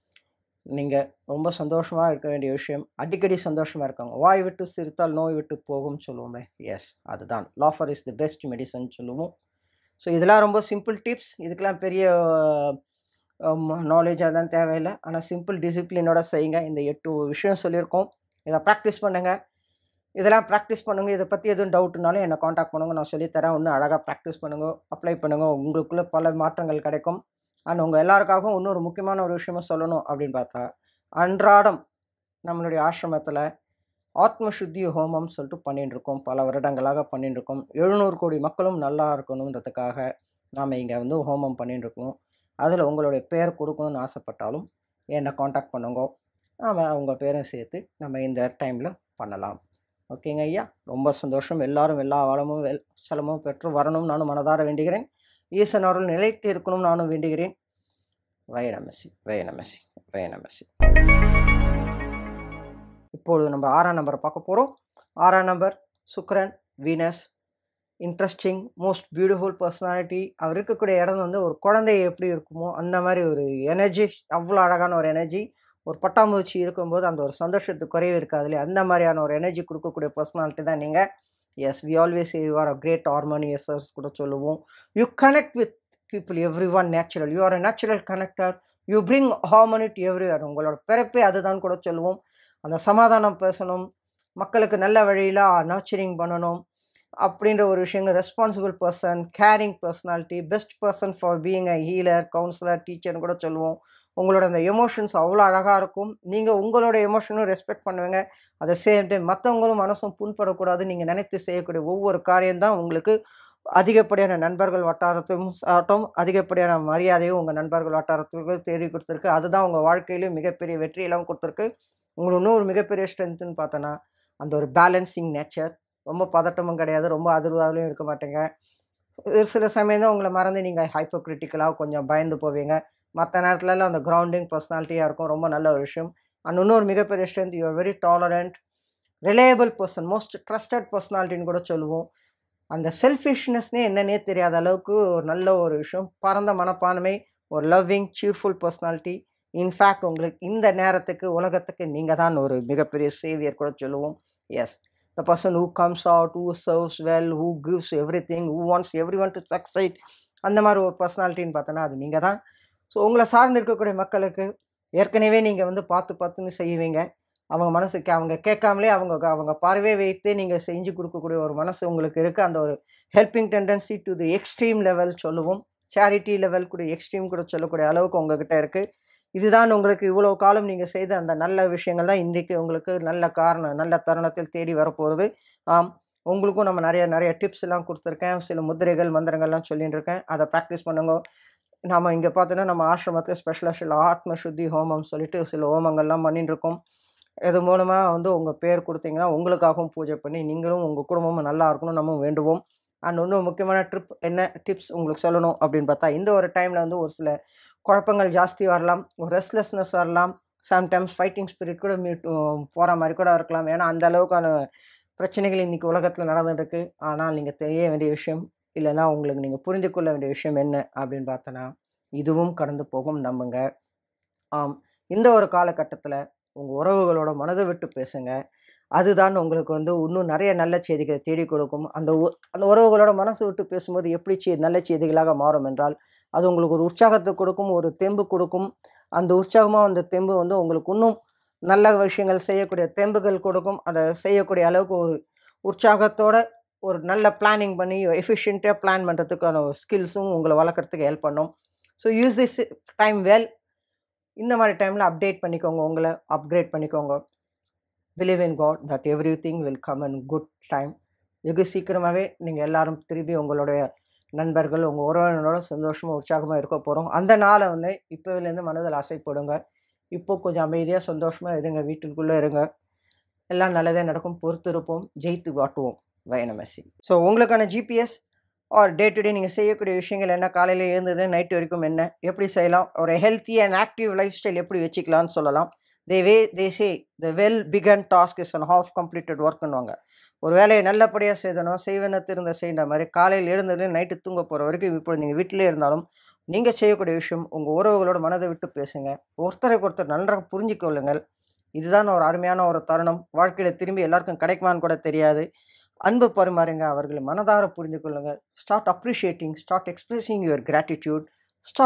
நீங்கள் ரொம்ப சந்தோஷமாக இருக்க வேண்டிய விஷயம் அடிக்கடி சந்தோஷமாக இருக்காங்க வாய் விட்டு சிரித்தால் நோய் விட்டு போகும்னு சொல்லுவோமே எஸ் அதுதான் laughter is the best medicine சொல்லுவோம் ஸோ இதெல்லாம் ரொம்ப சிம்பிள் டிப்ஸ் இதுக்கெல்லாம் பெரிய நாலேஜ் அதெல்லாம் தேவையில்லை ஆனால் சிம்பிள் டிசிப்ளினோட செய்யுங்க இந்த எட்டு விஷயம் சொல்லியிருக்கோம் இதை ப்ராக்டிஸ் பண்ணுங்கள் இதெல்லாம் ப்ராக்டிஸ் பண்ணுங்கள் இதை பற்றி எதுவும் டவுட்னாலும் என்னை காண்டாக்ட் பண்ணுங்க நான் சொல்லித்தரேன் இன்னும் அழகாக ப்ராக்டிஸ் பண்ணுங்க அப்ளை பண்ணுங்க உங்களுக்குள்ளே பல மாற்றங்கள் கிடைக்கும் அண்ட் உங்கள் எல்லாருக்காகவும் இன்னொரு முக்கியமான ஒரு விஷயமும் சொல்லணும் அப்படின்னு பார்த்தா அன்றாடம் நம்மளுடைய ஆசிரமத்தில் ஆத்ம சுத்தி ஹோமம் சொல்லிட்டு பண்ணிட்டு இருக்கோம் பல வருடங்களாக பண்ணிட்டு இருக்கோம் எழுநூறு கோடி மக்களும் நல்லா இருக்கணுன்றதுக்காக நாம் இங்கே வந்து ஹோமம் பண்ணிட்டு இருக்கோம் அதில் உங்களுடைய பேர் கொடுக்கணும்னு ஆசைப்பட்டாலும் என்னை காண்டாக்ட் பண்ணுங்க நாம் உங்கள் பேரும் சேர்த்து நம்ம இந்த டைமில் பண்ணலாம் ஓகேங்க ஐயா ரொம்ப சந்தோஷம் எல்லாரும் எல்லா வளமும் வெல் சலமும் பெற்று வரணும் நானும் மனதார வேண்டுகிறேன் ஈசன் அவர்கள் நிலைத்து இருக்கணும் நானும் வேண்டுகிறேன் வயநமசி வயநமசி வயநமசி இப்பொழுது நம்ம ஆறாம் நம்பரை பார்க்க போகிறோம் ஆறாம் நம்பர் சுக்ரன் Venus interesting most beautiful personality அவர் இருக்கக்கூடிய இடம் வந்து ஒரு குழந்தை எப்படி இருக்குமோ அந்த மாதிரி ஒரு எனர்ஜி அவ்வளோ அழகான ஒரு எனர்ஜி ஒரு பட்டாம்பூச்சி இருக்கும்போது அந்த ஒரு சந்தோஷத்துக்கு குறைவு இருக்காது இல்லையா அந்த மாதிரியான ஒரு எனர்ஜி கொடுக்கக்கூடிய பர்சனாலிட்டி தான் நீங்கள் yes we always you are a great harmonisers கூட சொல்லுவோம் you connect with people everyone natural you are a natural connector you bring harmony to every உங்களோட பிறப்பே அதுதான் கூட சொல்லுவோம் அந்த சமாதானம் பேசணும் மக்களுக்கு நல்ல வழியில் நர்ச்சரிங் பண்ணணும் அப்படின்ற ஒரு விஷயங்கள் responsible person caring personality best person for being a healer counsellor டீச்சர்னு கூட சொல்லுவோம் உங்களோட அந்த எமோஷன்ஸ் அவ்வளோ அழகாக இருக்கும் நீங்கள் உங்களோட எமோஷனும் ரெஸ்பெக்ட் பண்ணுவீங்க அட் த சேம் டைம் மற்றவங்களும் மனசும் புண்படக்கூடாது நீங்கள் நினைத்து செய்யக்கூடிய ஒவ்வொரு காரியம்தான் உங்களுக்கு அதிகப்படியான நண்பர்கள் வட்டாரத்தையும் ஆகட்டும் அதிகப்படியான மரியாதையும் உங்கள் நண்பர்கள் வட்டாரத்துக்கு தேடி கொடுத்துருக்கு அதுதான் உங்கள் வாழ்க்கையிலும் மிகப்பெரிய வெற்றியெல்லாம் கொடுத்துருக்கு உங்களுக்கு இன்னொரு மிகப்பெரிய ஸ்ட்ரென்த்துன்னு பார்த்தோன்னா அந்த ஒரு பேலன்சிங் நேச்சர் ரொம்ப பதட்டமும் கிடையாது ரொம்ப அதிர்வாகலையும் இருக்க மாட்டேங்க ஒரு சில சமயம் தான் உங்களை மறந்து நீங்கள் ஹைப்போக்ரிட்டிக்கலாக கொஞ்சம் பயந்து போவீங்க மற்ற நேரத்துலலாம் அந்த கிரவுண்டிங் பர்சனாலிட்டியாக இருக்கும் ரொம்ப நல்ல ஒரு விஷயம் அண்ட் இன்னொரு மிகப்பெரிய strength you very tolerant reliable person most trusted பர்சனாலிட்டின்னு கூட சொல்லுவோம் அந்த செல்ஃபிஷ்னஸ்னே என்னன்னே தெரியாத அளவுக்கு ஒரு நல்ல ஒரு விஷயம் பரந்த மனப்பான்மை ஒரு லவ்விங் சீர்ஃபுல் பர்சனாலிட்டி இன்ஃபேக்ட் உங்களுக்கு இந்த நேரத்துக்கு உலகத்துக்கு நீங்கள் தான் ஒரு மிகப்பெரிய சேவியர் கூட சொல்லுவோம் yes the person who comes out who serves well who gives everything who wants everyone to succeed அந்த மாதிரி ஒரு பர்சனாலிட்டின்னு பார்த்தோன்னா அது நீங்கள் தான் ஸோ உங்களை சார்ந்து இருக்கக்கூடிய மக்களுக்கு ஏற்கனவே நீங்கள் வந்து பார்த்து பார்த்துன்னு செய்வீங்க அவங்க மனசுக்கு அவங்க கேட்காமலே அவங்க அவங்க பார்வை வைத்து நீங்கள் செஞ்சு கொடுக்கக்கூடிய ஒரு மனசு உங்களுக்கு இருக்குது அந்த ஒரு helping tendency to the extreme level சொல்லுவோம் சேரிட்டி லெவல் கூட எக்ஸ்ட்ரீம் கூட சொல்லக்கூடிய அளவுக்கு உங்ககிட்ட இருக்குது இதுதான் உங்களுக்கு இவ்வளோ காலம் நீங்கள் செய்த அந்த நல்ல விஷயங்கள் தான் இன்றைக்கு உங்களுக்கு நல்ல காரணம் நல்ல தருணத்தில் தேடி வரப்போகிறது ஆம் உங்களுக்கும் நம்ம நிறைய நிறைய டிப்ஸ் எல்லாம் கொடுத்துருக்கேன் சில முத்திரைகள் மந்திரங்கள்லாம் சொல்லிட்டு இருக்கேன் அதை ப்ராக்டிஸ் பண்ணுங்க நாம் இங்கே பார்த்தோன்னா நம்ம ஆசிரமத்தில் ஸ்பெஷலாக சில ஆத்ம சுத்தி ஹோமம் சொல்லிட்டு சில ஹோமங்கள்லாம் பண்ணிட்டு இருக்கோம் இது மூலமாக வந்து உங்கள் பேர் கொடுத்தீங்கன்னா உங்களுக்காகவும் பூஜை பண்ணி நீங்களும் உங்கள் குடும்பமும் நல்லா இருக்கணும் நம்ம வேண்டுவோம் அண்ட் இன்னும் முக்கியமான ட்ரிப் என்ன டிப்ஸ் உங்களுக்கு சொல்லணும் அப்படின்னு பார்த்தா இந்த ஒரு டைமில் வந்து ஒரு சில குழப்பங்கள் ஜாஸ்தி வரலாம் ஒரு ரெஸ்ட்லெஸ்னஸ் வரலாம் சம்டைம்ஸ் ஃபைட்டிங் ஸ்பிரிட் கூட மீட் போகிற மாதிரி கூட இருக்கலாம் ஏன்னா அந்த அளவுக்கான பிரச்சனைகள் இன்றைக்கி உலகத்தில் நடந்துட்டுருக்கு ஆனால் நீங்கள் தெரிய வேண்டிய விஷயம் இல்லைன்னா உங்களுக்கு நீங்கள் புரிந்து கொள்ள வேண்டிய விஷயம் என்ன அப்படின்னு பார்த்தோன்னா இதுவும் கடந்து போகும் நம்புங்க ஆம் இந்த ஒரு காலகட்டத்தில் உங்கள் உறவுகளோட மனதை விட்டு பேசுங்க அதுதான் உங்களுக்கு வந்து இன்னும் நிறைய நல்ல செய்திகளை தேடி கொடுக்கும் அந்த உ- அந்த உறவுகளோட மனசு விட்டு பேசும்போது எப்படி செய் நல்ல செய்திகளாக மாறும் என்றால் அது உங்களுக்கு ஒரு உற்சாகத்தை கொடுக்கும் ஒரு தெம்பு கொடுக்கும் அந்த உற்சாகமாக அந்த தெம்பு வந்து உங்களுக்கு இன்னும் நல்ல விஷயங்கள் செய்யக்கூடிய தெம்புகள் கொடுக்கும் அதை செய்யக்கூடிய அளவுக்கு ஒரு உற்சாகத்தோட ஒரு நல்ல பிளானிங் பண்ணி எஃபிஷியண்ட்டாக பிளான் பண்ணுறதுக்கான ஸ்கில்ஸும் உங்களை வளர்க்குறதுக்கு ஹெல்ப் பண்ணும் so use this time well இந்த மாதிரி டைமில் அப்டேட் பண்ணிக்கோங்க உங்களை அப்கிரேட் பண்ணிக்கோங்க believe in God that everything will come and good time வெகு சீக்கிரமாகவே நீங்கள் எல்லாரும் திரும்பி உங்களுடைய நண்பர்கள் உங்கள் உறவினரோட சந்தோஷமாக உற்சாகமாக இருக்க போகிறோம் அந்த நாளை வந்து இப்போவிலேருந்து மனதில் ஆசைப்படுங்க இப்போ கொஞ்சம் அமைதியாக சந்தோஷமாக இருங்க வீட்டுக்குள்ளே இருங்க எல்லாம் நல்லதே நடக்கும் பொறுத்திருப்போம் ஜெயித்து காட்டுவோம் வயனமசி ஸோ உங்களுக்கான GPS R day to day நீங்கள் செய்யக்கூடிய விஷயங்கள் என்ன காலையில் எழுந்தது நைட்டு வரைக்கும் என்ன எப்படி செய்யலாம் ஒரு healthy and active lifestyle எப்படி வச்சுக்கலாம்னு சொல்லலாம் the way they say the well begun task is and half completed ஒர்க்குன்னுவாங்க ஒரு வேலையை நல்லபடியாக செய்தணும் செய்வன திருந்த செய்கிற மாதிரி காலையில் எழுந்தது நைட்டு தூங்க போகிற வரைக்கும் இப்போ நீங்கள் வீட்டிலே இருந்தாலும் நீங்கள் செய்யக்கூடிய விஷயம் உங்கள் உறவுகளோட மனதை விட்டு பேசுங்க ஒருத்தருக்கு ஒருத்தர் நன்றாக புரிஞ்சிக்கொள்ளுங்கள் இதுதான் ஒரு அருமையான ஒரு தருணம் வாழ்க்கையில் திரும்பி எல்லாருக்கும் கிடைக்குமான்னு கூட தெரியாது அன்பு பரிமாறுங்க அவர்களை மனதார புரிந்து கொள்ளுங்கள் start appreciating start expressing your gratitude start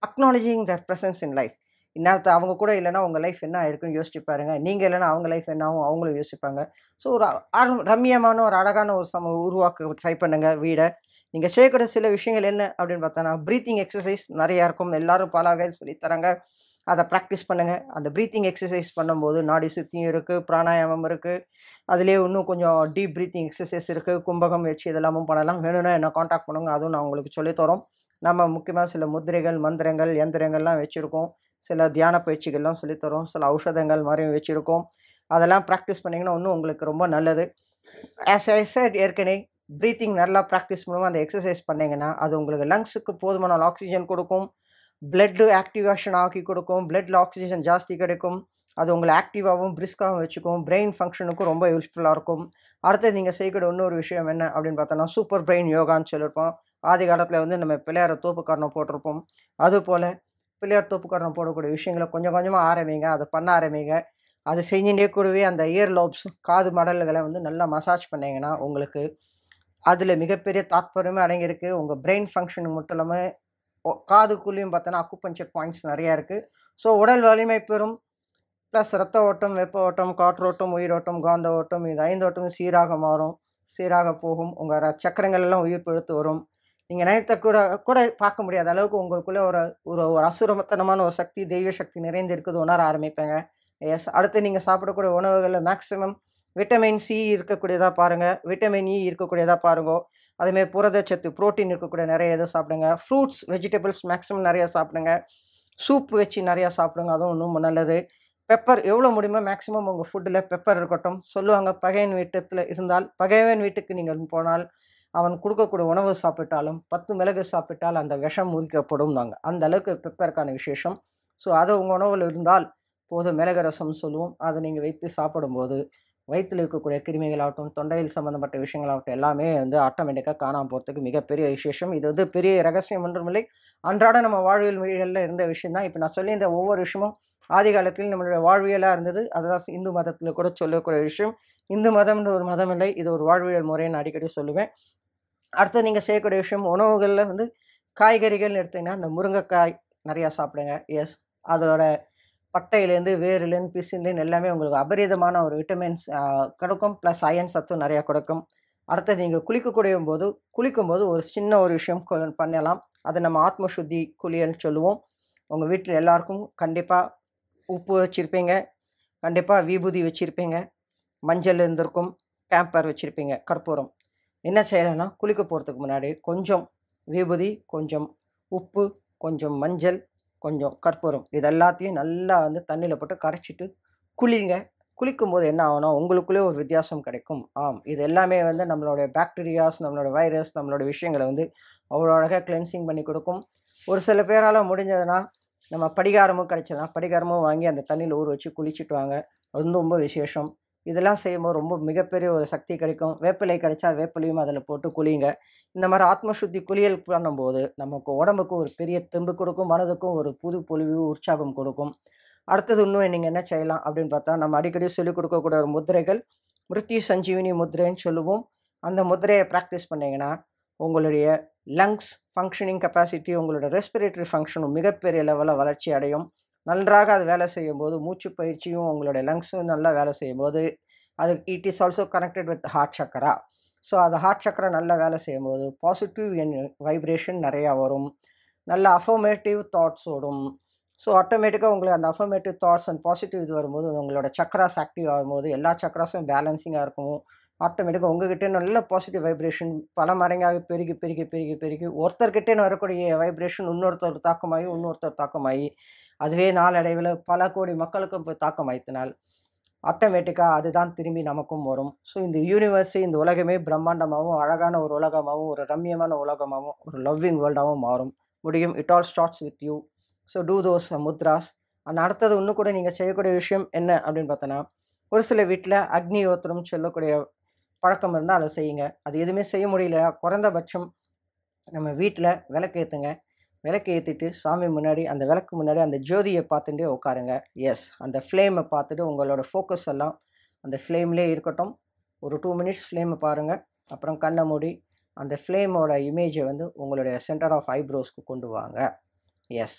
acknowledging their presence in life இந்நேரத்தை அவங்க கூட இல்லைன்னா உங்கள் லைஃப் என்ன ஆயிருக்குன்னு யோசிச்சு பாருங்க நீங்கள் இல்லைன்னா அவங்க லைஃப் என்ன ஆகும் அவங்களும் யோசிப்பாங்க ஸோ ஒரு அரு- ரம்மியமான ஒரு அழகான ஒரு சம உருவாக்க ட்ரை பண்ணுங்கள் வீடை நீங்கள் செய்யக்கூடிய சில விஷயங்கள் என்ன அப்படின்னு பார்த்தோன்னா ப்ரீத்திங் எக்ஸசைஸ் நிறையா இருக்கும் எல்லாரும் பல வகையில் சொல்லித் தராங்க அதை ப்ராக்டிஸ் பண்ணுங்கள் அந்த ப்ரீத்திங் எக்ஸசைஸ் பண்ணும்போது நாடி சுத்தியும் இருக்குது பிராணாயாமம் இருக்குது அதுலேயே இன்னும் கொஞ்சம் டீப் ப்ரீத்திங் எக்ஸசைஸ் இருக்குது கும்பகம் வச்சு இதெல்லாமும் பண்ணலாம் வேணும்னா என்ன காண்டாக்ட் பண்ணுங்க அதுவும் நான் உங்களுக்கு சொல்லித் தரோம் நம்ம முக்கியமாக சில முத்திரைகள் மந்திரங்கள் எந்திரங்கள்லாம் வச்சுருக்கோம் சில தியான பயிற்சிகள்லாம் சொல்லித் தரோம் சில ஔஷதங்கள் மாதிரியும் வச்சுருக்கோம் அதெல்லாம் ப்ராக்டிஸ் பண்ணிங்கன்னா இன்னும் உங்களுக்கு ரொம்ப நல்லது ஆஸ் ஐ said ஏற்கனவே ப்ரீத்திங் நல்லா ப்ராக்டிஸ் பண்ணுவோம் அந்த எக்ஸசைஸ் பண்ணிங்கன்னா அது உங்களுக்கு லங்ஸுக்கு போதுமான ஆக்சிஜன் கொடுக்கும் பிளட்டு ஆக்டிவேஷன் ஆக்கி கொடுக்கும் பிளட்டில் ஆக்சிஜன் ஜாஸ்தி கிடைக்கும் அது உங்களை ஆக்டிவாகவும் பிரிஸ்காகவும் வச்சுக்கும் பிரெயின் ஃபங்க்ஷனுக்கும் ரொம்ப யூஸ்ஃபுல்லாக இருக்கும் அடுத்து நீங்கள் செய்யக்கூடிய இன்னொரு விஷயம் என்ன அப்படின்னு பார்த்தோன்னா சூப்பர் பிரெயின் யோகான்னு சொல்லியிருப்போம் ஆதி காலத்தில் வந்து நம்ம பிள்ளையார தோப்புக்காரணம் போட்டிருப்போம் அதுபோல் பிள்ளையார் தோப்புக்காரணம் போடக்கூடிய விஷயங்களை கொஞ்சம் கொஞ்சமாக ஆரம்பிங்க அதை பண்ண ஆரம்பிங்க அது செஞ்சுட்டே கூடவே அந்த இயர் லோப்ஸ் காது மடல்களை வந்து நல்லா மசாஜ் பண்ணீங்கன்னா உங்களுக்கு அதில் மிகப்பெரிய தாத்பரியமே அடங்கியிருக்கு உங்கள் பிரெயின் ஃபங்க்ஷன் மட்டும் இல்லாமல் ஒ- காதுக்குள்ளேயும் பார்த்தோன்னா அக்குபஞ்சர் பாயிண்ட்ஸ் நிறையா இருக்குது ஸோ உடல் வலிமை பெறும் ப்ளஸ் ரத்த ஓட்டம் வெப்ப ஓட்டம் காற்றோட்டம் உயிரோட்டம் காந்த ஓட்டம் இது ஐந்து ஓட்டமும் சீராக மாறும் சீராக போகும் உங்கள் சக்கரங்கள் எல்லாம் உயிர் பிழைத்து வரும் நீங்கள் நினைத்த கூட கூட பார்க்க முடியாத அளவுக்கு உங்களுக்குள்ளே ஒரு ஒரு ஒரு அசுரமத்தனமான ஒரு சக்தி தெய்வ சக்தி நிறைந்து இருக்குது உணர ஆரம்பிப்பேங்க எஸ் அடுத்து நீங்கள் சாப்பிடக்கூடிய உணவுகளில் மேக்ஸிமம் விட்டமின் சி இருக்கக்கூடியதாக பாருங்கள் விட்டமின் இ இருக்கக்கூடியதாக பாருங்க அதேமாதிரி புரதச்சத்து புரோட்டீன் இருக்கக்கூடிய நிறைய இதை சாப்பிடுங்க ஃப்ரூட்ஸ் வெஜிடபிள்ஸ் மேக்ஸிமம் நிறையா சாப்பிடுங்க சூப் வச்சு நிறையா சாப்பிடுங்க அதுவும் இன்னும் நல்லது பெப்பர் எவ்வளோ முடியுமோ மேக்ஸிமம் உங்கள் ஃபுட்டில் பெப்பர் இருக்கட்டும் சொல்லுவாங்க பகையன் வீட்டத்தில் இருந்தால் பகைவன் வீட்டுக்கு நீங்கள் போனால் அவன் கொடுக்கக்கூடிய உணவு சாப்பிட்டாலும் பத்து மிளகு சாப்பிட்டால் அந்த விஷம் முறிக்கப்படும் நாங்கள் அந்த அளவுக்கு பெப்பருக்கான விசேஷம் ஸோ அது உங்கள் உணவில் இருந்தால் போதும் மிளகு ரசம் சொல்லுவோம் அதை நீங்கள் வைத்து சாப்பிடும்போது வயிற்றில் இருக்கக்கூடிய கிருமிகளாகட்டும் தொண்டையில் சம்மந்தப்பட்ட விஷயங்களாகட்டும் எல்லாமே வந்து ஆட்டோமேட்டிக்காக காணாமல் போகிறதுக்கு மிகப்பெரிய விசேஷம் இது வந்து பெரிய ரகசியம் ஒன்றுமில்லை அன்றாட நம்ம வாழ்வியல் மொழிகளில் இருந்த விஷயம் தான் இப்போ நான் சொல்லி இந்த ஒவ்வொரு விஷயமும் ஆதி காலத்தில் நம்மளுடைய வாழ்வியலாக இருந்தது அதுதான் இந்து மதத்தில் கூட சொல்லக்கூடிய விஷயம் இந்து மதம்ன்ற ஒரு மதம் இல்லை இது ஒரு வாழ்வியல் முறைன்னு அடிக்கடி சொல்லுவேன் அடுத்து நீங்கள் செய்யக்கூடிய விஷயம் உணவுகளில் வந்து காய்கறிகள்னு எடுத்தீங்கன்னா இந்த முருங்கைக்காய் நிறையா சாப்பிடுங்க எஸ் அதோட பட்டையிலேருந்து வேர்லேருந்து பிசின்லேருந்து எல்லாமே உங்களுக்கு அபரிதமான ஒரு விட்டமின்ஸ் கிடைக்கும் ப்ளஸ் அயன் சத்தும் நிறையா கொடுக்கும் அடுத்தது நீங்கள் குளிக்கக்கூடிய போது குளிக்கும்போது ஒரு சின்ன ஒரு விஷயம் கொ- பண்ணலாம் அது நம்ம ஆத்ம சுத்தி குளியல்னு சொல்லுவோம் உங்கள் வீட்டில் எல்லாருக்கும் கண்டிப்பாக உப்பு வச்சுருப்பீங்க கண்டிப்பாக விபூதி வச்சுருப்பீங்க மஞ்சள் இருந்திருக்கும் கேம்பர் வச்சுருப்பீங்க கற்பூரம் என்ன செய்யலைன்னா குளிக்க போகிறதுக்கு முன்னாடி கொஞ்சம் விபூதி கொஞ்சம் உப்பு கொஞ்சம் மஞ்சள் கொஞ்சம் கற்பூரம் இது எல்லாத்தையும் நல்லா வந்து தண்ணியில் போட்டு கரைச்சிட்டு குளிங்க குளிக்கும்போது என்ன ஆகும்னா உங்களுக்குள்ளே ஒரு வித்தியாசம் கிடைக்கும் ஆம் இது எல்லாமே வந்து நம்மளுடைய பாக்டீரியாஸ் நம்மளோட வைரஸ் நம்மளோட விஷயங்களை வந்து அவ்வளோ அழகாக கிளென்சிங் பண்ணி கொடுக்கும் ஒரு சில பேரால் முடிஞ்சதுன்னா நம்ம படிகாரமும் கிடைச்சதுன்னா படிகாரமும் வாங்கி அந்த தண்ணியில் ஊற வச்சு குளிச்சுட்டு வாங்க அது வந்து ரொம்ப விசேஷம் இதெல்லாம் செய்யும்போது ரொம்ப மிகப்பெரிய ஒரு சக்தி கிடைக்கும் வேப்பிலை கிடைச்சா வேப்பிலையும் அதில் போட்டு குளிங்க இந்த மாதிரி ஆத்ம சுத்தி குளியல் பண்ணும்போது நமக்கு உடம்புக்கு ஒரு பெரிய தெம்பு கொடுக்கும் மனதுக்கும் ஒரு புது பொலிவு உற்சாகம் கொடுக்கும் அடுத்தது இன்னும் நீங்கள் என்ன செய்யலாம் அப்படின்னு பார்த்தா நம்ம அடிக்கடி சொல்லிக் கொடுக்கக்கூடிய ஒரு முத்திரைகள் மிருத்யு சஞ்சீவினி முத்திரைன்னு சொல்லுவோம் அந்த முத்திரையை ப்ராக்டிஸ் பண்ணீங்கன்னா உங்களுடைய லங்ஸ் ஃபங்க்ஷனிங் கெப்பாசிட்டி உங்களோட ரெஸ்பிரேட்டரி ஃபங்க்ஷனும் மிகப்பெரிய லெவலில் வளர்ச்சி அடையும் நன்றாக அது வேலை செய்யும்போது மூச்சு பயிற்சியும் உங்களுடைய லங்ஸும் நல்லா வேலை செய்யும்போது அது it is also connected with heart chakra so அது ஹார்ட் சக்கரா நல்லா வேலை செய்யும்போது பாசிட்டிவ் வைப்ரேஷன் நிறையா வரும் நல்ல அஃபர்மேட்டிவ் தாட்ஸ் ஓடும் ஸோ ஆட்டோமேட்டிக்காக உங்களுக்கு அந்த அஃபர்மேட்டிவ் தாட்ஸ் அண்ட் பாசிட்டிவ் இது வரும்போது உங்களோட சக்கராஸ் ஆக்டிவ் ஆகும்போது எல்லா சக்கராஸும் பேலன்சிங்காக இருக்கும் ஆட்டோமேட்டிக்காக உங்ககிட்ட நல்ல பாசிட்டிவ் வைப்ரேஷன் பல மடங்காக பெருகி பெருகி பெருகி பெருகி ஒருத்தர்கிட்டேன்னு வரக்கூடிய வைப்ரேஷன் இன்னொருத்தர் தாக்கமாகி இன்னொருத்தர் தாக்கமாகி அதுவே நாளடைவில் பல கோடி மக்களுக்கும் போய் தாக்கமாயித்தினால் ஆட்டோமேட்டிக்காக அதுதான் திரும்பி நமக்கும் வரும் ஸோ இந்த யூனிவர்ஸு இந்த உலகமே பிரம்மாண்டமாகவும் அழகான ஒரு உலகமாகவும் ஒரு ரம்மியமான உலகமாகவும் ஒரு லவ்விங் வேர்ல்டாகவும் மாறும் முடியும் it all starts with you so do those mudras அந்த அடுத்தது இன்னும் கூட நீங்கள் செய்யக்கூடிய விஷயம் என்ன அப்படின்னு பார்த்தோன்னா ஒரு சில வீட்டில் அக்னி யோத்திரம் சொல்லக்கூடிய பழக்கம் இருந்தால் அதை செய்யுங்க அது எதுவுமே செய்ய முடியல குறைந்தபட்சம் நம்ம வீட்டில் விளக்கு ஏற்றுங்க விளக்கு ஏற்றிட்டு சாமி முன்னாடி அந்த விளக்கு முன்னாடி அந்த ஜோதியை பார்த்துட்டே உட்காருங்க எஸ் அந்த ஃப்ளேமை பார்த்துட்டு உங்களோட ஃபோக்கஸ் எல்லாம் அந்த ஃப்ளேம்லேயே இருக்கட்டும் ஒரு டூ மினிட்ஸ் ஃப்ளேமை பாருங்கள் அப்புறம் கண்ணை மூடி அந்த ஃப்ளேமோட இமேஜை வந்து உங்களுடைய சென்டர் ஆஃப் ஐப்ரோஸ்க்கு கொண்டு வாங்க எஸ்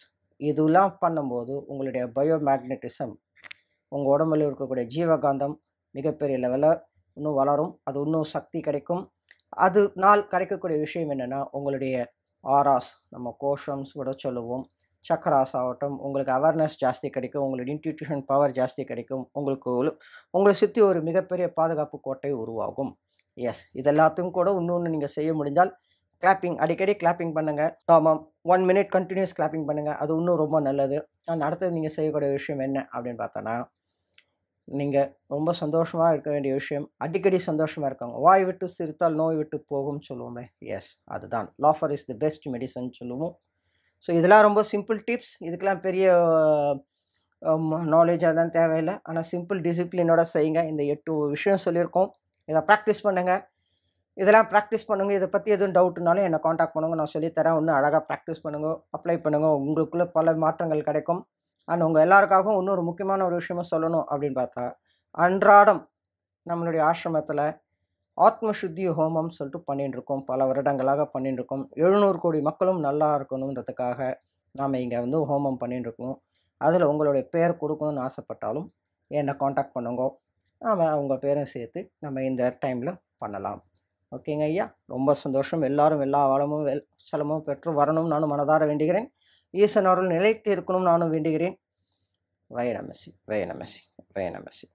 இதெல்லாம் பண்ணும்போது உங்களுடைய பயோ மேக்னட்டிசம் உங்கள் உடம்புல இருக்கக்கூடிய ஜீவகாந்தம் மிகப்பெரிய லெவலில் இன்னும் வளரும் அது இன்னும் சக்தி கிடைக்கும் அது நாள் கிடைக்கக்கூடிய விஷயம் என்னென்னா உங்களுடைய ஆராஸ் நம்ம கோஷம்ஸ் கூட சொல்லுவோம் சக்கராஸ் ஆகட்டும் உங்களுக்கு அவேர்னஸ் ஜாஸ்தி கிடைக்கும் உங்களுடைய இன்ட்யூட்டியூஷன் பவர் ஜாஸ்தி கிடைக்கும் உங்களுக்கு ஒரு- உங்களை சுற்றி ஒரு மிகப்பெரிய பாதுகாப்பு கோட்டை உருவாகும் எஸ் இது எல்லாத்தையும் கூட இன்னொன்று நீங்கள் செய்ய முடிஞ்சால் கிளாப்பிங் அடிக்கடி கிளாப்பிங் பண்ணுங்கள் ஆமாம் ஒன் மினிட் கண்டினியூஸ் கிளாப்பிங் பண்ணுங்கள் அது இன்னும் ரொம்ப நல்லது அண்ட் அடுத்தது நீங்கள் செய்யக்கூடிய விஷயம் என்ன அப்படின்னு பார்த்தோன்னா நீங்கள் ரொம்ப சந்தோஷமாக இருக்க வேண்டிய விஷயம் அடிக்கடி சந்தோஷமாக இருக்காங்க வாய் விட்டு சிரித்தால் நோய் விட்டு போகும் சொல்லுவோமே எஸ் அதுதான் laughter is the best medicine சொல்லுவோம் ஸோ இதெல்லாம் ரொம்ப சிம்பிள் டிப்ஸ் இதுக்கெல்லாம் பெரிய நாலேஜ் அதெல்லாம் தேவையில்லை ஆனால் சிம்பிள் டிசிப்ளினோட செய்யுங்க இந்த எட்டு விஷயம் சொல்லியிருக்கோம் இதை ப்ராக்டிஸ் பண்ணுங்கள் இதெல்லாம் ப்ராக்டிஸ் பண்ணுங்கள் இதை பற்றி எதுவும் டவுட்னாலும் என்னை காண்டாக்ட் பண்ணுங்க நான் சொல்லித்தரேன் இன்னும் அழகாக ப்ராக்டிஸ் பண்ணுங்க அப்ளை பண்ணுங்க உங்களுக்குள்ளே பல மாற்றங்கள் கிடைக்கும் அண்ட் உங்கள் எல்லாருக்காகவும் இன்னொரு முக்கியமான ஒரு விஷயமும் சொல்லணும் அப்படின்னு பார்த்தா அன்றாடம் நம்மளுடைய ஆசிரமத்தில் ஆத்ம சுத்தி ஹோமம் சொல்லிட்டு பண்ணிட்டு இருக்கோம் பல வருடங்களாக பண்ணிட்டு இருக்கோம் எழுநூறு கோடி மக்களும் நல்லா இருக்கணுன்றதுக்காக நாம் இங்கே வந்து ஹோமம் பண்ணிட்டு இருக்கோம் அதில் உங்களுடைய பேர் கொடுக்கணும்னு ஆசைப்பட்டாலும் என்னை காண்டாக்ட் பண்ணுங்க நாம் உங்கள் பேரும் சேர்த்து நம்ம இந்த டைமில் பண்ணலாம் ஓகேங்க ஐயா ரொம்ப சந்தோஷம் எல்லாரும் எல்லா வளமும் வெல் சலமும் பெற்று வரணும் நானும் மனதார வேண்டுகிறேன் ஈசன் அவர்கள் நிலைத்து இருக்கணும் நானும் வேண்டுகிறேன் வயநமசி வயநமசி வயநமசி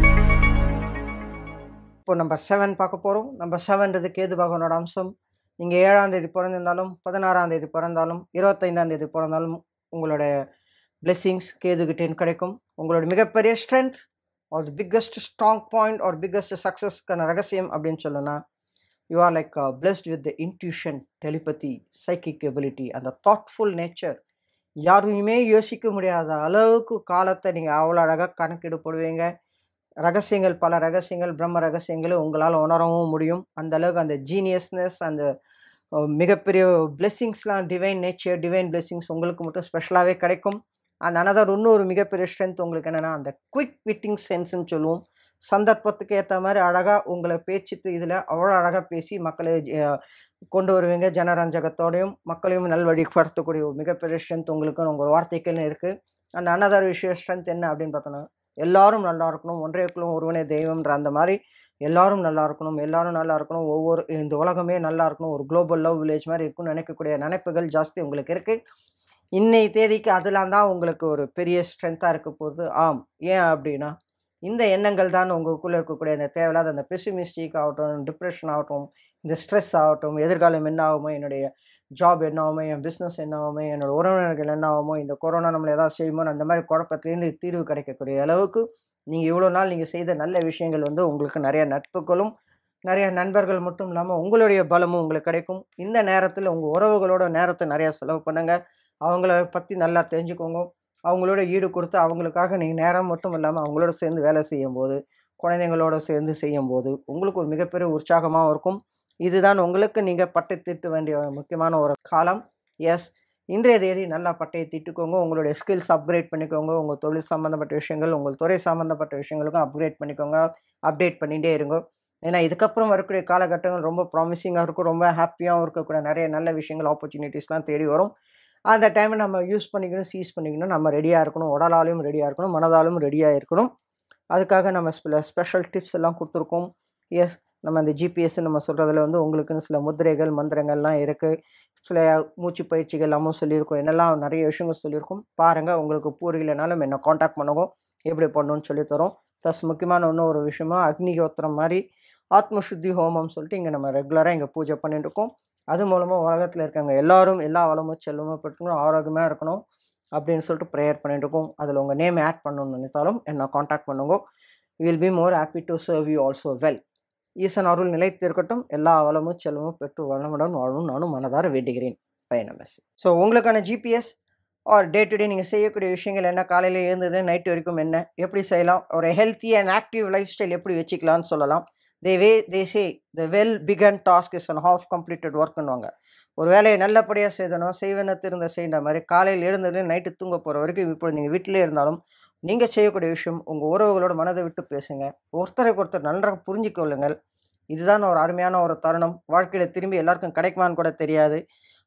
இப்போ நம்பர் செவன் பார்க்க போகிறோம் நம்பர் செவன்றது கேது பகவானோட அம்சம் நீங்கள் ஏழாம் தேதி பிறந்திருந்தாலும் பதினாறாம் தேதி பிறந்தாலும் இருபத்தைந்தாம் தேதி பிறந்தாலும் உங்களுடைய பிளெஸ்ஸிங்ஸ் கேதுகிட்டேன்னு கிடைக்கும் உங்களோட மிகப்பெரிய strength are the biggest strong point are biggest சக்ஸஸ்க்கான ரகசியம் அப்படின்னு சொல்லணும்னா you are like blessed with the intuition telepathy psychic ability அந்த தாட்ஃபுல் நேச்சர் யாருமே யோசிக்க முடியாத அளவுக்கு காலத்தை நீங்கள் அவ்வளோ அழகாக கணக்கீடு போடுவீங்க ரகசியங்கள் பல ரகசியங்கள் பிரம்ம ரகசியங்களை உங்களால் உணரவும் முடியும் அந்த அளவுக்கு அந்த ஜீனியஸ்னஸ் அந்த அஹ், மிகப்பெரிய பிளெஸ்ஸிங்ஸ்லாம் டிவைன் நேச்சர் டிவைன் பிளெஸ்ஸிங்ஸ் உங்களுக்கு மட்டும் ஸ்பெஷலாகவே கிடைக்கும் அண்ட் அனதர் இன்னொரு மிகப்பெரிய ஸ்ட்ரென்த் உங்களுக்கு என்னென்னா அந்த குயிக் விட்டிங் சென்ஸ்னு சொல்லுவோம் சந்தர்ப்பத்துக்கு ஏற்ற மாதிரி அழகாக உங்களை பேச்சு இதில் அவ்வளோ அழகாக பேசி மக்களை அஹ், கொண்டு வருவீங்க ஜனரஞ்சகத்தோடையும் மக்களையும் நல்வழிப்படுத்தக்கூடிய ஒரு மிகப்பெரிய ஸ்ட்ரென்த் உங்களுக்கு உங்கள் வார்த்தைக்குன்னு இருக்குது அண்ட் அனதர் விஷயம் ஸ்ட்ரென்த் என்ன அப்படின்னு பார்த்தோன்னா எல்லாரும் நல்லா இருக்கணும் ஒன்றே குலம் ஒருவனே தெய்வம்ன்ற அந்த மாதிரி எல்லாரும் நல்லா இருக்கணும் எல்லாரும் நல்லா இருக்கணும் ஒவ்வொரு இந்த உலகமே நல்லா இருக்கணும் ஒரு குளோபல் லவ் வில்லேஜ் மாதிரி இருக்கும்னு நினைக்கக்கூடிய நினைப்புகள் ஜாஸ்தி உங்களுக்கு இருக்குது இன்னைய தேதிக்கு அதெல்லாம் தான் உங்களுக்கு ஒரு பெரிய ஸ்ட்ரென்த்தாக இருக்க போகுது ஆம் ஏன் அப்படின்னா இந்த எண்ணங்கள் தான் உங்களுக்குள்ளே இருக்கக்கூடிய இந்த தேவையில்லாத அந்த பெசிமிஸ்டிக் ஆகட்டும் டிப்ரெஷன் ஆகட்டும் இந்த ஸ்ட்ரெஸ் ஆகட்டும் எதிர்காலம் என்ன ஆகுமோ என்னுடைய ஜாப் என்ன ஆகுமோ என் பிஸ்னஸ் என்ன ஆகுமோ என்னோட உறவினர்கள் என்ன ஆகுமோ இந்த கொரோனா நம்மளை ஏதாவது செய்யுமோ அந்த மாதிரி குழப்பத்துலேருந்து தீர்வு கிடைக்கக்கூடிய அளவுக்கு நீங்கள் இவ்வளோ நாள் நீங்கள் செய்த நல்ல விஷயங்கள் வந்து உங்களுக்கு நிறைய நட்புகளும் நிறைய நண்பர்கள் மட்டும் இல்லாமல் உங்களுடைய பலமும் உங்களுக்கு கிடைக்கும் இந்த நேரத்தில் உங்கள் உறவுகளோட நேரத்தை நிறையா செலவு பண்ணுங்கள் அவங்கள பற்றி நல்லா தெரிஞ்சுக்கோங்க அவங்களோட ஈடு கொடுத்து அவங்களுக்காக நீங்கள் நேரம் மட்டும் இல்லாமல் அவங்களோட சேர்ந்து வேலை செய்யும்போது குழந்தைங்களோட சேர்ந்து செய்யும்போது உங்களுக்கு ஒரு மிகப்பெரிய உற்சாகமாகவும் இருக்கும் இதுதான் உங்களுக்கு நீங்கள் பட்டை தீட்ட வேண்டிய முக்கியமான ஒரு காலம் எஸ் இன்றைய தேதி நல்லா பட்டையை தீட்டுக்கோங்க உங்களுடைய ஸ்கில்ஸ் அப்கிரேட் பண்ணிக்கோங்க உங்கள் தொழில் சம்மந்தப்பட்ட விஷயங்கள் உங்கள் துறை சம்மந்தப்பட்ட விஷயங்களுக்கும் அப்கிரேட் பண்ணிக்கோங்க அப்டேட் பண்ணிகிட்டே இருங்க ஏன்னா இதுக்கப்புறம் வரக்கூடிய காலகட்டங்கள் ரொம்ப ப்ராமிசிங்காக இருக்கும் ரொம்ப ஹாப்பியாகவும் இருக்கக்கூடிய நிறைய நல்ல விஷயங்கள் ஆப்பர்ச்சுனிட்டிஸ்லாம் தேடி வரும் அந்த டைமை நம்ம யூஸ் பண்ணிக்கணும் சீஸ் பண்ணிக்கணும் நம்ம ரெடியாக இருக்கணும் உடலாலையும் ரெடியாக இருக்கணும் மனதாலும் ரெடியாக இருக்கணும் அதுக்காக நம்ம சில ஸ்பெஷல் டிப்ஸ் எல்லாம் கொடுத்துருக்கோம் எஸ் நம்ம அந்த ஜிபிஎஸ் நம்ம சொல்கிறதுல வந்து உங்களுக்குன்னு சில முத்திரைகள் மந்திரங்கள்லாம் இருக்குது சில மூச்சு பயிற்சிகள் எல்லாமும் சொல்லியிருக்கோம் என்னெல்லாம் நிறைய விஷயங்கள் சொல்லியிருக்கோம் பாருங்கள் உங்களுக்கு பூரியிலனாலும் என்னை காண்டாக்ட் பண்ணுங்க எப்படி பண்ணணும்னு சொல்லித்தரோம் ப்ளஸ் முக்கியமான இன்னும் ஒரு விஷயமா அக்னிகோத்திரம் மாதிரி ஆத்ம சுத்தி ஹோமம் சொல்லிட்டு இங்கே நம்ம ரெகுலராக இங்கே பூஜை பண்ணிட்டு இருக்கோம் அது மூலமாக உலகத்தில் இருக்கவங்க எல்லாரும் எல்லா வளமும் செல்வமும் பெற்றுக்கணும் ஆரோக்கியமாக இருக்கணும் அப்படின்னு சொல்லிட்டு ப்ரேயர் பண்ணிட்டு இருக்கோம் அதில் உங்கள் நேம் ஆட் பண்ணணும்னு நினைத்தாலும் என்னை காண்டாக்ட் பண்ணுங்க will be more happy to serve you also well Eesan அருள் நிலைத்து இருக்கட்டும் எல்லா வளமும் செல்வமும் பெற்று வளமுடன் வாழணும் நானும் மனதார வேண்டுகிறேன் பயணமஸ் ஸோ உங்களுக்கான GPS R day to day நீங்கள் செய்யக்கூடிய விஷயங்கள் என்ன காலையில் எழுந்தது நைட்டு வரைக்கும் என்ன எப்படி செய்யலாம் ஒரு healthy and active lifestyle எப்படி வச்சுக்கலாம்னு சொல்லலாம் the way they say the well begun task is and half completed ஒர்க்குன்னுவாங்க ஒரு வேலையை நல்லபடியாக செய்தணும் செய்வன திருந்த செய்கிற மாதிரி காலையில் எழுந்தது நைட்டு தூங்க போகிற வரைக்கும் இப்போ நீங்கள் வீட்டிலே இருந்தாலும் நீங்கள் செய்யக்கூடிய விஷயம் உங்கள் உறவுகளோட மனதை விட்டு பேசுங்க ஒருத்தருக்கு ஒருத்தர் நன்றாக புரிஞ்சிக்கொள்ளுங்கள் இதுதான் ஒரு அருமையான ஒரு தருணம் வாழ்க்கையில் திரும்பி எல்லாருக்கும் கிடைக்குமான்னு கூட தெரியாது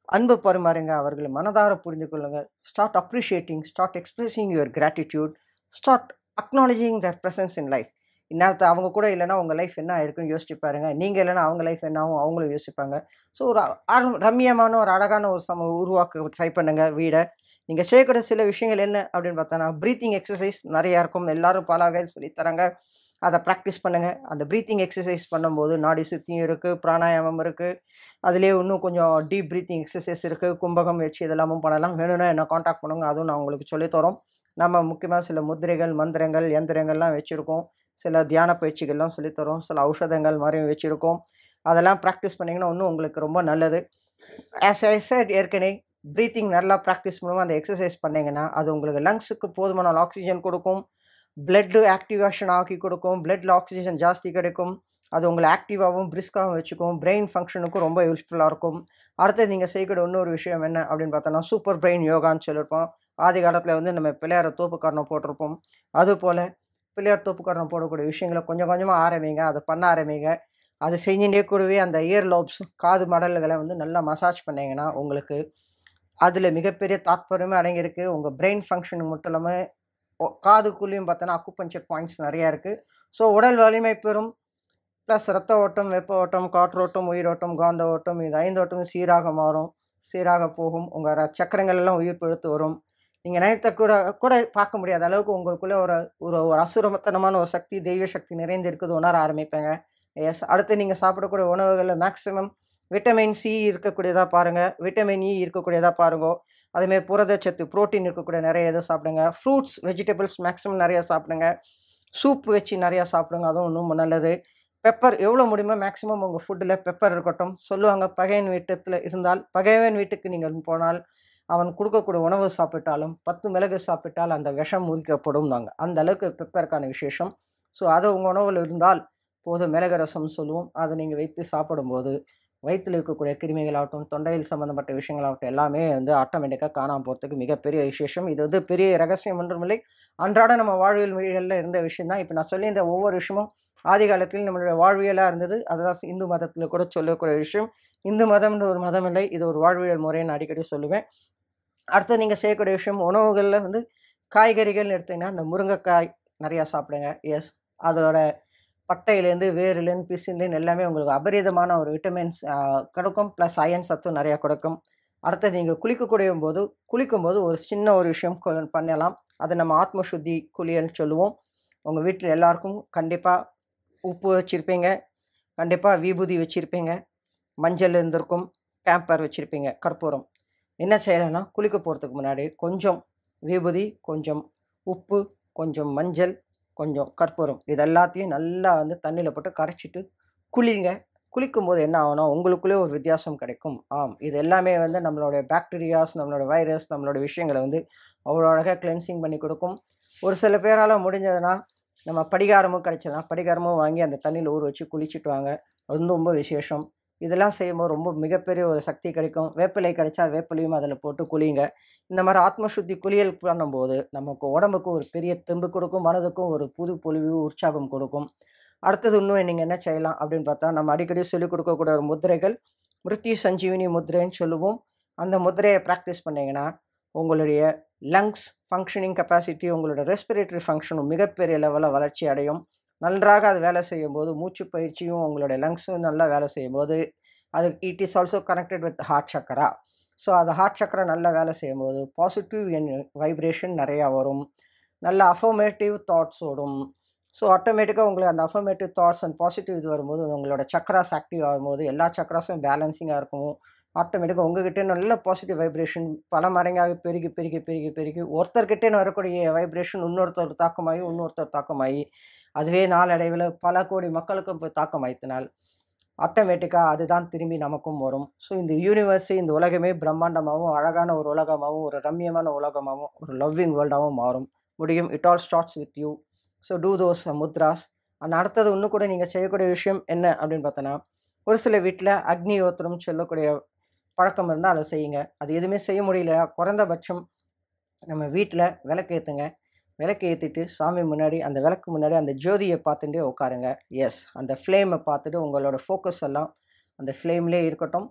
அன்பு பரிமாறுங்க அவர்களை மனதார புரிந்து கொள்ளுங்க start appreciating start expressing your gratitude start acknowledging their presence in life இந்நேரத்தை அவங்க கூட இல்லைன்னா உங்கள் லைஃப் என்ன ஆயிருக்குன்னு யோசிச்சு பாருங்க நீங்கள் இல்லைன்னா அவங்க லைஃப் என்ன ஆகும் அவங்களும் யோசிப்பாங்க ஸோ ஒரு அ- ரம்மியமான ஒரு அழகான ஒரு சம உருவாக்க ட்ரை பண்ணுங்க வீடை நீங்கள் செய்யக்கூடிய சில விஷயங்கள் என்ன அப்படின்னு பார்த்தோன்னா ப்ரீத்திங் எக்ஸசைஸ் நிறையா இருக்கும் எல்லாரும் பல வகையில் சொல்லித் தராங்க அதை ப்ராக்டிஸ் பண்ணுங்கள் அந்த ப்ரீத்திங் எக்ஸசைஸ் பண்ணும்போது நாடி சுத்தியும் இருக்குது பிராணாயாமம் இருக்குது அதுலேயே இன்னும் கொஞ்சம் டீப் ப்ரீத்திங் எக்ஸசைஸ் இருக்குது கும்பகம் வச்சு இதெல்லாமும் பண்ணலாம் வேணும்னா என்ன காண்டாக்ட் பண்ணுங்க அதுவும் நான் உங்களுக்கு சொல்லித் தரோம் நம்ம முக்கியமாக சில முத்திரைகள் மந்திரங்கள் எந்திரங்கள்லாம் வச்சுருக்கோம் சில தியான பயிற்சிகள்லாம் சொல்லித் தரோம் சில ஔஷதங்கள் மாதிரியும் வச்சுருக்கோம் அதெல்லாம் ப்ராக்டிஸ் பண்ணிங்கன்னா இன்னும் உங்களுக்கு ரொம்ப நல்லது ஆஸ் ஐ said ஏற்கனவே ப்ரீத்திங் நல்லா ப்ராக்டிஸ் பண்ணுவோம் அந்த எக்ஸசைஸ் பண்ணீங்கன்னா அது உங்களுக்கு லங்ஸுக்கு போதுமான ஆக்சிஜன் கொடுக்கும் பிளட்டு ஆக்டிவேஷன் ஆக்கி கொடுக்கும் பிளட்டில் ஆக்சிஜன் ஜாஸ்தி கிடைக்கும் அது உங்களை ஆக்டிவாகவும் பிரிஸ்காகவும் வச்சுக்கும் பிரெயின் ஃபங்க்ஷனுக்கும் ரொம்ப யூஸ்ஃபுல்லாக இருக்கும் அடுத்து நீங்கள் செய்யக்கூடிய இன்னொரு விஷயம் என்ன அப்படின்னு பார்த்தோன்னா சூப்பர் பிரெயின் யோகான்னு சொல்லியிருப்போம் ஆதி காலத்தில் வந்து நம்ம பிள்ளையார தோப்புக்காரணம் போட்டிருப்போம் அதுபோல் பிள்ளையார் தோப்புக்காரணம் போடக்கூடிய விஷயங்களை கொஞ்சம் கொஞ்சமாக ஆரம்பிங்க அதை பண்ண ஆரம்பிங்க அது செஞ்சுட்டே கூடவே அந்த இயர் லோப்ஸ் காது மடல்களை வந்து நல்லா மசாஜ் பண்ணீங்கன்னா உங்களுக்கு அதில் மிகப்பெரிய தாத்பரியமே அடங்கியிருக்கு உங்கள் பிரெயின் ஃபங்க்ஷன் மட்டும் இல்லாமல் ஒ- காதுக்குள்ளேயும் பார்த்தோன்னா அக்குபஞ்சர் பாயிண்ட்ஸ் நிறையா இருக்குது ஸோ உடல் வலிமை பெறும் ப்ளஸ் ரத்த ஓட்டம் வெப்ப ஓட்டம் காற்றோட்டம் உயிரோட்டம் காந்த ஓட்டம் இது ஐந்து ஓட்டமும் சீராக மாறும் சீராக போகும் உங்கள் சக்கரங்கள் எல்லாம் உயிர் பிழைத்து வரும் நீங்கள் நினைத்த கூட கூட பார்க்க முடியாத அளவுக்கு உங்களுக்குள்ளே ஒரு ஒரு ஒரு அசுரமத்தனமான ஒரு சக்தி தெய்வ சக்தி நிறைந்து இருக்குது உணர ஆரம்பிப்பேங்க எஸ் அடுத்து நீங்கள் சாப்பிடக்கூடிய உணவுகளில் மேக்ஸிமம் விட்டமின் சி இருக்கக்கூடியதாக பாருங்கள் விட்டமின் இ இருக்கக்கூடியதாக பாருங்க அதேமாதிரி புரதச்சத்து புரோட்டீன் இருக்கக்கூடிய நிறைய இதை சாப்பிடுங்க ஃப்ரூட்ஸ் வெஜிடபிள்ஸ் மேக்ஸிமம் நிறையா சாப்பிடுங்க சூப் வச்சு நிறையா சாப்பிடுங்க அதுவும் இன்னும் நல்லது பெப்பர் எவ்வளோ முடியுமோ மேக்ஸிமம் உங்கள் ஃபுட்டில் பெப்பர் இருக்கட்டும் சொல்லுவாங்க பகையன் வீட்டத்தில் இருந்தால் பகைவன் வீட்டுக்கு நீங்கள் போனால் அவன் கொடுக்கக்கூடிய உணவு சாப்பிட்டாலும் பத்து மிளகு சாப்பிட்டால் அந்த விஷம் முறிக்கப்படும் நாங்கள் அந்த அளவுக்கு பெப்பருக்கான விசேஷம் ஸோ அது உங்கள் உணவில் இருந்தால் போதும் மிளகு ரசம் சொல்லுவோம் அதை நீங்கள் வைத்து சாப்பிடும்போது வயிற்றில் இருக்கக்கூடிய கிருமிகளாகட்டும் தொண்டையில் சம்மந்தப்பட்ட விஷயங்களாகட்டும் எல்லாமே வந்து ஆட்டோமேட்டிக்காக காணாமல் போகிறதுக்கு மிகப்பெரிய விசேஷம் இது வந்து பெரிய ரகசியம் ஒன்றுமில்லை அன்றாட நம்ம வாழ்வியல் மொழிகளில் இருந்த விஷயம் தான் இப்போ நான் சொல்லி இந்த ஒவ்வொரு விஷயமும் ஆதி காலத்தில் நம்மளுடைய வாழ்வியலாக இருந்தது அதுதான் இந்து மதத்தில் கூட சொல்லக்கூடிய விஷயம் இந்து மதம்ன்ற ஒரு மதம் இல்லை இது ஒரு வாழ்வியல் முறைன்னு அடிக்கடி சொல்லுவேன் அடுத்து நீங்கள் செய்யக்கூடிய விஷயம் உணவுகளில் வந்து காய்கறிகள்னு எடுத்தீங்கன்னா இந்த முருங்கைக்காய் நிறையா சாப்பிடுங்க எஸ் அதோட பட்டையிலேருந்து வேர்லேருந்து பிசின்லேருந்து எல்லாமே உங்களுக்கு அபரிதமான ஒரு விட்டமின்ஸ் கிடைக்கும் ப்ளஸ் அயன் சத்தும் நிறையா கொடுக்கும் அடுத்தது நீங்கள் குளிக்கக்கூடிய போது குளிக்கும்போது ஒரு சின்ன ஒரு விஷயம் கொ- பண்ணலாம் அது நம்ம ஆத்ம சுத்தி குளியல்னு சொல்லுவோம் உங்கள் வீட்டில் எல்லாருக்கும் கண்டிப்பாக உப்பு வச்சுருப்பீங்க கண்டிப்பாக விபூதி வச்சுருப்பீங்க மஞ்சள் இருந்திருக்கும் கேம்பர் வச்சுருப்பீங்க கற்பூரம் என்ன செய்யலைன்னா குளிக்க போகிறதுக்கு முன்னாடி கொஞ்சம் விபூதி கொஞ்சம் உப்பு கொஞ்சம் மஞ்சள் கொஞ்சம் கற்பூரம் இது எல்லாத்தையும் நல்லா வந்து தண்ணியில் போட்டு கரைச்சிட்டு குளிங்க குளிக்கும்போது என்ன ஆகும்னா உங்களுக்குள்ளே ஒரு வித்தியாசம் கிடைக்கும் ஆம் இது எல்லாமே வந்து நம்மளுடைய பாக்டீரியாஸ் நம்மளோட வைரஸ் நம்மளோட விஷயங்களை வந்து அவ்வளோ அழகாக கிளென்சிங் பண்ணி கொடுக்கும் ஒரு சில பேரால் முடிஞ்சதுன்னா நம்ம படிகாரமும் கிடைச்சதுன்னா படிகாரமும் வாங்கி அந்த தண்ணியில் ஊற வச்சு குளிச்சுட்டு வாங்க அது வந்து ரொம்ப விசேஷம் இதெல்லாம் செய்யும்போது ரொம்ப மிகப்பெரிய ஒரு சக்தி கிடைக்கும் வேப்பிலை கிடைச்சா வேப்பிலையும் அதில் போட்டு குளிங்க இந்த மாதிரி ஆத்ம சுத்தி குளியல் பண்ணும்போது நமக்கு உடம்புக்கு ஒரு பெரிய தெம்பு கொடுக்கும் மனதுக்கும் ஒரு புது பொலிவு உற்சாகம் கொடுக்கும் அடுத்தது இன்னும் நீங்கள் என்ன செய்யலாம் அப்படின்னு பார்த்தா நம்ம அடிக்கடி சொல்லிக் கொடுக்கக்கூடிய ஒரு முத்திரைகள் மிருத்யு சஞ்சீவினி முத்திரைன்னு சொல்லுவோம் அந்த முத்திரையை ப்ராக்டிஸ் பண்ணீங்கன்னா உங்களுடைய லங்ஸ் ஃபங்க்ஷனிங் கெப்பாசிட்டி உங்களோட ரெஸ்பிரேட்டரி ஃபங்க்ஷனும் மிகப்பெரிய லெவலில் வளர்ச்சி அடையும் நன்றாக அது வேலை செய்யும்போது மூச்சு பயிற்சியும் உங்களுடைய லங்ஸும் நல்லா வேலை செய்யும்போது அது it is also connected with heart chakra so அது ஹார்ட் சக்கரா நல்லா வேலை செய்யும்போது பாசிட்டிவ் வைப்ரேஷன் நிறையா வரும் நல்ல அஃபர்மேட்டிவ் தாட்ஸ் ஓடும் ஸோ ஆட்டோமேட்டிக்காக உங்களுக்கு அந்த அஃபர்மேட்டிவ் தாட்ஸ் அண்ட் பாசிட்டிவ் இது வரும்போது உங்களோட சக்கராஸ் ஆக்டிவ் ஆகும்போது எல்லா சக்கராஸும் பேலன்சிங்காக இருக்கும் ஆட்டோமேட்டிக்காக உங்ககிட்ட நல்ல பாசிட்டிவ் வைப்ரேஷன் பல மடங்காக பெருகி பெருகி பெருகி பெருகி ஒருத்தர்கிட்டே வரக்கூடிய வைப்ரேஷன் இன்னொருத்தர் தாக்கமாகி இன்னொருத்தர் தாக்கமாகி அதுவே நாளடைவில் பல கோடி மக்களுக்கும் போய் தாக்கம் வைத்தினால் ஆட்டோமேட்டிக்காக அதுதான் திரும்பி நமக்கும் வரும் ஸோ இந்த யூனிவர்ஸ் இந்த உலகமே பிரம்மாண்டமாகவும் அழகான ஒரு உலகமாகவும் ஒரு ரம்மியமான உலகமாகவும் ஒரு லவ்விங் வேர்ல்டாகவும் மாறும் முடியும் it all starts with you so do those mudras அந்த அடுத்தது இன்னும் கூட நீங்கள் செய்யக்கூடிய விஷயம் என்ன அப்படின்னு பார்த்தோன்னா ஒரு சில வீட்டில் அக்னி யோத்திரம் சொல்லக்கூடிய பழக்கம் இருந்தால் அதை செய்யுங்க அது எதுவுமே செய்ய முடியல குறைந்தபட்சம் நம்ம வீட்டில் விளக்கு ஏற்றுங்க விளக்கு ஏற்றிட்டு சாமி முன்னாடி அந்த விளக்கு முன்னாடி அந்த ஜோதியை பார்த்துட்டே உட்காருங்க எஸ் அந்த ஃப்ளேமை பார்த்துட்டு உங்களோட ஃபோக்கஸ் எல்லாம் அந்த ஃப்ளேம்லேயே இருக்கட்டும்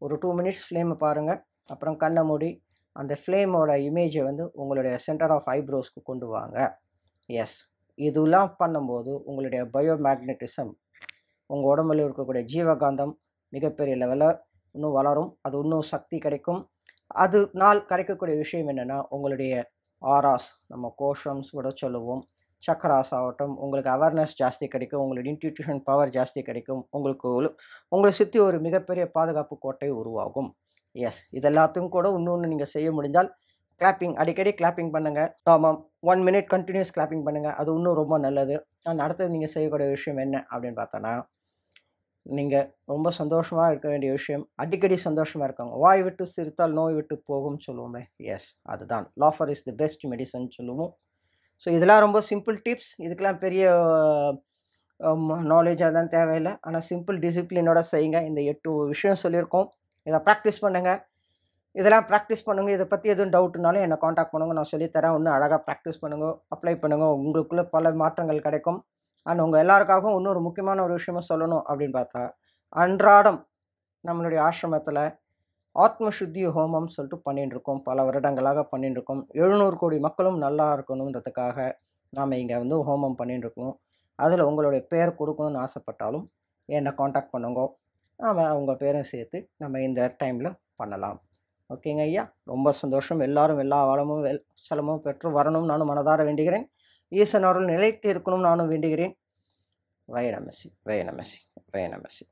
ஒரு டூ மினிட்ஸ் ஃப்ளேமை பாருங்கள் அப்புறம் கண்ணை மூடி அந்த ஃப்ளேமோட இமேஜை வந்து உங்களுடைய சென்டர் ஆஃப் ஐப்ரோஸ்க்கு கொண்டு வாங்க எஸ் இதெல்லாம் பண்ணும்போது உங்களுடைய பயோமேக்னட்டிசம் உங்கள் உடம்புல இருக்கக்கூடிய ஜீவகாந்தம் மிகப்பெரிய லெவலில் இன்னும் வளரும் அது இன்னும் சக்தி கிடைக்கும் அது நாள் கிடைக்கக்கூடிய விஷயம் என்னென்னா உங்களுடைய ஆராஸ் நம்ம கோஷம்ஸ் கூட சொல்லுவோம் சக்கராஸ் ஆகட்டும் உங்களுக்கு அவேர்னஸ் ஜாஸ்தி கிடைக்கும் உங்களுடைய இன்ட்யூஷன் பவர் ஜாஸ்தி கிடைக்கும் உங்களுக்கு ஒரு- உங்களை சுற்றி ஒரு மிகப்பெரிய பாதுகாப்பு கோட்டை உருவாகும் எஸ் இது எல்லாத்தையும் கூட இன்னொன்று நீங்கள் செய்ய முடிஞ்சால் கிளாப்பிங் அடிக்கடி கிளாப்பிங் பண்ணுங்கள் ஆமாம் ஒன் மினிட் கண்டினியூஸ் கிளாப்பிங் பண்ணுங்கள் அது இன்னும் ரொம்ப நல்லது அண்ட் அடுத்தது நீங்கள் செய்யக்கூடிய விஷயம் என்ன அப்படின்னு பார்த்தோன்னா நீங்கள் ரொம்ப சந்தோஷமாக இருக்க வேண்டிய விஷயம் அடிக்கடி சந்தோஷமாக இருக்காங்க வாய் விட்டு சிரித்தால் நோய் விட்டு போகும் சொல்லுவோமே எஸ் அதுதான் laughter is the best medicine சொல்லுவோம் ஸோ இதெல்லாம் ரொம்ப சிம்பிள் டிப்ஸ் இதுக்கெல்லாம் பெரிய நாலேஜ் அதெல்லாம் தேவையில்லை ஆனால் சிம்பிள் டிசிப்ளினோட செய்யுங்க இந்த எட்டு விஷயம் சொல்லியிருக்கோம் இதை ப்ராக்டிஸ் பண்ணுங்கள் இதெல்லாம் ப்ராக்டிஸ் பண்ணுங்க இதை பற்றி எதுவும் டவுட்னாலும் என்னை காண்டாக்ட் பண்ணுங்க நான் சொல்லித்தரேன் இன்னும் அழகாக ப்ராக்டிஸ் பண்ணுங்க அப்ளை பண்ணுங்க உங்களுக்குள்ள பல மாற்றங்கள் கிடைக்கும் அண்ட் உங்கள் எல்லாருக்காகவும் இன்னொரு முக்கியமான ஒரு விஷயமும் சொல்லணும் அப்படின்னு பார்த்தா அன்றாடம் நம்மளுடைய ஆசிரமத்தில் ஆத்ம சுத்தி ஹோமம் சொல்லிட்டு பண்ணிட்டு இருக்கோம் பல வருடங்களாக பண்ணிட்டு இருக்கோம் எழுநூறு கோடி மக்களும் நல்லா இருக்கணுன்றதுக்காக நாம் இங்கே வந்து ஹோமம் பண்ணிட்டு இருக்கோம் அதில் உங்களுடைய பேர் கொடுக்கணும்னு ஆசைப்பட்டாலும் என்னை காண்டாக்ட் பண்ணுங்க நாம் உங்கள் பேரும் சேர்த்து நம்ம இந்த டைமில் பண்ணலாம் ஓகேங்க ஐயா ரொம்ப சந்தோஷம் எல்லாரும் எல்லா வளமும் வெல் சலமும் பெற்று வரணும் நானும் மனதார வேண்டுகிறேன் ஈசன் அவர்கள் நிலைத்து இருக்கணும் நானும் வேண்டுகிறேன் வயநமசி வயநமசி வயநமசி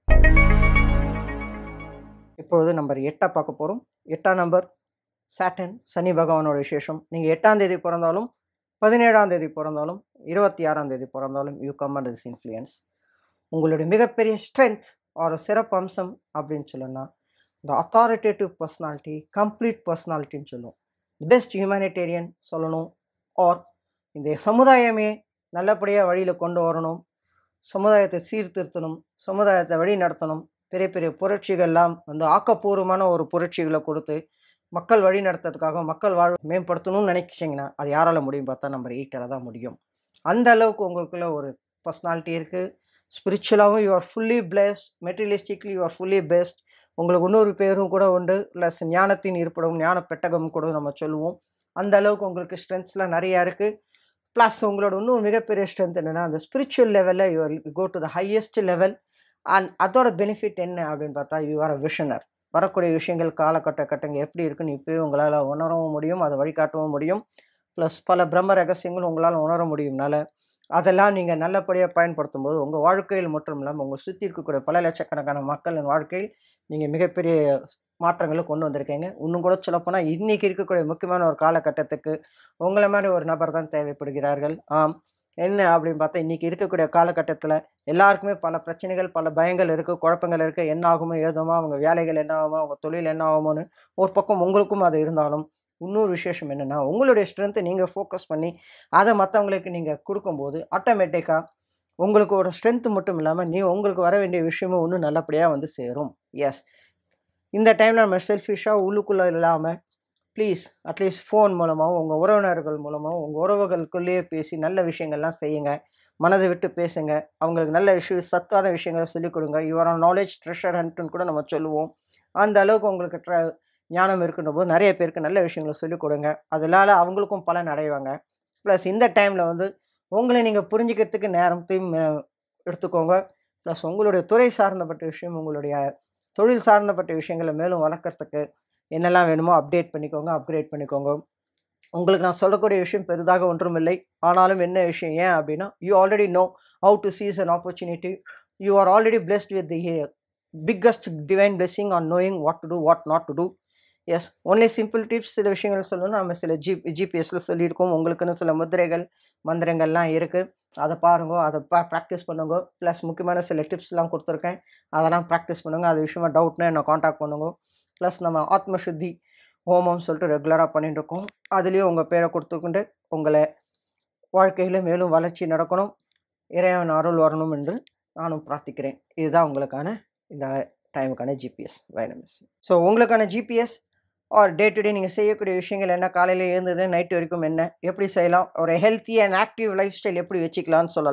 இப்பொழுது நம்பர் எட்டை பார்க்க போகிறோம் எட்டாம் நம்பர் சாட்டன் சனி பகவானோட விசேஷம் நீங்கள் எட்டாம் தேதி பிறந்தாலும் பதினேழாம் தேதி பிறந்தாலும் இருபத்தி ஆறாம் தேதி பிறந்தாலும் you come and this influence உங்களுடைய மிகப்பெரிய ஸ்ட்ரென்த் ஒரு சிறப்பு அம்சம் அப்படின்னு சொல்லணும்னா இந்த அத்தாரிட்டேட்டிவ் பர்சனாலிட்டி கம்ப்ளீட் பர்சனாலிட்டின்னு சொல்லுவோம் பெஸ்ட் ஹியூமனிடேரியன் சொல்லணும் ஆர் இந்த சமுதாயமே நல்லபடியாக வழியில் கொண்டு வரணும் சமுதாயத்தை சீர்திருத்தணும் சமுதாயத்தை வழி நடத்தணும் பெரிய பெரிய புரட்சிகள்லாம் வந்து ஆக்கப்பூர்வமான ஒரு புரட்சிகளை கொடுத்து மக்கள் வழி நடத்துறதுக்காக மக்கள் வாழ் மேம்படுத்தணும்னு நினைச்சிங்கன்னா அது யாரால் முடியும் பார்த்தா நம்பர் எயிட்டில் தான் முடியும் அந்த அளவுக்கு உங்களுக்குள்ள ஒரு பர்சனாலிட்டி இருக்குது ஸ்பிரிச்சுவலாகவும் you are fully blessed materialistically you are fully best உங்களுக்கு இன்னொரு பேரும் கூட உண்டு ப்ளஸ் ஞானத்தின் இருப்பிடம் ஞான பெட்டகம் கூட நம்ம சொல்லுவோம் அந்த அளவுக்கு உங்களுக்கு ஸ்ட்ரென்த்ஸ்லாம் நிறையா இருக்குது ப்ளஸ் உங்களோட இன்னும் மிகப்பெரிய ஸ்ட்ரென்த் என்னென்னா அந்த ஸ்பிரிச்சுவல் லெவலில் you go to the highest level and அதோட பெனிஃபிட் என்ன அப்படின்னு பார்த்தா யூ ஆர் அ விஷனர் வரக்கூடிய விஷயங்கள் காலகட்ட கட்டங்க எப்படி இருக்குன்னு இப்போயே உங்களால் உணரவும் முடியும் அதை வழிகாட்டவும் முடியும் ப்ளஸ் பல பிரம்ம ரகசியங்கள் உங்களால் உணர முடியும்னால அதெல்லாம் நீங்கள் நல்லபடியாக பயன்படுத்தும் போது உங்கள் வாழ்க்கையில் மட்டும் இல்லாமல் உங்கள் சுற்றி இருக்கக்கூடிய பல லட்சக்கணக்கான மக்களின் வாழ்க்கையில் நீங்கள் மிகப்பெரிய மாற்றங்களை கொண்டு வந்திருக்கீங்க இன்னும் கூட சொல்லப்போனால் இன்றைக்கி இருக்கக்கூடிய முக்கியமான ஒரு காலகட்டத்துக்கு உங்களை மாதிரி ஒரு நபர் தான் தேவைப்படுகிறார்கள் ஆம் என்ன அப்படின்னு பார்த்தா இன்றைக்கி இருக்கக்கூடிய காலகட்டத்தில் எல்லாருக்குமே பல பிரச்சனைகள் பல பயங்கள் இருக்குது குழப்பங்கள் இருக்குது என்ன ஆகுமோ ஏதுமோ அவங்க வேலைகள் என்ன ஆகுமோ அவங்க தொழில் என்ன ஆகுமோன்னு ஒரு பக்கம் உங்களுக்கும் அது இருந்தாலும் இன்னொரு விசேஷம் என்னென்னா உங்களுடைய ஸ்ட்ரென்த்தை நீங்கள் ஃபோக்கஸ் பண்ணி அதை மற்றவங்களுக்கு நீங்கள் கொடுக்கும்போது ஆட்டோமேட்டிக்காக உங்களுக்கு ஒரு ஸ்ட்ரென்த்து மட்டும் இல்லாமல் நீ உங்களுக்கு வர வேண்டிய விஷயமும் இன்னும் நல்லபடியாக வந்து சேரும் எஸ் இந்த டைமில் நம்ம செல்ஃபிஷாக உள்ளுக்குள்ளே இல்லாமல் ப்ளீஸ் அட்லீஸ்ட் ஃபோன் மூலமாகவும் உங்கள் உறவினர்கள் மூலமாகவும் உங்கள் உறவுகளுக்குள்ளேயே பேசி நல்ல விஷயங்கள்லாம் செய்யுங்க மனதை விட்டு பேசுங்க அவங்களுக்கு நல்ல விஷயம் சத்தான விஷயங்களை சொல்லிக் கொடுங்க யுவர் நாலேஜ் ட்ரெஷர் ஹண்ட்டுன்னு கூட நம்ம சொல்லுவோம் அந்த அளவுக்கு உங்களுக்கு ட்ர ஞானம் இருக்கின்ற போது நிறைய பேருக்கு நல்ல விஷயங்களை சொல்லிக் கொடுங்க அதனால அவங்களுக்கும் பலன் அடைவாங்க ப்ளஸ் இந்த டைமில் வந்து உங்களை நீங்கள் புரிஞ்சுக்கிறதுக்கு நேரத்தையும் அஹ், எடுத்துக்கோங்க ப்ளஸ் உங்களுடைய துறை சார்ந்தப்பட்ட விஷயம் உங்களுடைய தொழில் சார்ந்தப்பட்ட விஷயங்களை மேலும் வளர்க்குறதுக்கு என்னெல்லாம் வேணுமோ அப்டேட் பண்ணிக்கோங்க அப்கிரேட் பண்ணிக்கோங்க உங்களுக்கு நான் சொல்லக்கூடிய விஷயம் பெரிதாக ஒன்றுமில்லை ஆனாலும் என்ன விஷயம் ஏன் அப்படின்னா you already know how to seize an opportunity you are already blessed with the biggest divine blessing and knowing what to do what not to do yes only simple tips சில விஷயங்கள் சொல்லணும் நம்ம சில ஜி ஜிபிஎஸ்ல சொல்லியிருக்கோம் உங்களுக்குன்னு சில முத்திரைகள் மந்திரங்கள்லாம் இருக்குது அதை பாருங்க அதை பா ப்ராக்டிஸ் பண்ணுங்க ப்ளஸ் முக்கியமான சில டிப்ஸ்லாம் கொடுத்துருக்கேன் அதெல்லாம் ப்ராக்டிஸ் பண்ணுங்க அது விஷயமா டவுட்னா என்னை காண்டாக்ட் பண்ணுங்க ப்ளஸ் நம்ம ஆத்ம சுத்தி ஹோமம் சொல்லிட்டு ரெகுலராக பண்ணிட்டு இருக்கோம் அதுலேயும் உங்கள் பேரை கொடுத்துக்கொண்டு உங்களை வாழ்க்கையில் மேலும் வளர்ச்சி நடக்கணும் இறைவன் அருள் வரணும் என்று நானும் பிரார்த்திக்கிறேன் இதுதான் உங்களுக்கான இந்த டைமுக்கான ஜிபிஎஸ் வைனமிஸ் ஸோ உங்களுக்கான GPS R day to day நீங்கள் செய்யக்கூடிய விஷயங்கள் என்ன காலையில் எழுந்தது நைட்டு வரைக்கும் என்ன எப்படி செய்யலாம் ஒரு healthy and active lifestyle எப்படி வச்சுக்கலாம்னு சொல்லலாம்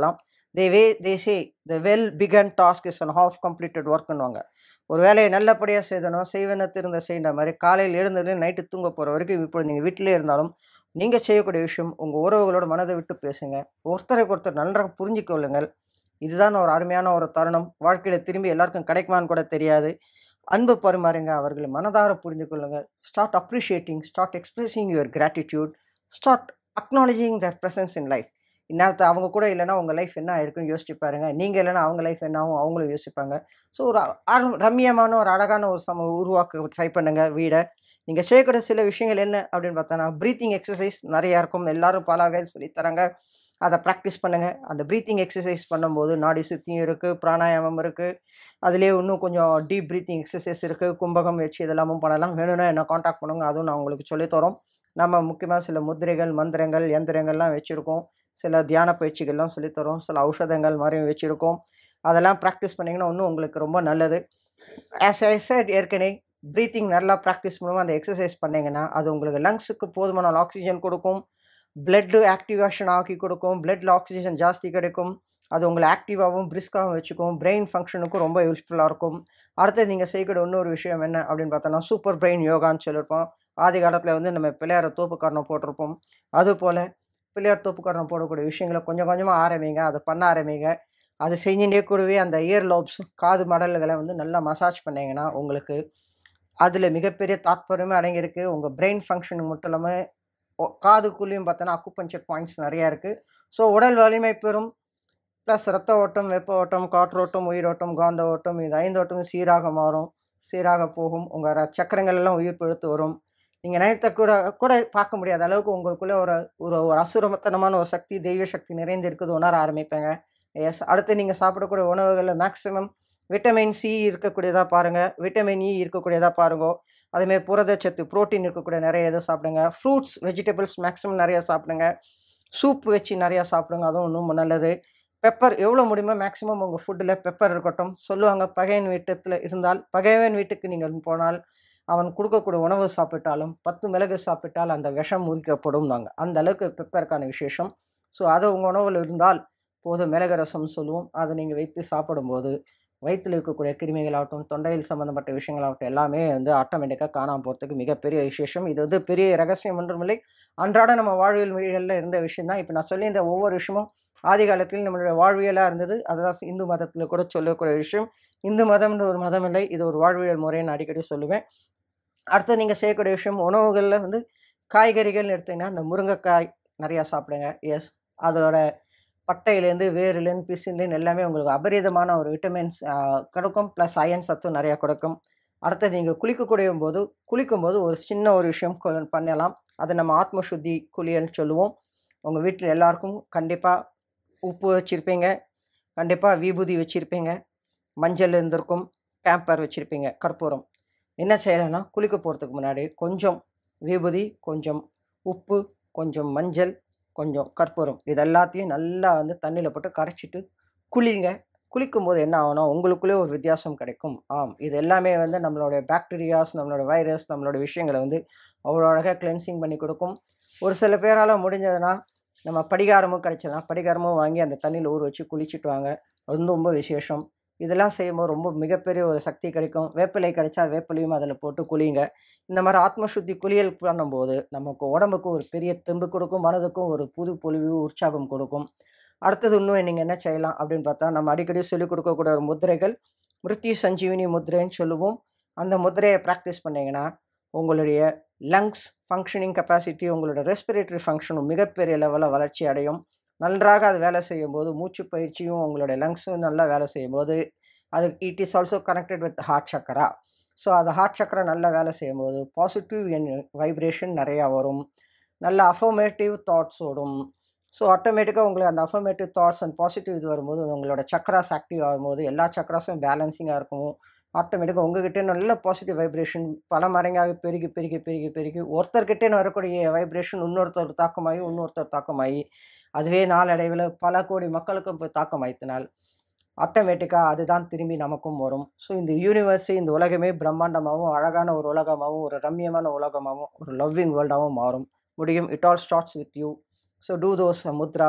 the way they say the well begun task is and half completed ஒர்க்குன்னுவாங்க ஒரு வேலையை நல்லபடியாக செய்தணும் செய்வன திருந்த செய்கிற மாதிரி காலையில் எழுந்தது நைட்டு தூங்க போகிற வரைக்கும் இப்போ நீங்கள் வீட்டிலே இருந்தாலும் நீங்கள் செய்யக்கூடிய விஷயம் உங்கள் உறவுகளோட மனதை விட்டு பேசுங்க ஒருத்தருக்கு ஒருத்தர் நன்றாக புரிஞ்சிக் கொள்ளுங்கள் இதுதான் ஒரு அருமையான ஒரு தருணம் வாழ்க்கையில் திரும்பி எல்லாருக்கும் கிடைக்குமான்னு கூட தெரியாது அன்பு பரிமாறுங்க அவர்களை மனதார புரிந்து கொள்ளுங்கள் start appreciating start expressing your gratitude start acknowledging their presence in life இந்நேரத்தை அவங்க கூட இல்லைன்னா உங்கள் லைஃப் என்ன ஆயிருக்குன்னு யோசிச்சு பாருங்க நீங்கள் இல்லைன்னா அவங்க லைஃப் என்ன ஆகும் அவங்களும் யோசிப்பாங்க ஸோ ஒரு அ- ரம்மியமான ஒரு அழகான ஒரு சம உருவாக்க ட்ரை பண்ணுங்க வீடை நீங்கள் செய்யக்கூடிய சில விஷயங்கள் என்ன அப்படின்னு பார்த்தோன்னா ப்ரீத்திங் எக்ஸசைஸ் நிறையா இருக்கும் எல்லாரும் பல வகையில் சொல்லித் தராங்க அதை ப்ராக்டிஸ் பண்ணுங்கள் அந்த ப்ரீத்திங் எக்ஸசைஸ் பண்ணும்போது நாடி சுத்தியும் இருக்குது பிராணாயாமம் இருக்குது அதுலேயே இன்னும் கொஞ்சம் டீப் ப்ரீத்திங் எக்ஸசைஸ் இருக்குது கும்பகம் வச்சு இதெல்லாமும் பண்ணலாம் வேணும்னா என்ன காண்டாக்ட் பண்ணுங்க அதுவும் நான் உங்களுக்கு சொல்லித் தரோம் நம்ம முக்கியமாக சில முத்திரைகள் மந்திரங்கள் எந்திரங்கள்லாம் வச்சுருக்கோம் சில தியான பயிற்சிகள்லாம் சொல்லித் தரோம் சில ஔஷதங்கள் மாதிரியும் வச்சுருக்கோம் அதெல்லாம் ப்ராக்டிஸ் பண்ணிங்கன்னா இன்னும் உங்களுக்கு ரொம்ப நல்லது ஆஸ் ஐ said ஏற்கனவே ப்ரீத்திங் நல்லா ப்ராக்டிஸ் பண்ணுவோம் அந்த எக்ஸசைஸ் பண்ணிங்கன்னா அது உங்களுக்கு லங்ஸுக்கு போதுமான ஆக்சிஜன் கொடுக்கும் பிளட்டு ஆக்டிவேஷன் ஆக்கி கொடுக்கும் பிளட்டில் ஆக்சிஜன் ஜாஸ்தி கிடைக்கும் அது உங்களை ஆக்டிவாகவும் பிரிஸ்காகவும் வச்சுக்கும் பிரெயின் ஃபங்க்ஷனுக்கும் ரொம்ப யூஸ்ஃபுல்லாக இருக்கும் அடுத்து நீங்கள் செய்யக்கூடிய இன்னொரு விஷயம் என்ன அப்படின்னு பார்த்தோன்னா சூப்பர் பிரெயின் யோகான்னு சொல்லியிருப்போம் ஆதி காலத்தில் வந்து நம்ம பிள்ளையார தோப்புக்காரணம் போட்டிருப்போம் அதுபோல் பிள்ளையார் தோப்புக்காரணம் போடக்கூடிய விஷயங்களை கொஞ்சம் கொஞ்சமாக ஆரம்பிங்க அதை பண்ண ஆரம்பிங்க அது செஞ்சுட்டே கூடவே அந்த இயர் லோப்ஸ் காது மடல்களை வந்து நல்லா மசாஜ் பண்ணீங்கன்னா உங்களுக்கு அதில் மிகப்பெரிய தாத்பரியமே அடங்கியிருக்கு உங்கள் பிரெயின் ஃபங்க்ஷன் மட்டும் இல்லாமல் ஒ- காதுக்குள்ளேயும் பார்த்தோன்னா அக்குபஞ்சர் பாயிண்ட்ஸ் நிறையா இருக்குது ஸோ உடல் வலிமை பெறும் ப்ளஸ் ரத்த ஓட்டம் வெப்ப ஓட்டம் காற்றோட்டம் உயிரோட்டம் காந்த ஓட்டம் இது ஐந்து ஓட்டமும் சீராக மாறும் சீராக போகும் உங்கள் சக்கரங்கள் எல்லாம் உயிர் பிழைத்து வரும் நீங்கள் நினைத்த கூட கூட பார்க்க முடியாத அளவுக்கு உங்களுக்குள்ளே ஒரு ஒரு ஒரு அசுரமத்தனமான ஒரு சக்தி தெய்வ சக்தி நிறைந்து இருக்குது உணர ஆரம்பிப்பேங்க எஸ் அடுத்து நீங்கள் சாப்பிடக்கூடிய உணவுகளில் மேக்ஸிமம் விட்டமின் சி இருக்கக்கூடியதாக பாருங்கள் விட்டமின் இ இருக்கக்கூடியதாக பாருங்க அதேமாதிரி புரதச்சத்து புரோட்டீன் இருக்கக்கூடிய நிறைய இதை சாப்பிடுங்க ஃப்ரூட்ஸ் வெஜிடபிள்ஸ் மேக்ஸிமம் நிறையா சாப்பிடுங்க சூப் வச்சு நிறையா சாப்பிடுங்க அதுவும் இன்னும் நல்லது பெப்பர் எவ்வளோ முடியுமோ மேக்ஸிமம் உங்கள் ஃபுட்டில் பெப்பர் இருக்கட்டும் சொல்லுவாங்க பகையன் வீட்டத்தில் இருந்தால் பகைவன் வீட்டுக்கு நீங்கள் போனால் அவன் கொடுக்கக்கூடிய உணவு சாப்பிட்டாலும் பத்து மிளகு சாப்பிட்டால் அந்த விஷம் முறிக்கப்படும் நாங்கள் அந்த அளவுக்கு பெப்பருக்கான விசேஷம் ஸோ அது உங்கள் உணவில் இருந்தால் போதும் மிளகு ரசம் சொல்லுவோம் அதை நீங்கள் வைத்து சாப்பிடும்போது வயிற்றில் இருக்கக்கூடிய கிருமிகளாகட்டும் தொண்டையில் சம்மந்தப்பட்ட விஷயங்களாகட்டும் எல்லாமே வந்து ஆட்டோமேட்டிக்காக காணாமல் போகிறதுக்கு மிகப்பெரிய விசேஷம் இது வந்து பெரிய ரகசியம் ஒன்றுமில்லை அன்றாட நம்ம வாழ்வியல் மொழிகளில் இருந்த விஷயம் தான் இப்போ நான் சொல்லி இந்த ஒவ்வொரு விஷயமும் ஆதி காலத்தில் நம்மளுடைய வாழ்வியலாக இருந்தது அதுதான் இந்து மதத்தில் கூட சொல்லக்கூடிய விஷயம் இந்து மதம்ன்ற ஒரு மதம் இல்லை இது ஒரு வாழ்வியல் முறைன்னு அடிக்கடி சொல்லுவேன் அடுத்து நீங்கள் செய்யக்கூடிய விஷயம் உணவுகளில் வந்து காய்கறிகள்னு எடுத்தீங்கன்னா இந்த முருங்கைக்காய் நிறையா சாப்பிடுங்க எஸ் அதோட பட்டையிலேருந்து வேர்லேருந்து பிசின்லேருந்து எல்லாமே உங்களுக்கு அபரிதமான ஒரு விட்டமின்ஸ் கிடைக்கும் ப்ளஸ் அயன் சத்தும் நிறையா கொடுக்கும் அடுத்தது நீங்கள் குளிக்கக்கூடிய போது குளிக்கும்போது ஒரு சின்ன ஒரு விஷயம் கொ- பண்ணலாம் அது நம்ம ஆத்ம சுத்தி குளியல்னு சொல்லுவோம் உங்கள் வீட்டில் எல்லாருக்கும் கண்டிப்பாக உப்பு வச்சுருப்பீங்க கண்டிப்பாக விபூதி வச்சுருப்பீங்க மஞ்சள் இருந்திருக்கும் கேம்பர் வச்சுருப்பீங்க கற்பூரம் என்ன செய்யலைன்னா குளிக்க போகிறதுக்கு முன்னாடி கொஞ்சம் விபூதி கொஞ்சம் உப்பு கொஞ்சம் மஞ்சள் கொஞ்சம் கற்பூரம் இது எல்லாத்தையும் நல்லா வந்து தண்ணியில் போட்டு கரைச்சிட்டு குளிங்க குளிக்கும்போது என்ன ஆகும்னா உங்களுக்குள்ளே ஒரு வித்தியாசம் கிடைக்கும் ஆம் இது எல்லாமே வந்து நம்மளுடைய பாக்டீரியாஸ் நம்மளோட வைரஸ் நம்மளோட விஷயங்களை வந்து அவ்வளோ அழகாக கிளென்சிங் பண்ணி கொடுக்கும் ஒரு சில பேரால் முடிஞ்சதுன்னா நம்ம படிகாரமும் கிடைச்சதுன்னா படிகாரமும் வாங்கி அந்த தண்ணியில் ஊற வச்சு குளிச்சுட்டு வாங்க அது வந்து ரொம்ப விசேஷம் இதெல்லாம் செய்யும்போது ரொம்ப மிகப்பெரிய ஒரு சக்தி கிடைக்கும் வேப்பிலை கிடைச்சா வேப்பிலையும் அதில் போட்டு குளிங்க இந்த மாதிரி ஆத்ம சுத்தி குளியல் பண்ணும்போது நமக்கு உடம்புக்கு ஒரு பெரிய தெம்பு கொடுக்கும் மனதுக்கும் ஒரு புது பொலிவு உற்சாகம் கொடுக்கும் அடுத்தது இன்னும் நீங்கள் என்ன செய்யலாம் அப்படின்னு பார்த்தா நம்ம அடிக்கடி சொல்லிக் கொடுக்கக்கூடிய ஒரு முத்திரைகள் மிருத்யு சஞ்சீவினி முத்திரைன்னு சொல்லுவோம் அந்த முத்திரையை ப்ராக்டிஸ் பண்ணீங்கன்னா உங்களுடைய லங்ஸ் ஃபங்க்ஷனிங் கெப்பாசிட்டி உங்களோட ரெஸ்பிரேட்டரி ஃபங்க்ஷனும் மிகப்பெரிய லெவலில் வளர்ச்சி அடையும் நன்றாக அது வேலை செய்யும்போது மூச்சு பயிற்சியும் உங்களுடைய லங்ஸும் நல்லா வேலை செய்யும்போது அது it is also connected with heart chakra so அது ஹார்ட் சக்கரா நல்லா வேலை செய்யும்போது பாசிட்டிவ் வைப்ரேஷன் நிறையா வரும் நல்ல அஃபர்மேட்டிவ் தாட்ஸ் ஓடும் ஸோ ஆட்டோமேட்டிக்காக உங்களுக்கு அந்த அஃபர்மேட்டிவ் தாட்ஸ் அண்ட் பாசிட்டிவ் இது வரும்போது உங்களோட சக்கராஸ் ஆக்டிவ் ஆகும்போது எல்லா சக்கராஸும் பேலன்சிங்காக இருக்கும் ஆட்டோமேட்டிக்காக உங்ககிட்ட நல்ல பாசிட்டிவ் வைப்ரேஷன் பல மடங்காக பெருகி பெருகி பெருகி பெருகி ஒருத்தர்கிட்டே வரக்கூடிய வைப்ரேஷன் இன்னொருத்தர் தாக்கமாகி இன்னொருத்தர் தாக்கமாகி அதுவே நாளடைவில் பல கோடி மக்களுக்கும் போய் தாக்கம் வைத்தினால் ஆட்டோமேட்டிக்காக அதுதான் திரும்பி நமக்கும் வரும் ஸோ இந்த யூனிவர்ஸ் இந்த உலகமே பிரம்மாண்டமாகவும் அழகான ஒரு உலகமாகவும் ஒரு ரம்மியமான உலகமாகவும் ஒரு லவ்விங் வேர்ல்டாகவும் மாறும் முடியும் it all starts with you so do those mudras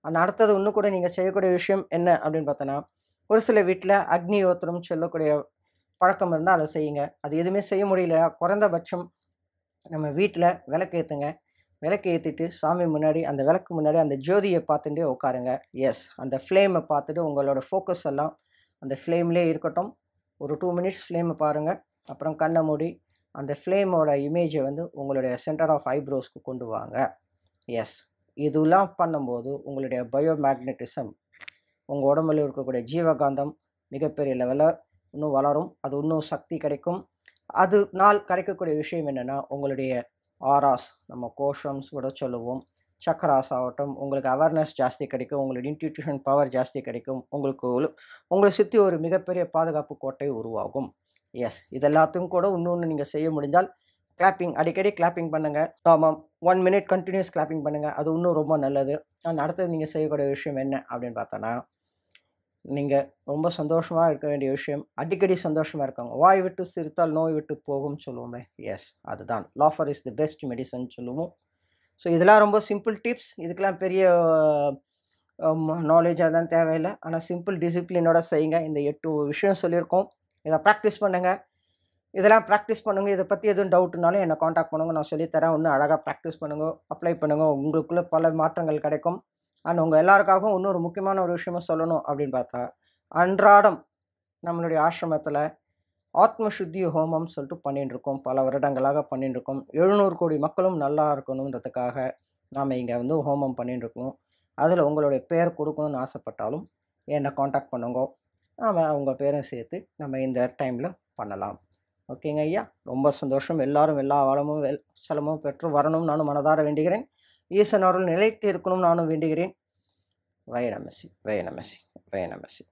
அந்த அடுத்தது இன்னும் கூட நீங்கள் செய்யக்கூடிய விஷயம் என்ன அப்படின்னு பார்த்தோன்னா ஒரு சில வீட்டில் அக்னி யோத்திரம் சொல்லக்கூடிய பழக்கம் இருந்தால் அதை செய்யுங்க அது எதுவுமே செய்ய முடியல குறைந்தபட்சம் நம்ம வீட்டில் விளக்கு ஏற்றுங்க விளக்கு ஏற்றிட்டு சாமி முன்னாடி அந்த விளக்கு முன்னாடி அந்த ஜோதியை பார்த்துட்டே உட்காருங்க எஸ் அந்த ஃப்ளேமை பார்த்துட்டு உங்களோட ஃபோக்கஸ் எல்லாம் அந்த ஃப்ளேம்லேயே இருக்கட்டும் ஒரு டூ மினிட்ஸ் ஃப்ளேமை பாருங்கள் அப்புறம் கண்ணை மூடி அந்த ஃப்ளேமோட இமேஜை வந்து உங்களுடைய சென்டர் ஆஃப் ஐப்ரோஸ்க்கு கொண்டு வாங்க எஸ் இதெல்லாம் பண்ணும்போது உங்களுடைய பயோமேக்னட்டிசம் உங்கள் உடம்புல இருக்கக்கூடிய ஜீவகாந்தம் மிகப்பெரிய லெவலில் இன்னும் வளரும் அது இன்னும் சக்தி கிடைக்கும் அது நாள் கிடைக்கக்கூடிய விஷயம் என்னென்னா உங்களுடைய ஆராஸ் நம்ம கோஷம்ஸ் கூட சொல்லுவோம் சக்கராஸ் ஆகட்டும் உங்களுக்கு அவேர்னஸ் ஜாஸ்தி கிடைக்கும் உங்களுடைய இன்ட்யூஷன் பவர் ஜாஸ்தி கிடைக்கும் உங்களுக்கு ஒரு- உங்களை சுற்றி ஒரு மிகப்பெரிய பாதுகாப்பு கோட்டை உருவாகும் எஸ் இது எல்லாத்தையும் கூட இன்னொன்று நீங்கள் செய்ய முடிஞ்சால் கிளாப்பிங் அடிக்கடி கிளாப்பிங் பண்ணுங்கள் ஆமாம் ஒன் மினிட் கண்டினியூஸ் கிளாப்பிங் பண்ணுங்கள் அது இன்னும் ரொம்ப நல்லது அண்ட் அடுத்தது நீங்கள் செய்யக்கூடிய விஷயம் என்ன அப்படின்னு பார்த்தோன்னா நீங்கள் ரொம்ப சந்தோஷமாக இருக்க வேண்டிய விஷயம் அடிக்கடி சந்தோஷமாக இருக்காங்க வாய் விட்டு சிரித்தால் நோய் விட்டு போகும் சொல்லுவோமே எஸ் அதுதான் laughter is the best medicine சொல்லுவோம் ஸோ இதெல்லாம் ரொம்ப சிம்பிள் டிப்ஸ் இதுக்கெல்லாம் பெரிய நாலேஜ் அதெல்லாம் தேவையில்லை ஆனால் சிம்பிள் டிசிப்ளினோட செய்யுங்க இந்த எட்டு விஷயம் சொல்லியிருக்கோம் இதை ப்ராக்டிஸ் பண்ணுங்கள் இதெல்லாம் ப்ராக்டிஸ் பண்ணுங்க இதை பற்றி எதுவும் டவுட்னாலும் என்னை காண்டாக்ட் பண்ணுங்க நான் சொல்லித்தரேன் இன்னும் அழகாக ப்ராக்டிஸ் பண்ணுங்க அப்ளை பண்ணுங்க உங்களுக்குள்ள பல மாற்றங்கள் கிடைக்கும் அண்ட் உங்கள் எல்லாருக்காகவும் இன்னொரு முக்கியமான ஒரு விஷயமும் சொல்லணும் அப்படின்னு பார்த்தா அன்றாடம் நம்மளுடைய ஆசிரமத்தில் ஆத்ம சுத்தி ஹோமம் சொல்லிட்டு பண்ணிட்டு இருக்கோம் பல வருடங்களாக பண்ணிட்டு இருக்கோம் எழுநூறு கோடி மக்களும் நல்லா இருக்கணுன்றதுக்காக நாம் இங்கே வந்து ஹோமம் பண்ணிட்டு இருக்கோம் அதில் உங்களுடைய பேர் கொடுக்கணும்னு ஆசைப்பட்டாலும் என்னை காண்டாக்ட் பண்ணுங்க நாம் உங்கள் பேரும் சேர்த்து நம்ம இந்த டைமில் பண்ணலாம் ஓகேங்க ஐயா ரொம்ப சந்தோஷம் எல்லாரும் எல்லா வளமும் வெல் சலமும் பெற்று வரணும் நானும் மனதார வேண்டுகிறேன் ஈசன் அவர்கள் நிலைத்து இருக்கணும் நானும் வேண்டுகிறேன் வயநமசி வயநமசி வயநமசி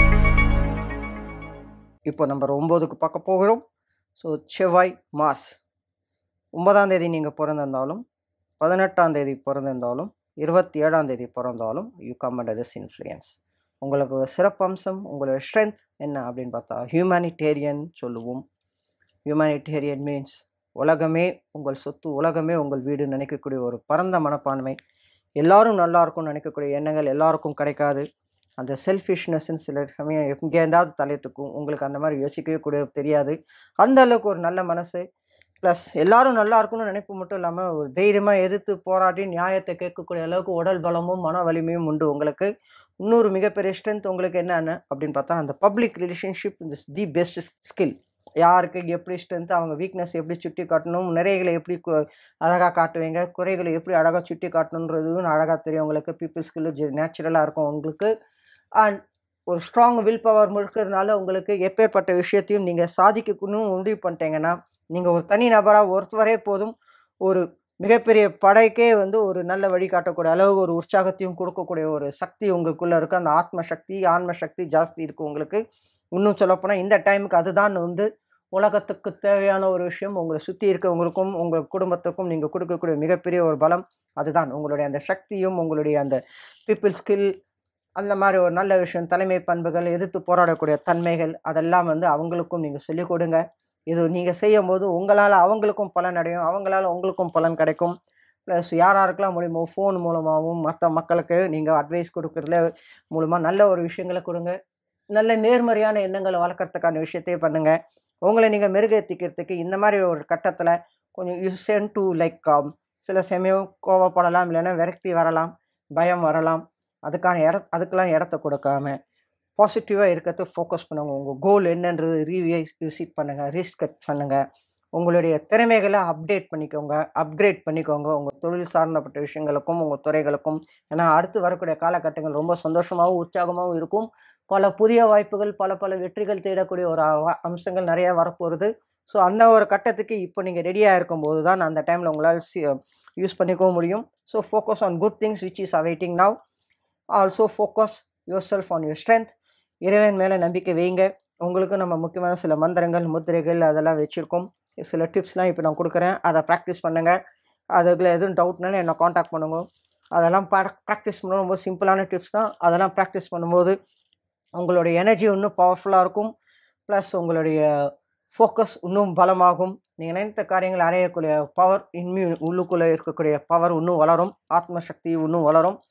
இப்போ நம்பர் ஒம்போதுக்கு பார்க்க போகிறோம் ஸோ செவ்வாய் மாஸ் ஒன்பதாம் தேதி நீங்கள் பிறந்திருந்தாலும் பதினெட்டாம் தேதி பிறந்திருந்தாலும் இருபத்தி ஏழாம் தேதி பிறந்தாலும் you come under this influence உங்களுக்கு ஒரு சிறப்பம்சம் உங்களோட ஸ்ட்ரென்த் என்ன அப்படின்னு பார்த்தா ஹியூமனிடேரியன் சொல்லுவோம் ஹியூமனிடேரியன் மீன்ஸ் உலகமே உங்கள் சொத்து உலகமே உங்கள் வீடு நினைக்கக்கூடிய ஒரு பரந்த மனப்பான்மை எல்லாரும் நல்லா இருக்கும்னு நினைக்கக்கூடிய எண்ணங்கள் எல்லாருக்கும் கிடைக்காது அந்த செல்ஃபிஷ்னஸ்ன்னு சில சமயம் எங்கே இருந்தாவது தலையத்துக்கும் உங்களுக்கு அந்த மாதிரி யோசிக்கவே கூட தெரியாது அந்த அளவுக்கு ஒரு நல்ல மனசு ப்ளஸ் எல்லாரும் நல்லா இருக்கணும்னு நினைப்பு மட்டும் இல்லாமல் ஒரு தைரியமாக எதிர்த்து போராடி நியாயத்தை கேட்கக்கூடிய அளவுக்கு உடல் பலமும் மன வலிமையும் உண்டு உங்களுக்கு இன்னொரு மிகப்பெரிய ஸ்ட்ரென்த் உங்களுக்கு என்னென்ன அப்படின்னு பார்த்தா அந்த public relationship is the best skill யாருக்கு எப்படி ஸ்ட்ரென்த் அவங்க வீக்னஸ் எப்படி சுட்டி காட்டணும் நிறைகளை எப்படி அழகாக காட்டுவீங்க குறைகளை எப்படி அழகாக சுட்டி காட்டணுன்றதும் அழகாக தெரியும் உங்களுக்கு பீப்புள் ஸ்கில்லு நேச்சுரலாக இருக்கும் உங்களுக்கு அண்ட் ஒரு ஸ்ட்ராங் வில் பவர் முழுக்கிறதுனால உங்களுக்கு எப்பேற்பட்ட விஷயத்தையும் நீங்கள் சாதிக்கணும்னு முடிவு பண்ணிட்டீங்கன்னா நீங்கள் ஒரு தனி நபராக ஒருத்தவரே போதும் ஒரு மிகப்பெரிய படைக்கே வந்து ஒரு நல்ல வழி காட்டக்கூடிய அளவு ஒரு உற்சாகத்தையும் கொடுக்கக்கூடிய ஒரு சக்தி உங்களுக்குள்ளே இருக்குது அந்த ஆத்ம சக்தி ஆன்ம சக்தி ஜாஸ்தி இருக்குது உங்களுக்கு இன்னும் சொல்லப்போனால் இந்த டைமுக்கு அதுதான் வந்து உலகத்துக்கு தேவையான ஒரு விஷயம் உங்களை சுற்றி இருக்கவங்களுக்கும் உங்கள் குடும்பத்துக்கும் நீங்கள் கொடுக்கக்கூடிய மிகப்பெரிய ஒரு பலம் அதுதான் உங்களுடைய அந்த சக்தியும் உங்களுடைய அந்த பீப்புள் ஸ்கில் அந்த மாதிரி ஒரு நல்ல விஷயம் தலைமை பண்புகள் எதிர்த்து போராடக்கூடிய தன்மைகள் அதெல்லாம் வந்து அவங்களுக்கும் நீங்கள் சொல்லிக் கொடுங்க இது நீங்கள் செய்யும் போது உங்களால் அவங்களுக்கும் பலன் அடையும் அவங்களால உங்களுக்கும் பலன் கிடைக்கும் ப்ளஸ் யார் யாருக்கெல்லாம் முடியுமோ ஃபோன் மூலமாகவும் மற்ற மக்களுக்கு நீங்கள் அட்வைஸ் கொடுக்குறதுல மூலமாக நல்ல ஒரு விஷயங்களை கொடுங்க நல்ல நேர்மறையான எண்ணங்களை வளர்க்குறதுக்கான விஷயத்தையே பண்ணுங்கள் உங்களை நீங்கள் மெருகேற்றிக்கிறதுக்கு இந்த மாதிரி ஒரு கட்டத்தில் கொஞ்சம் யூ சென் டு லைக் சில சமயம் கோவப்படலாம் இல்லைன்னா விரக்தி வரலாம் பயம் வரலாம் அதுக்கான இட அதுக்கெல்லாம் இடத்த கொடுக்காம பாசிட்டிவாக இருக்கிறது ஃபோக்கஸ் பண்ணுங்க உங்கள் கோல் என்னன்றது ரீவியஸ் விசிட் பண்ணுங்கள் ரீஸ்கட் பண்ணுங்கள் உங்களுடைய திறமைகளை அப்டேட் பண்ணிக்கோங்க அப்கிரேட் பண்ணிக்கோங்க உங்கள் தொழில் சார்ந்தப்பட்ட விஷயங்களுக்கும் உங்கள் துறைகளுக்கும் ஏன்னா அடுத்து வரக்கூடிய காலகட்டங்கள் ரொம்ப சந்தோஷமாகவும் உற்சாகமாகவும் இருக்கும் பல புதிய வாய்ப்புகள் பல பல வெற்றிகள் தேடக்கூடிய ஒரு அ- அம்சங்கள் நிறையா வரப்போகுது ஸோ அந்த ஒரு கட்டத்துக்கு இப்போ நீங்கள் ரெடியாக இருக்கும்போது தான் அந்த டைமில் உங்களால் யூஸ் பண்ணிக்கவும் முடியும் so focus on good things which is awaiting now also focus yourself on your strength இறைவன் மேலே நம்பிக்கை வைங்க உங்களுக்கு நம்ம முக்கியமான சில மந்திரங்கள் முத்திரைகள் அதெல்லாம் வச்சுருக்கோம் சில டிப்ஸ்லாம் இப்போ நான் கொடுக்குறேன் அதை ப்ராக்டிஸ் பண்ணுங்கள் அதுக்குள்ள எதுவும் டவுட்னாலும் என்னை காண்டாக்ட் பண்ணுங்க அதெல்லாம் ப்ராக்டிஸ் பண்ண ரொம்ப சிம்பிளான டிப்ஸ் தான் அதெல்லாம் ப்ராக்டிஸ் பண்ணும்போது உங்களுடைய எனர்ஜி இன்னும் பவர்ஃபுல்லாக இருக்கும் ப்ளஸ் உங்களுடைய ஃபோக்கஸ் இன்னும் பலமாகும் நீங்கள் நினைத்த காரியங்களை அடையக்கூடிய பவர் இன்மியூ உள்ளுக்குள்ளே இருக்கக்கூடிய பவர் இன்னும் வளரும் ஆத்ம சக்தி இன்னும் வளரும்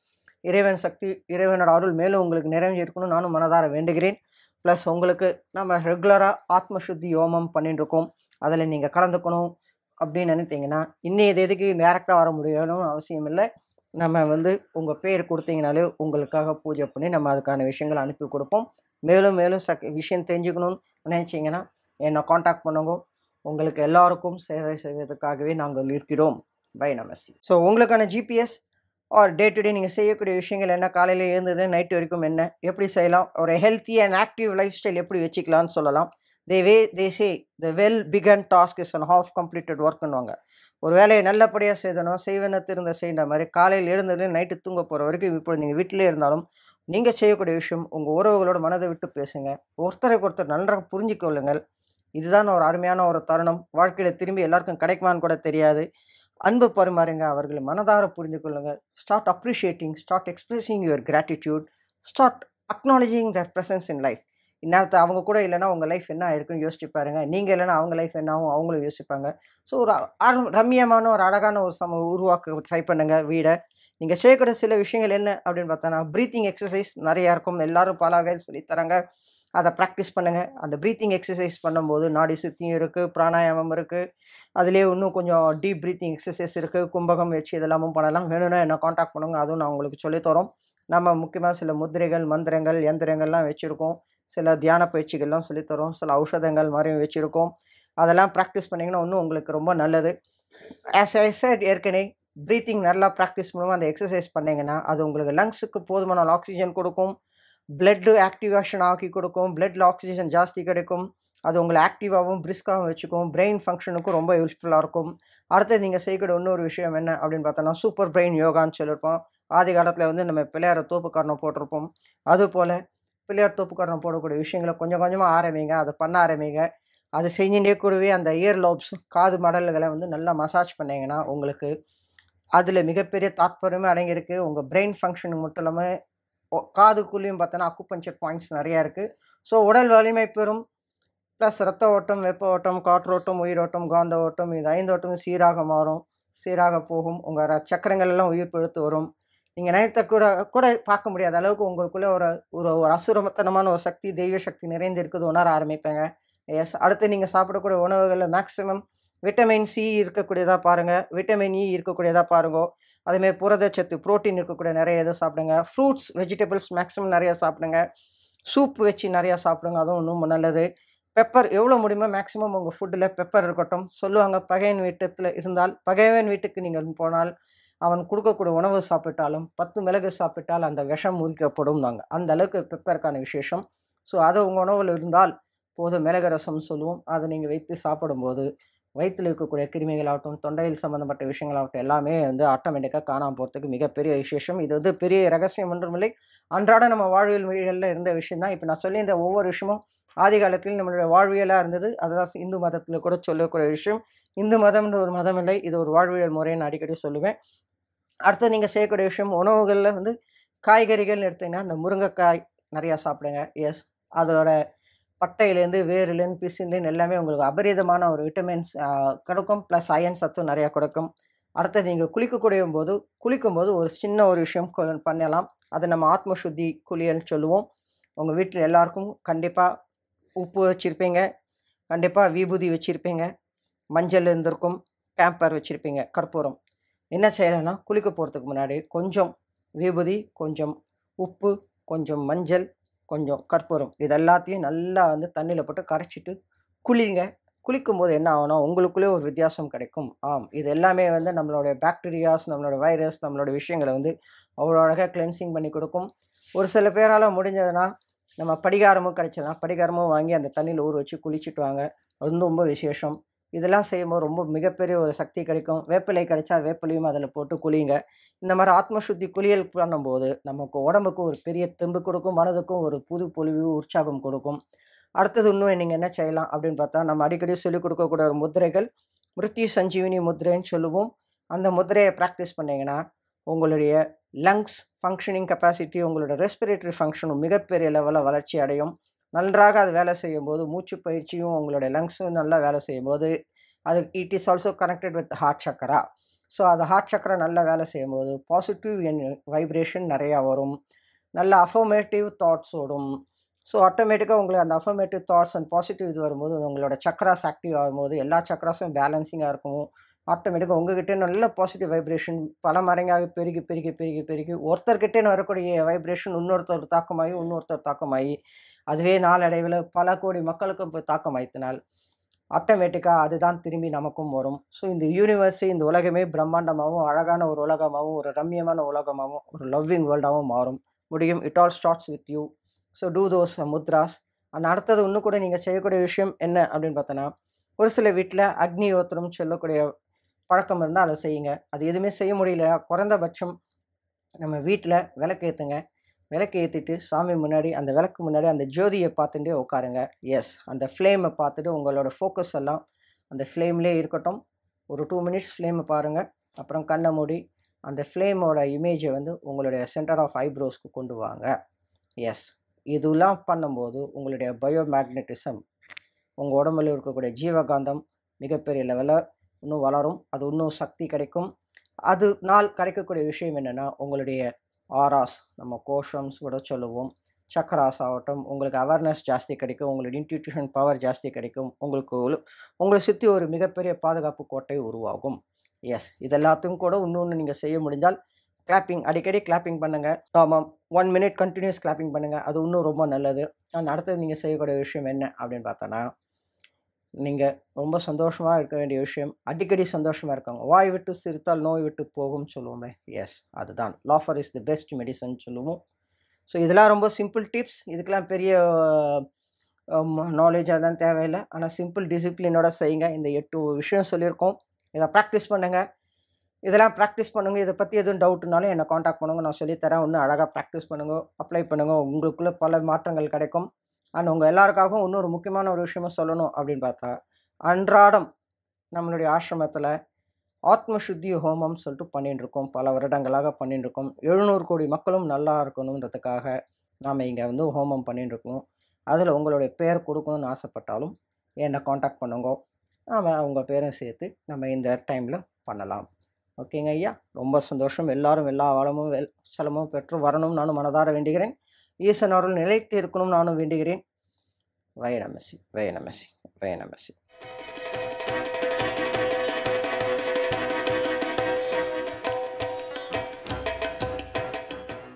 இறைவன் சக்தி இறைவனோட அருள் மேலும் உங்களுக்கு நிறைஞ்சு இருக்கணும் நானும் மனதார வேண்டுகிறேன் ப்ளஸ் உங்களுக்கு நம்ம ரெகுலராக ஆத்ம சுத்தி யோமம் பண்ணிட்டு இருக்கோம் அதில் நீங்கள் கலந்துக்கணும் அப்படின்னு நினைத்தீங்கன்னா இன்னைய தேதிக்கு டேரெக்டாக வர முடியணும்னு அவசியம் இல்லை நம்ம வந்து உங்கள் பேர் கொடுத்தீங்கனாலே உங்களுக்காக பூஜை பண்ணி நம்ம அதுக்கான விஷயங்களை அனுப்பி கொடுப்போம் மேலும் மேலும் சக் விஷயம் தெரிஞ்சுக்கணும்னு நினைச்சீங்கன்னா என்னை காண்டாக்ட் பண்ணுங்க உங்களுக்கு எல்லாருக்கும் சேவை செய்வதற்காகவே நாங்கள் இருக்கிறோம் பை நமசி ஸோ உங்களுக்கான GPS R day to day நீங்கள் செய்யக்கூடிய விஷயங்கள் என்ன காலையில் எழுந்தது நைட்டு வரைக்கும் என்ன எப்படி செய்யலாம் ஒரு healthy and active lifestyle எப்படி வச்சுக்கலாம்னு சொல்லலாம் the way they say the well begun task is and half completed ஒர்க்குன்னுவாங்க ஒரு வேலையை நல்லபடியாக செய்தணும் செய்வன திருந்த செய்கிற மாதிரி காலையில் எழுந்தது நைட்டு தூங்க போகிற வரைக்கும் இப்போ நீங்கள் வீட்டிலே இருந்தாலும் நீங்கள் செய்யக்கூடிய விஷயம் உங்கள் உறவுகளோட மனதை விட்டு பேசுங்க ஒருத்தருக்கு ஒருத்தர் நன்றாக புரிஞ்சிக் கொள்ளுங்கள் இதுதான் ஒரு அருமையான ஒரு தருணம் வாழ்க்கையில் திரும்பி எல்லாருக்கும் கிடைக்குமான்னு கூட தெரியாது அன்பு பரிமாறுங்க அவர்களை மனதார புரிந்து கொள்ளுங்கள் start appreciating start expressing your gratitude start acknowledging their presence in life இந்நேரத்தை அவங்க கூட இல்லைன்னா உங்கள் லைஃப் என்ன ஆயிருக்குன்னு யோசிச்சு பாருங்க நீங்கள் இல்லைன்னா அவங்க லைஃப் என்ன ஆகும் அவங்களும் யோசிப்பாங்க ஸோ ஒரு அரு- ரம்மியமான ஒரு அழகான ஒரு சம உருவாக்க ட்ரை பண்ணுங்க வீடை நீங்கள் செய்யக்கூடிய சில விஷயங்கள் என்ன அப்படின்னு பார்த்தோன்னா ப்ரீத்திங் எக்ஸசைஸ் நிறையா இருக்கும் எல்லாரும் பல வகையில் சொல்லித் தராங்க அதை ப்ராக்டிஸ் பண்ணுங்கள் அந்த ப்ரீத்திங் எக்ஸசைஸ் பண்ணும்போது நாடி சுத்தியும் இருக்குது பிராணாயாமம் இருக்குது அதுலேயே இன்னும் கொஞ்சம் டீப் ப்ரீத்திங் எக்ஸசைஸ் இருக்குது கும்பகம் வச்சு இதெல்லாமும் பண்ணலாம் வேணும்னா என்ன காண்டாக்ட் பண்ணுங்க அதுவும் நான் உங்களுக்கு சொல்லித் தரோம் நம்ம முக்கியமாக சில முத்திரைகள் மந்திரங்கள் எந்திரங்கள்லாம் வச்சுருக்கோம் சில தியான பயிற்சிகள்லாம் சொல்லித் தரோம் சில ஔஷதங்கள் மாதிரியும் வச்சுருக்கோம் அதெல்லாம் ப்ராக்டிஸ் பண்ணிங்கன்னா இன்னும் உங்களுக்கு ரொம்ப நல்லது ஆஸ் ஐ said ஏற்கனவே ப்ரீத்திங் நல்லா ப்ராக்டிஸ் மூலமாக அந்த எக்ஸசைஸ் பண்ணிங்கன்னா அது உங்களுக்கு லங்ஸுக்கு போதுமான ஆக்சிஜன் கொடுக்கும் பிளட்டு ஆக்டிவேஷன் ஆக்கி கொடுக்கும் பிளட்டில் ஆக்சிஜன் ஜாஸ்தி கிடைக்கும் அது உங்களை ஆக்டிவாகவும் பிரிஸ்காகவும் வச்சுக்கும் பிரெயின் ஃபங்க்ஷனுக்கும் ரொம்ப யூஸ்ஃபுல்லாக இருக்கும் அடுத்து நீங்கள் செய்யக்கூடிய இன்னொரு விஷயம் என்ன அப்படின்னு பார்த்தோன்னா சூப்பர் பிரெயின் யோகான்னு சொல்லியிருப்போம் ஆதி காலத்தில் வந்து நம்ம பிள்ளையார தோப்புக்காரணம் போட்டிருப்போம் அதுபோல் பிள்ளையார் தோப்புக்காரணம் போடக்கூடிய விஷயங்களை கொஞ்சம் கொஞ்சமாக ஆரம்பிங்க அதை பண்ண ஆரம்பிங்க அது செஞ்சுட்டே கூடவே அந்த இயர் லோப்ஸ் காது மடல்களை வந்து நல்லா மசாஜ் பண்ணீங்கன்னா உங்களுக்கு அதில் மிகப்பெரிய தாத்பரியமே அடங்கியிருக்கு உங்கள் பிரெயின் ஃபங்க்ஷனுக்கு மட்டும் இல்லாமல் ஒ- காதுக்குள்ளேயும் பார்த்தோன்னா அக்குப்பஞ்சர் பாயிண்ட்ஸ் நிறையா இருக்குது ஸோ உடல் வலிமை பெறும் ப்ளஸ் ரத்த ஓட்டம் வெப்ப ஓட்டம் காற்றோட்டம் உயிரோட்டம் காந்த ஓட்டம் இது ஐந்து ஓட்டமும் சீராக மாறும் சீராக போகும் உங்கள் சக்கரங்கள் எல்லாம் உயிர் பிழைத்து வரும் நீங்கள் நினைத்த கூட கூட பார்க்க முடியாத அளவுக்கு உங்களுக்குள்ளே ஒரு ஒரு ஒரு அசுரமத்தனமான ஒரு சக்தி தெய்வ சக்தி நிறைந்து இருக்குது உணர ஆரம்பிப்பேங்க எஸ் அடுத்து நீங்கள் சாப்பிடக்கூடிய உணவுகளில் மேக்ஸிமம் விட்டமின் சி இருக்கக்கூடியதாக பாருங்கள் விட்டமின் இ இருக்கக்கூடியதாக பாருங்க அதேமாதிரி புரதச்சத்து புரோட்டீன் இருக்கக்கூடிய நிறைய இதை சாப்பிடுங்க ஃப்ரூட்ஸ் வெஜிடபிள்ஸ் மேக்ஸிமம் நிறைய சாப்பிடுங்க சூப் வச்சு நிறையா சாப்பிடுங்க அதுவும் இன்னும் நல்லது பெப்பர் எவ்வளோ முடியுமோ மேக்ஸிமம் உங்கள் ஃபுட்டில் பெப்பர் இருக்கட்டும் சொல்லுவாங்க பகையன் வீட்டத்தில் இருந்தால் பகைவன் வீட்டுக்கு நீங்கள் போனால் அவன் கொடுக்கக்கூடிய உணவு சாப்பிட்டாலும் பத்து மிளகு சாப்பிட்டால் அந்த விஷம் முறிக்கப்படும் நாங்கள் அந்த அளவுக்கு பெப்பருக்கான விசேஷம் ஸோ அது உங்கள் உணவில் இருந்தால் போதும் மிளகு ரசம் சொல்லுவோம் அதை நீங்கள் வைத்து சாப்பிடும்போது வயிற்றில் இருக்கக்கூடிய கிருமிகளாகட்டும் தொண்டையில் சம்மந்தப்பட்ட விஷயங்களாகட்டும் எல்லாமே வந்து ஆட்டோமேட்டிக்காக காணாமல் போகிறதுக்கு மிகப்பெரிய விசேஷம் இது வந்து பெரிய ரகசியம் ஒன்றுமில்லை அன்றாட நம்ம வாழ்வியல் மொழிகளில் இருந்த விஷயம் தான் இப்போ நான் சொல்லி இந்த ஒவ்வொரு விஷயமும் ஆதி காலத்தில் நம்மளுடைய வாழ்வியலாக இருந்தது அதுதான் இந்து மதத்தில் கூட சொல்லக்கூடிய விஷயம் இந்து மதம்ன்ற ஒரு மதம் இல்லை இது ஒரு வாழ்வியல் முறையை நான் அடிக்கடி சொல்லுவேன் அடுத்து நீங்கள் செய்யக்கூடிய விஷயம் உணவுகளில் வந்து காய்கறிகள்னு எடுத்தீங்கன்னா இந்த முருங்கைக்காய் நிறையா சாப்பிடுங்க எஸ் அதோட பட்டையிலேருந்து வேர்லேருந்து பிசின்லேருந்து எல்லாமே உங்களுக்கு அபரிதமான ஒரு விட்டமின்ஸ் கிடைக்கும் ப்ளஸ் அயன் சத்தும் நிறையா கொடுக்கும் அடுத்தது நீங்கள் குளிக்கக்கூடிய போது குளிக்கும்போது ஒரு சின்ன ஒரு விஷயம் கொ- பண்ணலாம் அது நம்ம ஆத்ம சுத்தி குளியல்னு சொல்லுவோம் உங்கள் வீட்டில் எல்லாருக்கும் கண்டிப்பாக உப்பு வச்சுருப்பீங்க கண்டிப்பாக விபூதி வச்சுருப்பீங்க மஞ்சள் இருந்திருக்கும் கேம்பர் வச்சுருப்பீங்க கற்பூரம் என்ன செய்யலைன்னா குளிக்க போகிறதுக்கு முன்னாடி கொஞ்சம் விபூதி கொஞ்சம் உப்பு கொஞ்சம் மஞ்சள் கொஞ்சம் கற்பூரம் இது எல்லாத்தையும் நல்லா வந்து தண்ணியில் போட்டு கரைச்சிட்டு குளிங்க குளிக்கும்போது என்ன ஆகும்னா உங்களுக்குள்ளே ஒரு வித்தியாசம் கிடைக்கும் ஆம் இது எல்லாமே வந்து நம்மளுடைய பாக்டீரியாஸ் நம்மளோட வைரஸ் நம்மளோட விஷயங்களை வந்து அவ்வளோ அழகாக கிளென்சிங் பண்ணி கொடுக்கும் ஒரு சில பேரால் முடிஞ்சதுன்னா நம்ம படிகாரமும் கிடைச்சதுன்னா படிகாரமும் வாங்கி அந்த தண்ணியில் ஊற வச்சு குளிச்சுட்டு வாங்க அது வந்து ரொம்ப விசேஷம் இதெல்லாம் செய்யும்போது ரொம்ப மிகப்பெரிய ஒரு சக்தி கிடைக்கும் வேப்பிலை கிடைச்சா வேப்பிலையும் அதில் போட்டு குளிங்க இந்த மாதிரி ஆத்ம சுத்தி குளியல் பண்ணும்போது நமக்கு உடம்புக்கு ஒரு பெரிய தெம்பு கொடுக்கும் மனதுக்கும் ஒரு புது பொலிவு உற்சாகம் கொடுக்கும் அடுத்தது இன்னும் நீங்கள் என்ன செய்யலாம் அப்படின்னு பார்த்தா நம்ம அடிக்கடி சொல்லிக் கொடுக்கக்கூடிய ஒரு முத்திரைகள் மிருத்யு சஞ்சீவினி முத்திரைன்னு சொல்லுவோம் அந்த முத்திரையை ப்ராக்டிஸ் பண்ணீங்கன்னா உங்களுடைய லங்ஸ் ஃபங்க்ஷனிங் கெப்பாசிட்டி உங்களோட ரெஸ்பிரேட்டரி ஃபங்க்ஷனும் மிகப்பெரிய லெவலில் வளர்ச்சி அடையும் நன்றாக அது வேலை செய்யும்போது மூச்சு பயிற்சியும் உங்களுடைய லங்ஸும் நல்லா வேலை செய்யும்போது அது it is also connected with heart chakra so அது ஹார்ட் சக்கரை நல்லா வேலை செய்யும்போது பாசிட்டிவ் என் வைப்ரேஷன் நிறையா வரும் நல்ல அஃபர்மேட்டிவ் தாட்ஸ் ஓடும் ஸோ ஆட்டோமேட்டிக்காக உங்களுக்கு அந்த அஃபர்மேட்டிவ் தாட்ஸ் அண்ட் பாசிட்டிவ் இது வரும்போது உங்களோட சக்கராஸ் ஆக்டிவ் ஆகும்போது எல்லா சக்கராஸும் பேலன்சிங்காக இருக்கும் ஆட்டோமேட்டிக்காக உங்ககிட்ட நல்ல பாசிட்டிவ் வைப்ரேஷன் பல மடங்காக பெருகி பெருகி பெருகி பெருகி ஒருத்தர்கிட்டே வரக்கூடிய வைப்ரேஷன் இன்னொருத்தர் தாக்கமாகி இன்னொருத்தர் தாக்கமாகி அதுவே நாளடைவில் பல கோடி மக்களுக்கும் போய் தாக்கமாயித்தினால் ஆட்டோமேட்டிக்காக அதுதான் திரும்பி நமக்கும் வரும் ஸோ இந்த யூனிவர்ஸு இந்த உலகமே பிரம்மாண்டமாகவும் அழகான ஒரு உலகமாகவும் ஒரு ரம்மியமான உலகமாகவும் ஒரு லவ்விங் வேர்ல்டாகவும் மாறும் முடியும் it all starts with you so do those mudras அந்த அடுத்தது இன்னும் கூட நீங்கள் செய்யக்கூடிய விஷயம் என்ன அப்படின்னு பார்த்தோன்னா ஒரு சில வீட்டில் அக்னி யோத்திரம் சொல்லக்கூடிய பழக்கம் இருந்தால் அதை செய்யுங்க அது எதுவுமே செய்ய முடியல குறைந்தபட்சம் நம்ம வீட்டில் விளக்கு ஏற்றுங்க விளக்கு ஏற்றிட்டு சாமி முன்னாடி அந்த விளக்கு முன்னாடி அந்த ஜோதியை பார்த்துட்டே உட்காருங்க எஸ் அந்த ஃப்ளேமை பார்த்துட்டு உங்களோட ஃபோக்கஸ் எல்லாம் அந்த ஃப்ளேம்லேயே இருக்கட்டும் ஒரு டூ மினிட்ஸ் ஃப்ளேமை பாருங்கள் அப்புறம் கண்ணை மூடி அந்த ஃப்ளேமோட இமேஜை வந்து உங்களுடைய சென்டர் ஆஃப் ஐப்ரோஸ்க்கு கொண்டு வாங்க எஸ் இதெல்லாம் பண்ணும்போது உங்களுடைய பயோமேக்னட்டிசம் உங்கள் உடம்புல இருக்கக்கூடிய ஜீவகாந்தம் மிகப்பெரிய லெவலில் இன்னும் வளரும் அது இன்னும் சக்தி கிடைக்கும் அது நாள் கிடைக்கக்கூடிய விஷயம் என்னென்னா உங்களுடைய ஆராஸ் நம்ம கோஷம்ஸ் கூட சொல்லுவோம் சக்கராஸ் ஆகட்டும் உங்களுக்கு அவேர்னஸ் ஜாஸ்தி கிடைக்கும் உங்களுக்கு இன்ட்யூட்டியூஷன் பவர் ஜாஸ்தி கிடைக்கும் உங்களுக்கு ஒரு- உங்களை சுற்றி ஒரு மிகப்பெரிய பாதுகாப்பு கோட்டை உருவாகும் எஸ் இது எல்லாத்தையும் கூட இன்னொன்று நீங்கள் செய்ய முடிஞ்சால் கிளாப்பிங் அடிக்கடி கிளாப்பிங் பண்ணுங்கள் ஆமாம் ஒன் மினிட் கண்டினியூஸ் கிளாப்பிங் பண்ணுங்கள் அது இன்னும் ரொம்ப நல்லது நான் அடுத்தது நீங்கள் செய்யக்கூடிய விஷயம் என்ன அப்படின்னு பார்த்தோன்னா நீங்கள் ரொம்ப சந்தோஷமாக இருக்க வேண்டிய விஷயம் அடிக்கடி சந்தோஷமாக இருக்காங்க வாய் விட்டு சிரித்தால் நோய் விட்டு போகும்னு சொல்லுவோமே எஸ் அதுதான் laughter is the best medicine சொல்லுவோம் ஸோ இதெல்லாம் ரொம்ப சிம்பிள் டிப்ஸ் இதுக்கெல்லாம் பெரிய நாலேஜ் அதெல்லாம் தேவையில்லை ஆனால் சிம்பிள் டிசிப்ளினோட செய்யுங்க இந்த எட்டு விஷயம் சொல்லியிருக்கோம் இதை ப்ராக்டிஸ் பண்ணுங்கள் இதெல்லாம் ப்ராக்டிஸ் பண்ணுங்க இதை பற்றி எதுவும் டவுட்னாலும் என்னை காண்டாக்ட் பண்ணுங்க நான் சொல்லித்தரேன் இன்னும் அழகாக ப்ராக்டிஸ் பண்ணுங்க அப்ளை பண்ணுங்க உங்களுக்குள்ள பல மாற்றங்கள் கிடைக்கும் அண்ட் உங்கள் எல்லாருக்காகவும் இன்னொரு முக்கியமான ஒரு விஷயமும் சொல்லணும் அப்படின்னு பார்த்தா அன்றாடம் நம்மளுடைய ஆசிரமத்தில் ஆத்ம சுத்தி ஹோமம் சொல்லிட்டு பண்ணிட்டு இருக்கோம் பல வருடங்களாக பண்ணிட்டு இருக்கோம் எழுநூறு கோடி மக்களும் நல்லா இருக்கணுன்றதுக்காக நாம் இங்கே வந்து ஹோமம் பண்ணிட்டு இருக்கோம் அதில் உங்களுடைய பேர் கொடுக்கணும்னு ஆசைப்பட்டாலும் என்னை காண்டாக்ட் பண்ணுங்க நாம் உங்கள் பேரும் சேர்த்து நம்ம இந்த டைமில் பண்ணலாம் ஓகேங்க ஐயா ரொம்ப சந்தோஷம் எல்லாரும் எல்லா வளமும் வெல் சலமும் பெற்று வரணும் நானும் மனதார வேண்டுகிறேன் ஈசன் அவர்கள் நிலைத்து இருக்கணும் நானும் வேண்டுகிறேன் வய நமசி வய நமசி வய நமசி